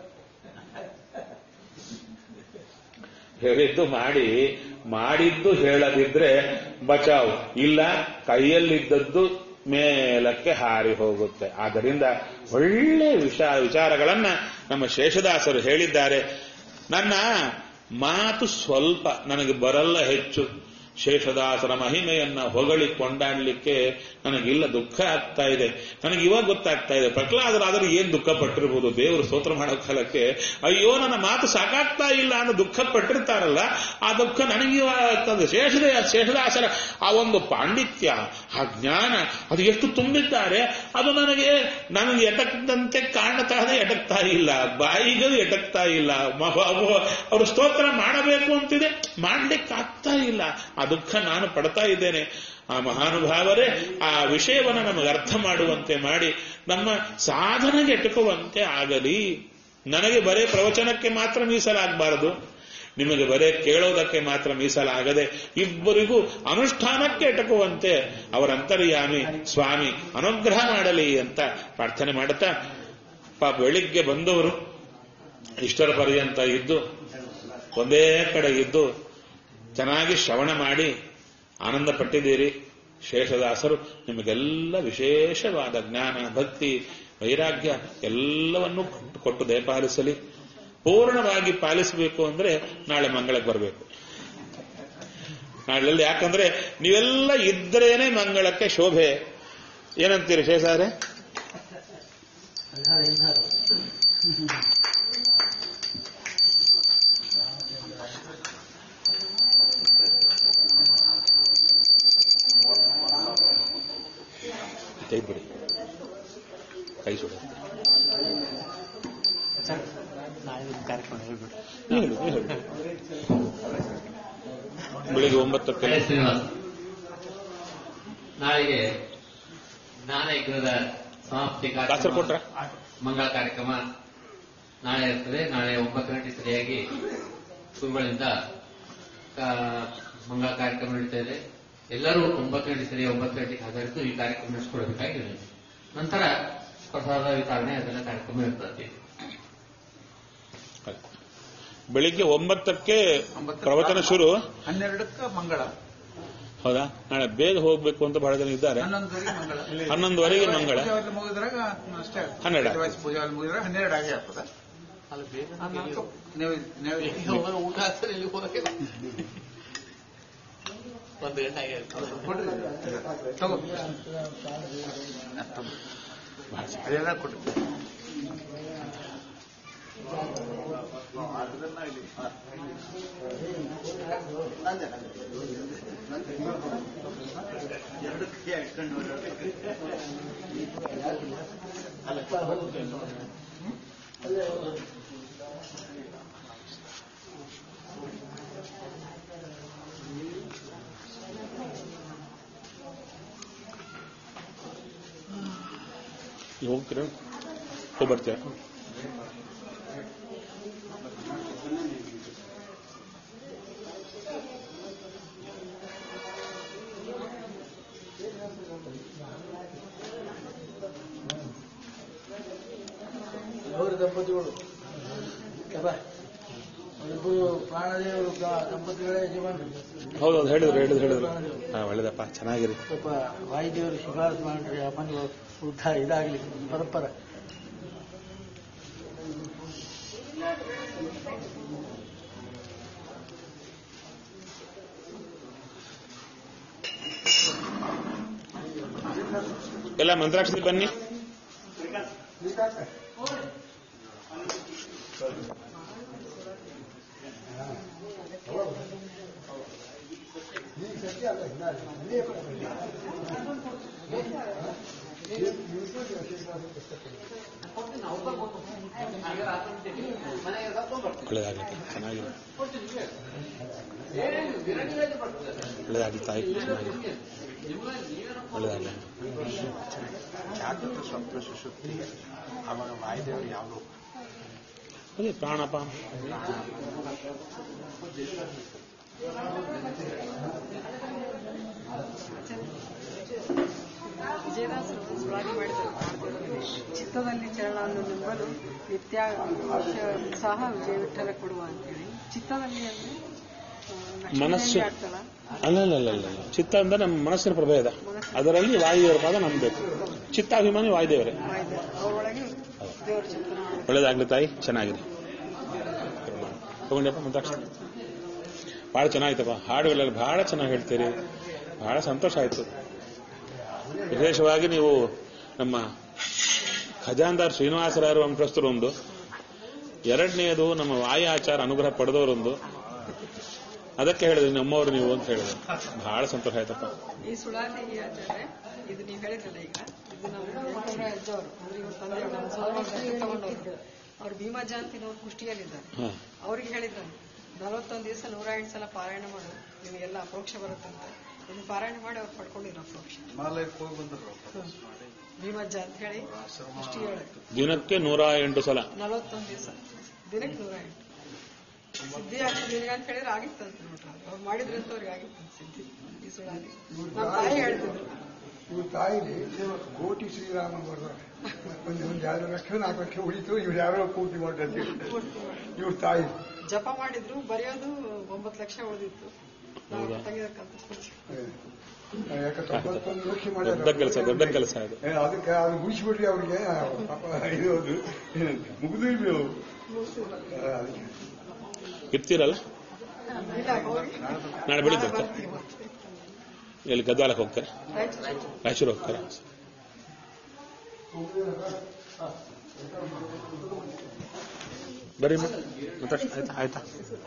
ಹೇಳಿದ್ದು ಮಾಡಿ ಮಾಡಿದ್ದು ಹೇಳದಿದ್ರೆ ಬಚಾವ್ ಇಲ್ಲ ಕೈಯಲ್ಲಿದ್ದದ್ದು ಮೇಲಕ್ಕೆ ಹಾರಿ ಹೋಗುತ್ತೆ ಆದ್ದರಿಂದ ಒಳ್ಳೆ ವಿಚಾರ ವಿಚಾರಗಳನ್ನ ನಮ್ಮ ಶೇಷದಾಸರು ಹೇಳಿದ್ದಾರೆ ನನ್ನ ಮಾತು ಸ್ವಲ್ಪ ನನಗೆ ಬರಲ್ಲ ಹೆಚ್ಚು ಶೇಷದಾಸರ ಮಹಿಮೆಯನ್ನ ಹೊಗಳಿ ಕೊಂಡಾಡ್ಲಿಕ್ಕೆ ನನಗಿಲ್ಲ ದುಃಖ ಆಗ್ತಾ ಇದೆ ನನಗೆ ಇವಾಗ ಗೊತ್ತಾಗ್ತಾ ಇದೆ ಪ್ರಹ್ಲಾದರಾದರೂ ಏನ್ ದುಃಖ ಪಟ್ಟಿರ್ಬೋದು ದೇವರು ಸ್ತೋತ್ರ ಮಾಡೋ ಕಾಲಕ್ಕೆ ಅಯ್ಯೋ ನನ್ನ ಮಾತು ಸಾಕಾಗ್ತಾ ಇಲ್ಲ ಅನ್ನೋ ದುಃಖ ಪಟ್ಟಿರ್ತಾರಲ್ಲ ಆ ದುಃಖ ನನಗೆ ಇವಾಗ ಆಗ್ತದೆ ಶೇಷದ ಶೇಷದಾಸರ ಆ ಒಂದು ಪಾಂಡಿತ್ಯ ಆ ಜ್ಞಾನ ಅದು ಎಷ್ಟು ತುಂಬಿದ್ದಾರೆ ಅದು ನನಗೆ ನನಗೆ ಎಟಕದಂತೆ ಕಾಣ್ತಾ ಇದೆ ಎಟಕ್ತಾ ಇಲ್ಲ ಬಾಯಿಗೂ ಎಟಕ್ತಾ ಇಲ್ಲ ಅವರು ಸ್ತೋತ್ರ ಮಾಡಬೇಕು ಅಂತಿದೆ ಮಾಡ್ಲಿಕ್ಕೆ ಆಗ್ತಾ ಇಲ್ಲ ಆ ದುಃಖ ನಾನು ಪಡ್ತಾ ಇದ್ದೇನೆ ಆ ಮಹಾನುಭಾವರೇ ಆ ವಿಷಯವನ್ನು ನಮಗೆ ಅರ್ಥ ಮಾಡುವಂತೆ ಮಾಡಿ ನಮ್ಮ ಸಾಧನೆಗೆ ಎಟುಕುವಂತೆ ಆಗಲಿ ನನಗೆ ಬರೇ ಪ್ರವಚನಕ್ಕೆ ಮಾತ್ರ ಮೀಸಲಾಗಬಾರದು ನಿಮಗೆ ಬರೇ ಕೇಳೋದಕ್ಕೆ ಮಾತ್ರ ಮೀಸಲಾಗದೆ ಇಬ್ಬರಿಗೂ ಅನುಷ್ಠಾನಕ್ಕೆ ಎಟಕುವಂತೆ ಅವರ ಅಂತರ್ಯಾಮಿ ಸ್ವಾಮಿ ಅನುಗ್ರಹ ಮಾಡಲಿ ಅಂತ ಪ್ರಾರ್ಥನೆ ಮಾಡುತ್ತಾ ಪಾಪ ಬೆಳಿಗ್ಗೆ ಬಂದವರು ಇಷ್ಟರ ಪರ್ಯಂತ ಇದ್ದು ಒಂದೇ ಕಡೆ ಇದ್ದು ಚೆನ್ನಾಗಿ ಶ್ರವಣ ಮಾಡಿ ಆನಂದ ಪಟ್ಟಿದ್ದೀರಿ ಶೇಷದಾಸರು ನಿಮಗೆಲ್ಲ ವಿಶೇಷವಾದ ಜ್ಞಾನ ಭಕ್ತಿ ವೈರಾಗ್ಯ ಎಲ್ಲವನ್ನೂ ಕೊಟ್ಟು ಕೊಟ್ಟು ದಯಪಾಲಿಸಲಿ ಪೂರ್ಣವಾಗಿ ಪಾಲಿಸಬೇಕು ಅಂದ್ರೆ ನಾಳೆ ಮಂಗಳಕ್ಕೆ ಬರಬೇಕು ನಾಳೆಲ್ಲಿ ಯಾಕಂದ್ರೆ ನೀವೆಲ್ಲ ಇದ್ರೇನೆ ಮಂಗಳಕ್ಕೆ ಶೋಭೆ ಏನಂತೀರಿ ಶೇಷಾರೆ ಹದಿನಾರು ಹದಿನಾರು ಕೈ ಬಿಡಿ ಕೈ ಸುಡ ಸರ್ ನಾಳೆ ಒಂದು ಕಾರ್ಯಕ್ರಮ ಹೇಳ್ಬಿಡಿ ಹೇಳು ಹೇಳು ಬೆಳಿಗ್ಗೆ ಒಂಬತ್ತಕ್ಕೆ ಹರೇ ಶ್ರೀನಿವಾಸ್ ನಾಳೆಗೆ ಜ್ಞಾನ ಯಜ್ಞದ ಸಮಾಪ್ತಿ ದಾಸರು ಕಾರ್ಯಕ್ರಮ ಕೊಟ್ರ ಮಂಗಳ ಕಾರ್ಯಕ್ರಮ ನಾಳೆ ಇರ್ತದೆ ನಾಳೆ ಒಂಬತ್ತು ಗಂಟೆ ಸರಿಯಾಗಿ ಗುರುಗಳಿಂದ ಕಾ- ಮಂಗಳ ಕಾರ್ಯಕ್ರಮ ನಡೀತಾ ಇದೆ ಎಲ್ಲರೂ ಒಂಬತ್ತು ಗಂಟೆ ಸರಿ ಒಂಬತ್ತು ಗಂಟೆಗೆ ಹಾಜರಿದ್ದು ಈ ಕಾರ್ಯಕ್ರಮ ನಡೆಸಿಕೊಡಬೇಕಾಗಿ ವಿನಂತಿ. ನಂತರ ಪ್ರಸಾದ ವಿತರಣೆ ಅದೆಲ್ಲ ಕಾರ್ಯಕ್ರಮ ಇರ್ತದೆ ಬೆಳಿಗ್ಗೆ ಒಂಬತ್ತಕ್ಕೆ ಪ್ರವಚನ ಶುರು ಹನ್ನೆರಡಕ್ಕೆ ಮಂಗಳ ಹೌದಾ ನಾಳೆ ಬೇಗ ಹೋಗ್ಬೇಕು ಅಂತ ಬಹಳ ಜನ ಇದ್ದಾರೆ ಹನ್ನೊಂದವರೆಗೆ ಮಂಗಳ ಹನ್ನೊಂದುವರೆಗೆ ಮಂಗಳ ಪೂಜೆ ಎಲ್ಲ ಮುಗಿದ್ರಾಗ ಅಷ್ಟೇ ಆಗ್ತದೆ. ಹನ್ನೆರಡು. ಸತ್ಯವಾಸಿ ಪೂಜೆ ಎಲ್ಲ ಮುಗಿದ್ರಾಗ ಹನ್ನೆರಡು ಆಗೇ ಆಗ್ತದೆ ಅಲ್ಲಿ ಬೇಗ ನೀವು ನೀವು ಊಟ ಆಗ್ತದೆ ಇಲ್ಲಿ ಹೋಗಕ್ಕೆ ಒಂದು ಗಂಟೆ ಆಗಿರ್ತದೆ ಕೊಡ್ರಿ ತಗೋ ಅದೆಲ್ಲ ಕೊಡ್ರಿ ಎರಡಕ್ಕೆ ಇಟ್ಕೊಂಡು ನೀವು ಹೋಗ್ತೀರಾ ಹೋಗಿ ಬರ್ತೀರಾ ಅವರು ದಂಪತಿಗಳು ಯಪ್ಪ, ಅವರಿಬ್ಬರು ಪ್ರಾಣದೇವರು ದ- ದಂಪತಿಗಳೇ ಯಜಮಾನರು ಹೌದೌದು ಹೇಳಿದ್ರು ಹೇಳಿದ್ರು ಹೇಳಿದ್ರು ಹಾ ಒಳ್ಳೇದಪ್ಪ ಚೆನ್ನಾಗಿರಿ ಸ್ವಲ್ಪ ವಾಯುದೇವರು ಶಿಫಾರಸು ಮಾಡಿರಿ ಆ ಮನೆ ಉದ್ಧಾರ ಇದಾಗಲಿ ಪರಪರ ಎಲ್ಲ ಮಂತ್ರಾಕ್ಷರಿ ಬನ್ನಿ ಒಳ್ಳೆದಾಗಲಿ ಚೆನ್ನಾಗಿದೆ ಒಳ್ಳೆದಾಗಲಿ ತಾಯಿ ಚೆನ್ನಾಗಿದೆ ಒಳ್ಳೆದಾಗಲಿ ಯಾಕಂದ್ರೆ ಸ್ವಪ್ನ ಸುಶುಕ್ತಿ ಆವಾಗ ವಾಯುದೇವರು ಯಾವುದು ಅದೇ ಪ್ರಾಣಪಾನ ವಿಜಯದಾಸರು ಸುಳಾದಿ ಮಾಡಿದರು ಚಿತ್ತದಲ್ಲಿ ಚರಣವನ್ನು ನಂಬಲು ನಿತ್ಯ ಉತ್ಸಾಹ ವಿಜಯ ವಿಠಲ ಕೊಡುವ ಅಂತೇಳಿ ಚಿತ್ತದಲ್ಲಿ ಅಂದ್ರೆ ಆ, ಲಕ್ಷ್ಮೀ ಮನಸ್ಸು ದೇವಿ ಆಡ್ತಾಳ ಅಲ್ಲ ಅಲ್ಲ ಅಲ್ಲ ಅಲ್ಲ ಚಿತ್ತ ಅಂದ್ರೆ ನಮ್ಮ ಮನಸ್ಸಿನ ಪ್ರಭೇದ ಅದರಲ್ಲಿ ವಾಯುದೇವರ ಪಾದ ನಂಬಬೇಕು ಚಿತ್ತಾಭಿಮಾನಿ ವಾಯುದೇವರೇ ವಾಯ್ದೆ ಅವರೊಳಗೆ ದೇವರ ಚಿಂತನೆ ಮಾಡೋದು. ಒಳ್ಳೇದಾಗ್ಲಿ ತಾಯಿ ಚೆನ್ನಾಗಿದೆ ತಗೊಂಡಪ್ಪ ಮುಂದಾಕ್ಷ ಬಹಳ ಚೆನ್ನಾಗಿತ್ತಪ್ಪ ಹಾಡುಗಳೆಲ್ಲ ಬಹಳ ಚೆನ್ನಾಗಿ ಹೇಳ್ತೀರಿ ಬಹಳ ಸಂತೋಷ ಆಯ್ತು ವಿಶೇಷವಾಗಿ ನೀವು ನಮ್ಮ ಖಜಾನ್ದಾರ್ ಶ್ರೀನಿವಾಸರಾಯರು ವಂಶಸ್ಥರು ಒಂದು ಎರಡನೆಯದು ನಮ್ಮ ವಾಯು ಆಚಾರ ಅನುಗ್ರಹ ಪಡೆದವರೊಂದು ಅದಕ್ಕೆ ಹೇಳಿದ್ರಿ ನಮ್ಮವರು ನೀವು ಅಂತ ಹೇಳಿದ್ರು ಬಹಳ ಸಂತೋಷ ಆಯ್ತಪ್ಪ ಈ ಸುಳಾದಿ ಆಚಾರ್ಯ ಇದು ನೀವು ಹೇಳಿದ್ರಲ್ಲ ಈಗ ಇದು ನಾವು ವೆಂಕಟರಾಯ ಅಜ್ಜವರು ಅಂದ್ರೆ ಇವ್ರ ತಂದೆಯವರು ನಮ್ಮ ಸೋದರ ತಗೊಂಡವರು ಅವ್ರು ಭೀಮಾ ಜಯಂತಿನವ್ರು ಕುಷ್ಟಿಯಲ್ಲಿದ್ದಾರೆ ಹಾ ಅವ್ರಿಗೆ ಹೇಳಿದ್ರು ನಲವತ್ತೊಂದು ದಿವಸ ನೂರ ಎಂಟು ಸಲ ಪಾರಾಯಣ ಮಾಡು ನಿಮಗೆಲ್ಲ ಅಪರೋಕ್ಷ ಬರುತ್ತಂತ ಇದನ್ನ ಪಾರಾಯಣ ಮಾಡಿ ಅವ್ರು ಪಡ್ಕೊಂಡಿರೋ ಅಪರೋಕ್ಷ ಹಿಮಾಲಯಕ್ಕೆ ಹೋಗಿ ಬಂದ್ರು ತಪಸ್ ಮಾಡಿ ಭೀಮಜ್ಜ ಅಂತ ಹೇಳಿ ಕುಷ್ಟಿ ಹೇಳಿ ದಿನಕ್ಕೆ ನೂರ ಎಂಟು ಸಲ ನಲವತ್ತೊಂದು ದಿವಸ ದಿನಕ್ಕೆ ನೂರ ಎಂಟು ಸಿದ್ಧಿ ಆಗ್ತದೆ ನಿನಗೆ ಅಂತ ಹೇಳಿದ್ರೆ ಆಗಿತ್ತಂತ ನೋಡ್ರಿ ಅವ್ರು ಮಾಡಿದ್ರಂತ ಅವ್ರಿಗೆ ಆಗಿತ್ತಂತ ಸಿದ್ಧಿ ಈ ಸುಳಾದಿ ನಮ್ಮ ತಾಯಿ ಹೇಳ್ತಿದ್ರು ಇವ್ರ ತಾಯಿಲಿ ಕೋಟಿ ಶ್ರೀರಾಮ ಬರ್ತಾರೆ ಒಂದು ಒಂದು ಎರಡು ಲಕ್ಷ ನಾಲ್ಕು ಲಕ್ಷ ಉಳಿತು ಇವ್ರು ಯಾರೋ ಪೂರ್ತಿ ಮಾಡಿದ್ರೆ ಇವ್ರ ತಾಯಿ ಜಪ ಮಾಡಿದ್ರು ಬರೆಯೋದು ಒಂಬತ್ತು ಲಕ್ಷ ಉಳಿದಿತ್ತು ನಾವು ತಂಗಿದಕ್ಕಂತ ಯಾಕೆ ತೊಂಬತ್ತೊಂದು ಲಕ್ಷ ಮಾಡ್ಯಾರ ದೊಡ್ಡ ಕೆಲಸ ದೊಡ್ಡ ಕೆಲಸ ಅದು ಏ, ಅದಕ್ಕೆ ಅದು ಮುಗಿಸ್ಬಿಟ್ರಿ ಅವ್ರಿಗೆ ಪಾಪ ಇದು ಅದು ಮುಗಿದು ಅದಕ್ಕೆ ಇರ್ತೀರಲ್ಲ ಇಲ್ಲ ಹೋಗಿ ನಾಳೆ ಬೆಳಿಗ್ಗೆ ಬರ್ತಾರೆ ಎಲ್ಲಿ ಗದ್ವಾಲಕ್ಕೆ ಹೋಗ್ತಾರೆ ರಾಯಚೂರು ರಾಯಚೂರು ಹೋಗ್ತಾರೆ ಬರ್ರಿ ಮತ್ತೆ ಆಯ್ತಾ ಆಯ್ತಾ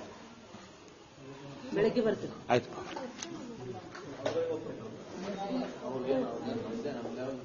ಬೆಳಗ್ಗೆ ಬರ್ತೀನಿ ಆಯ್ತು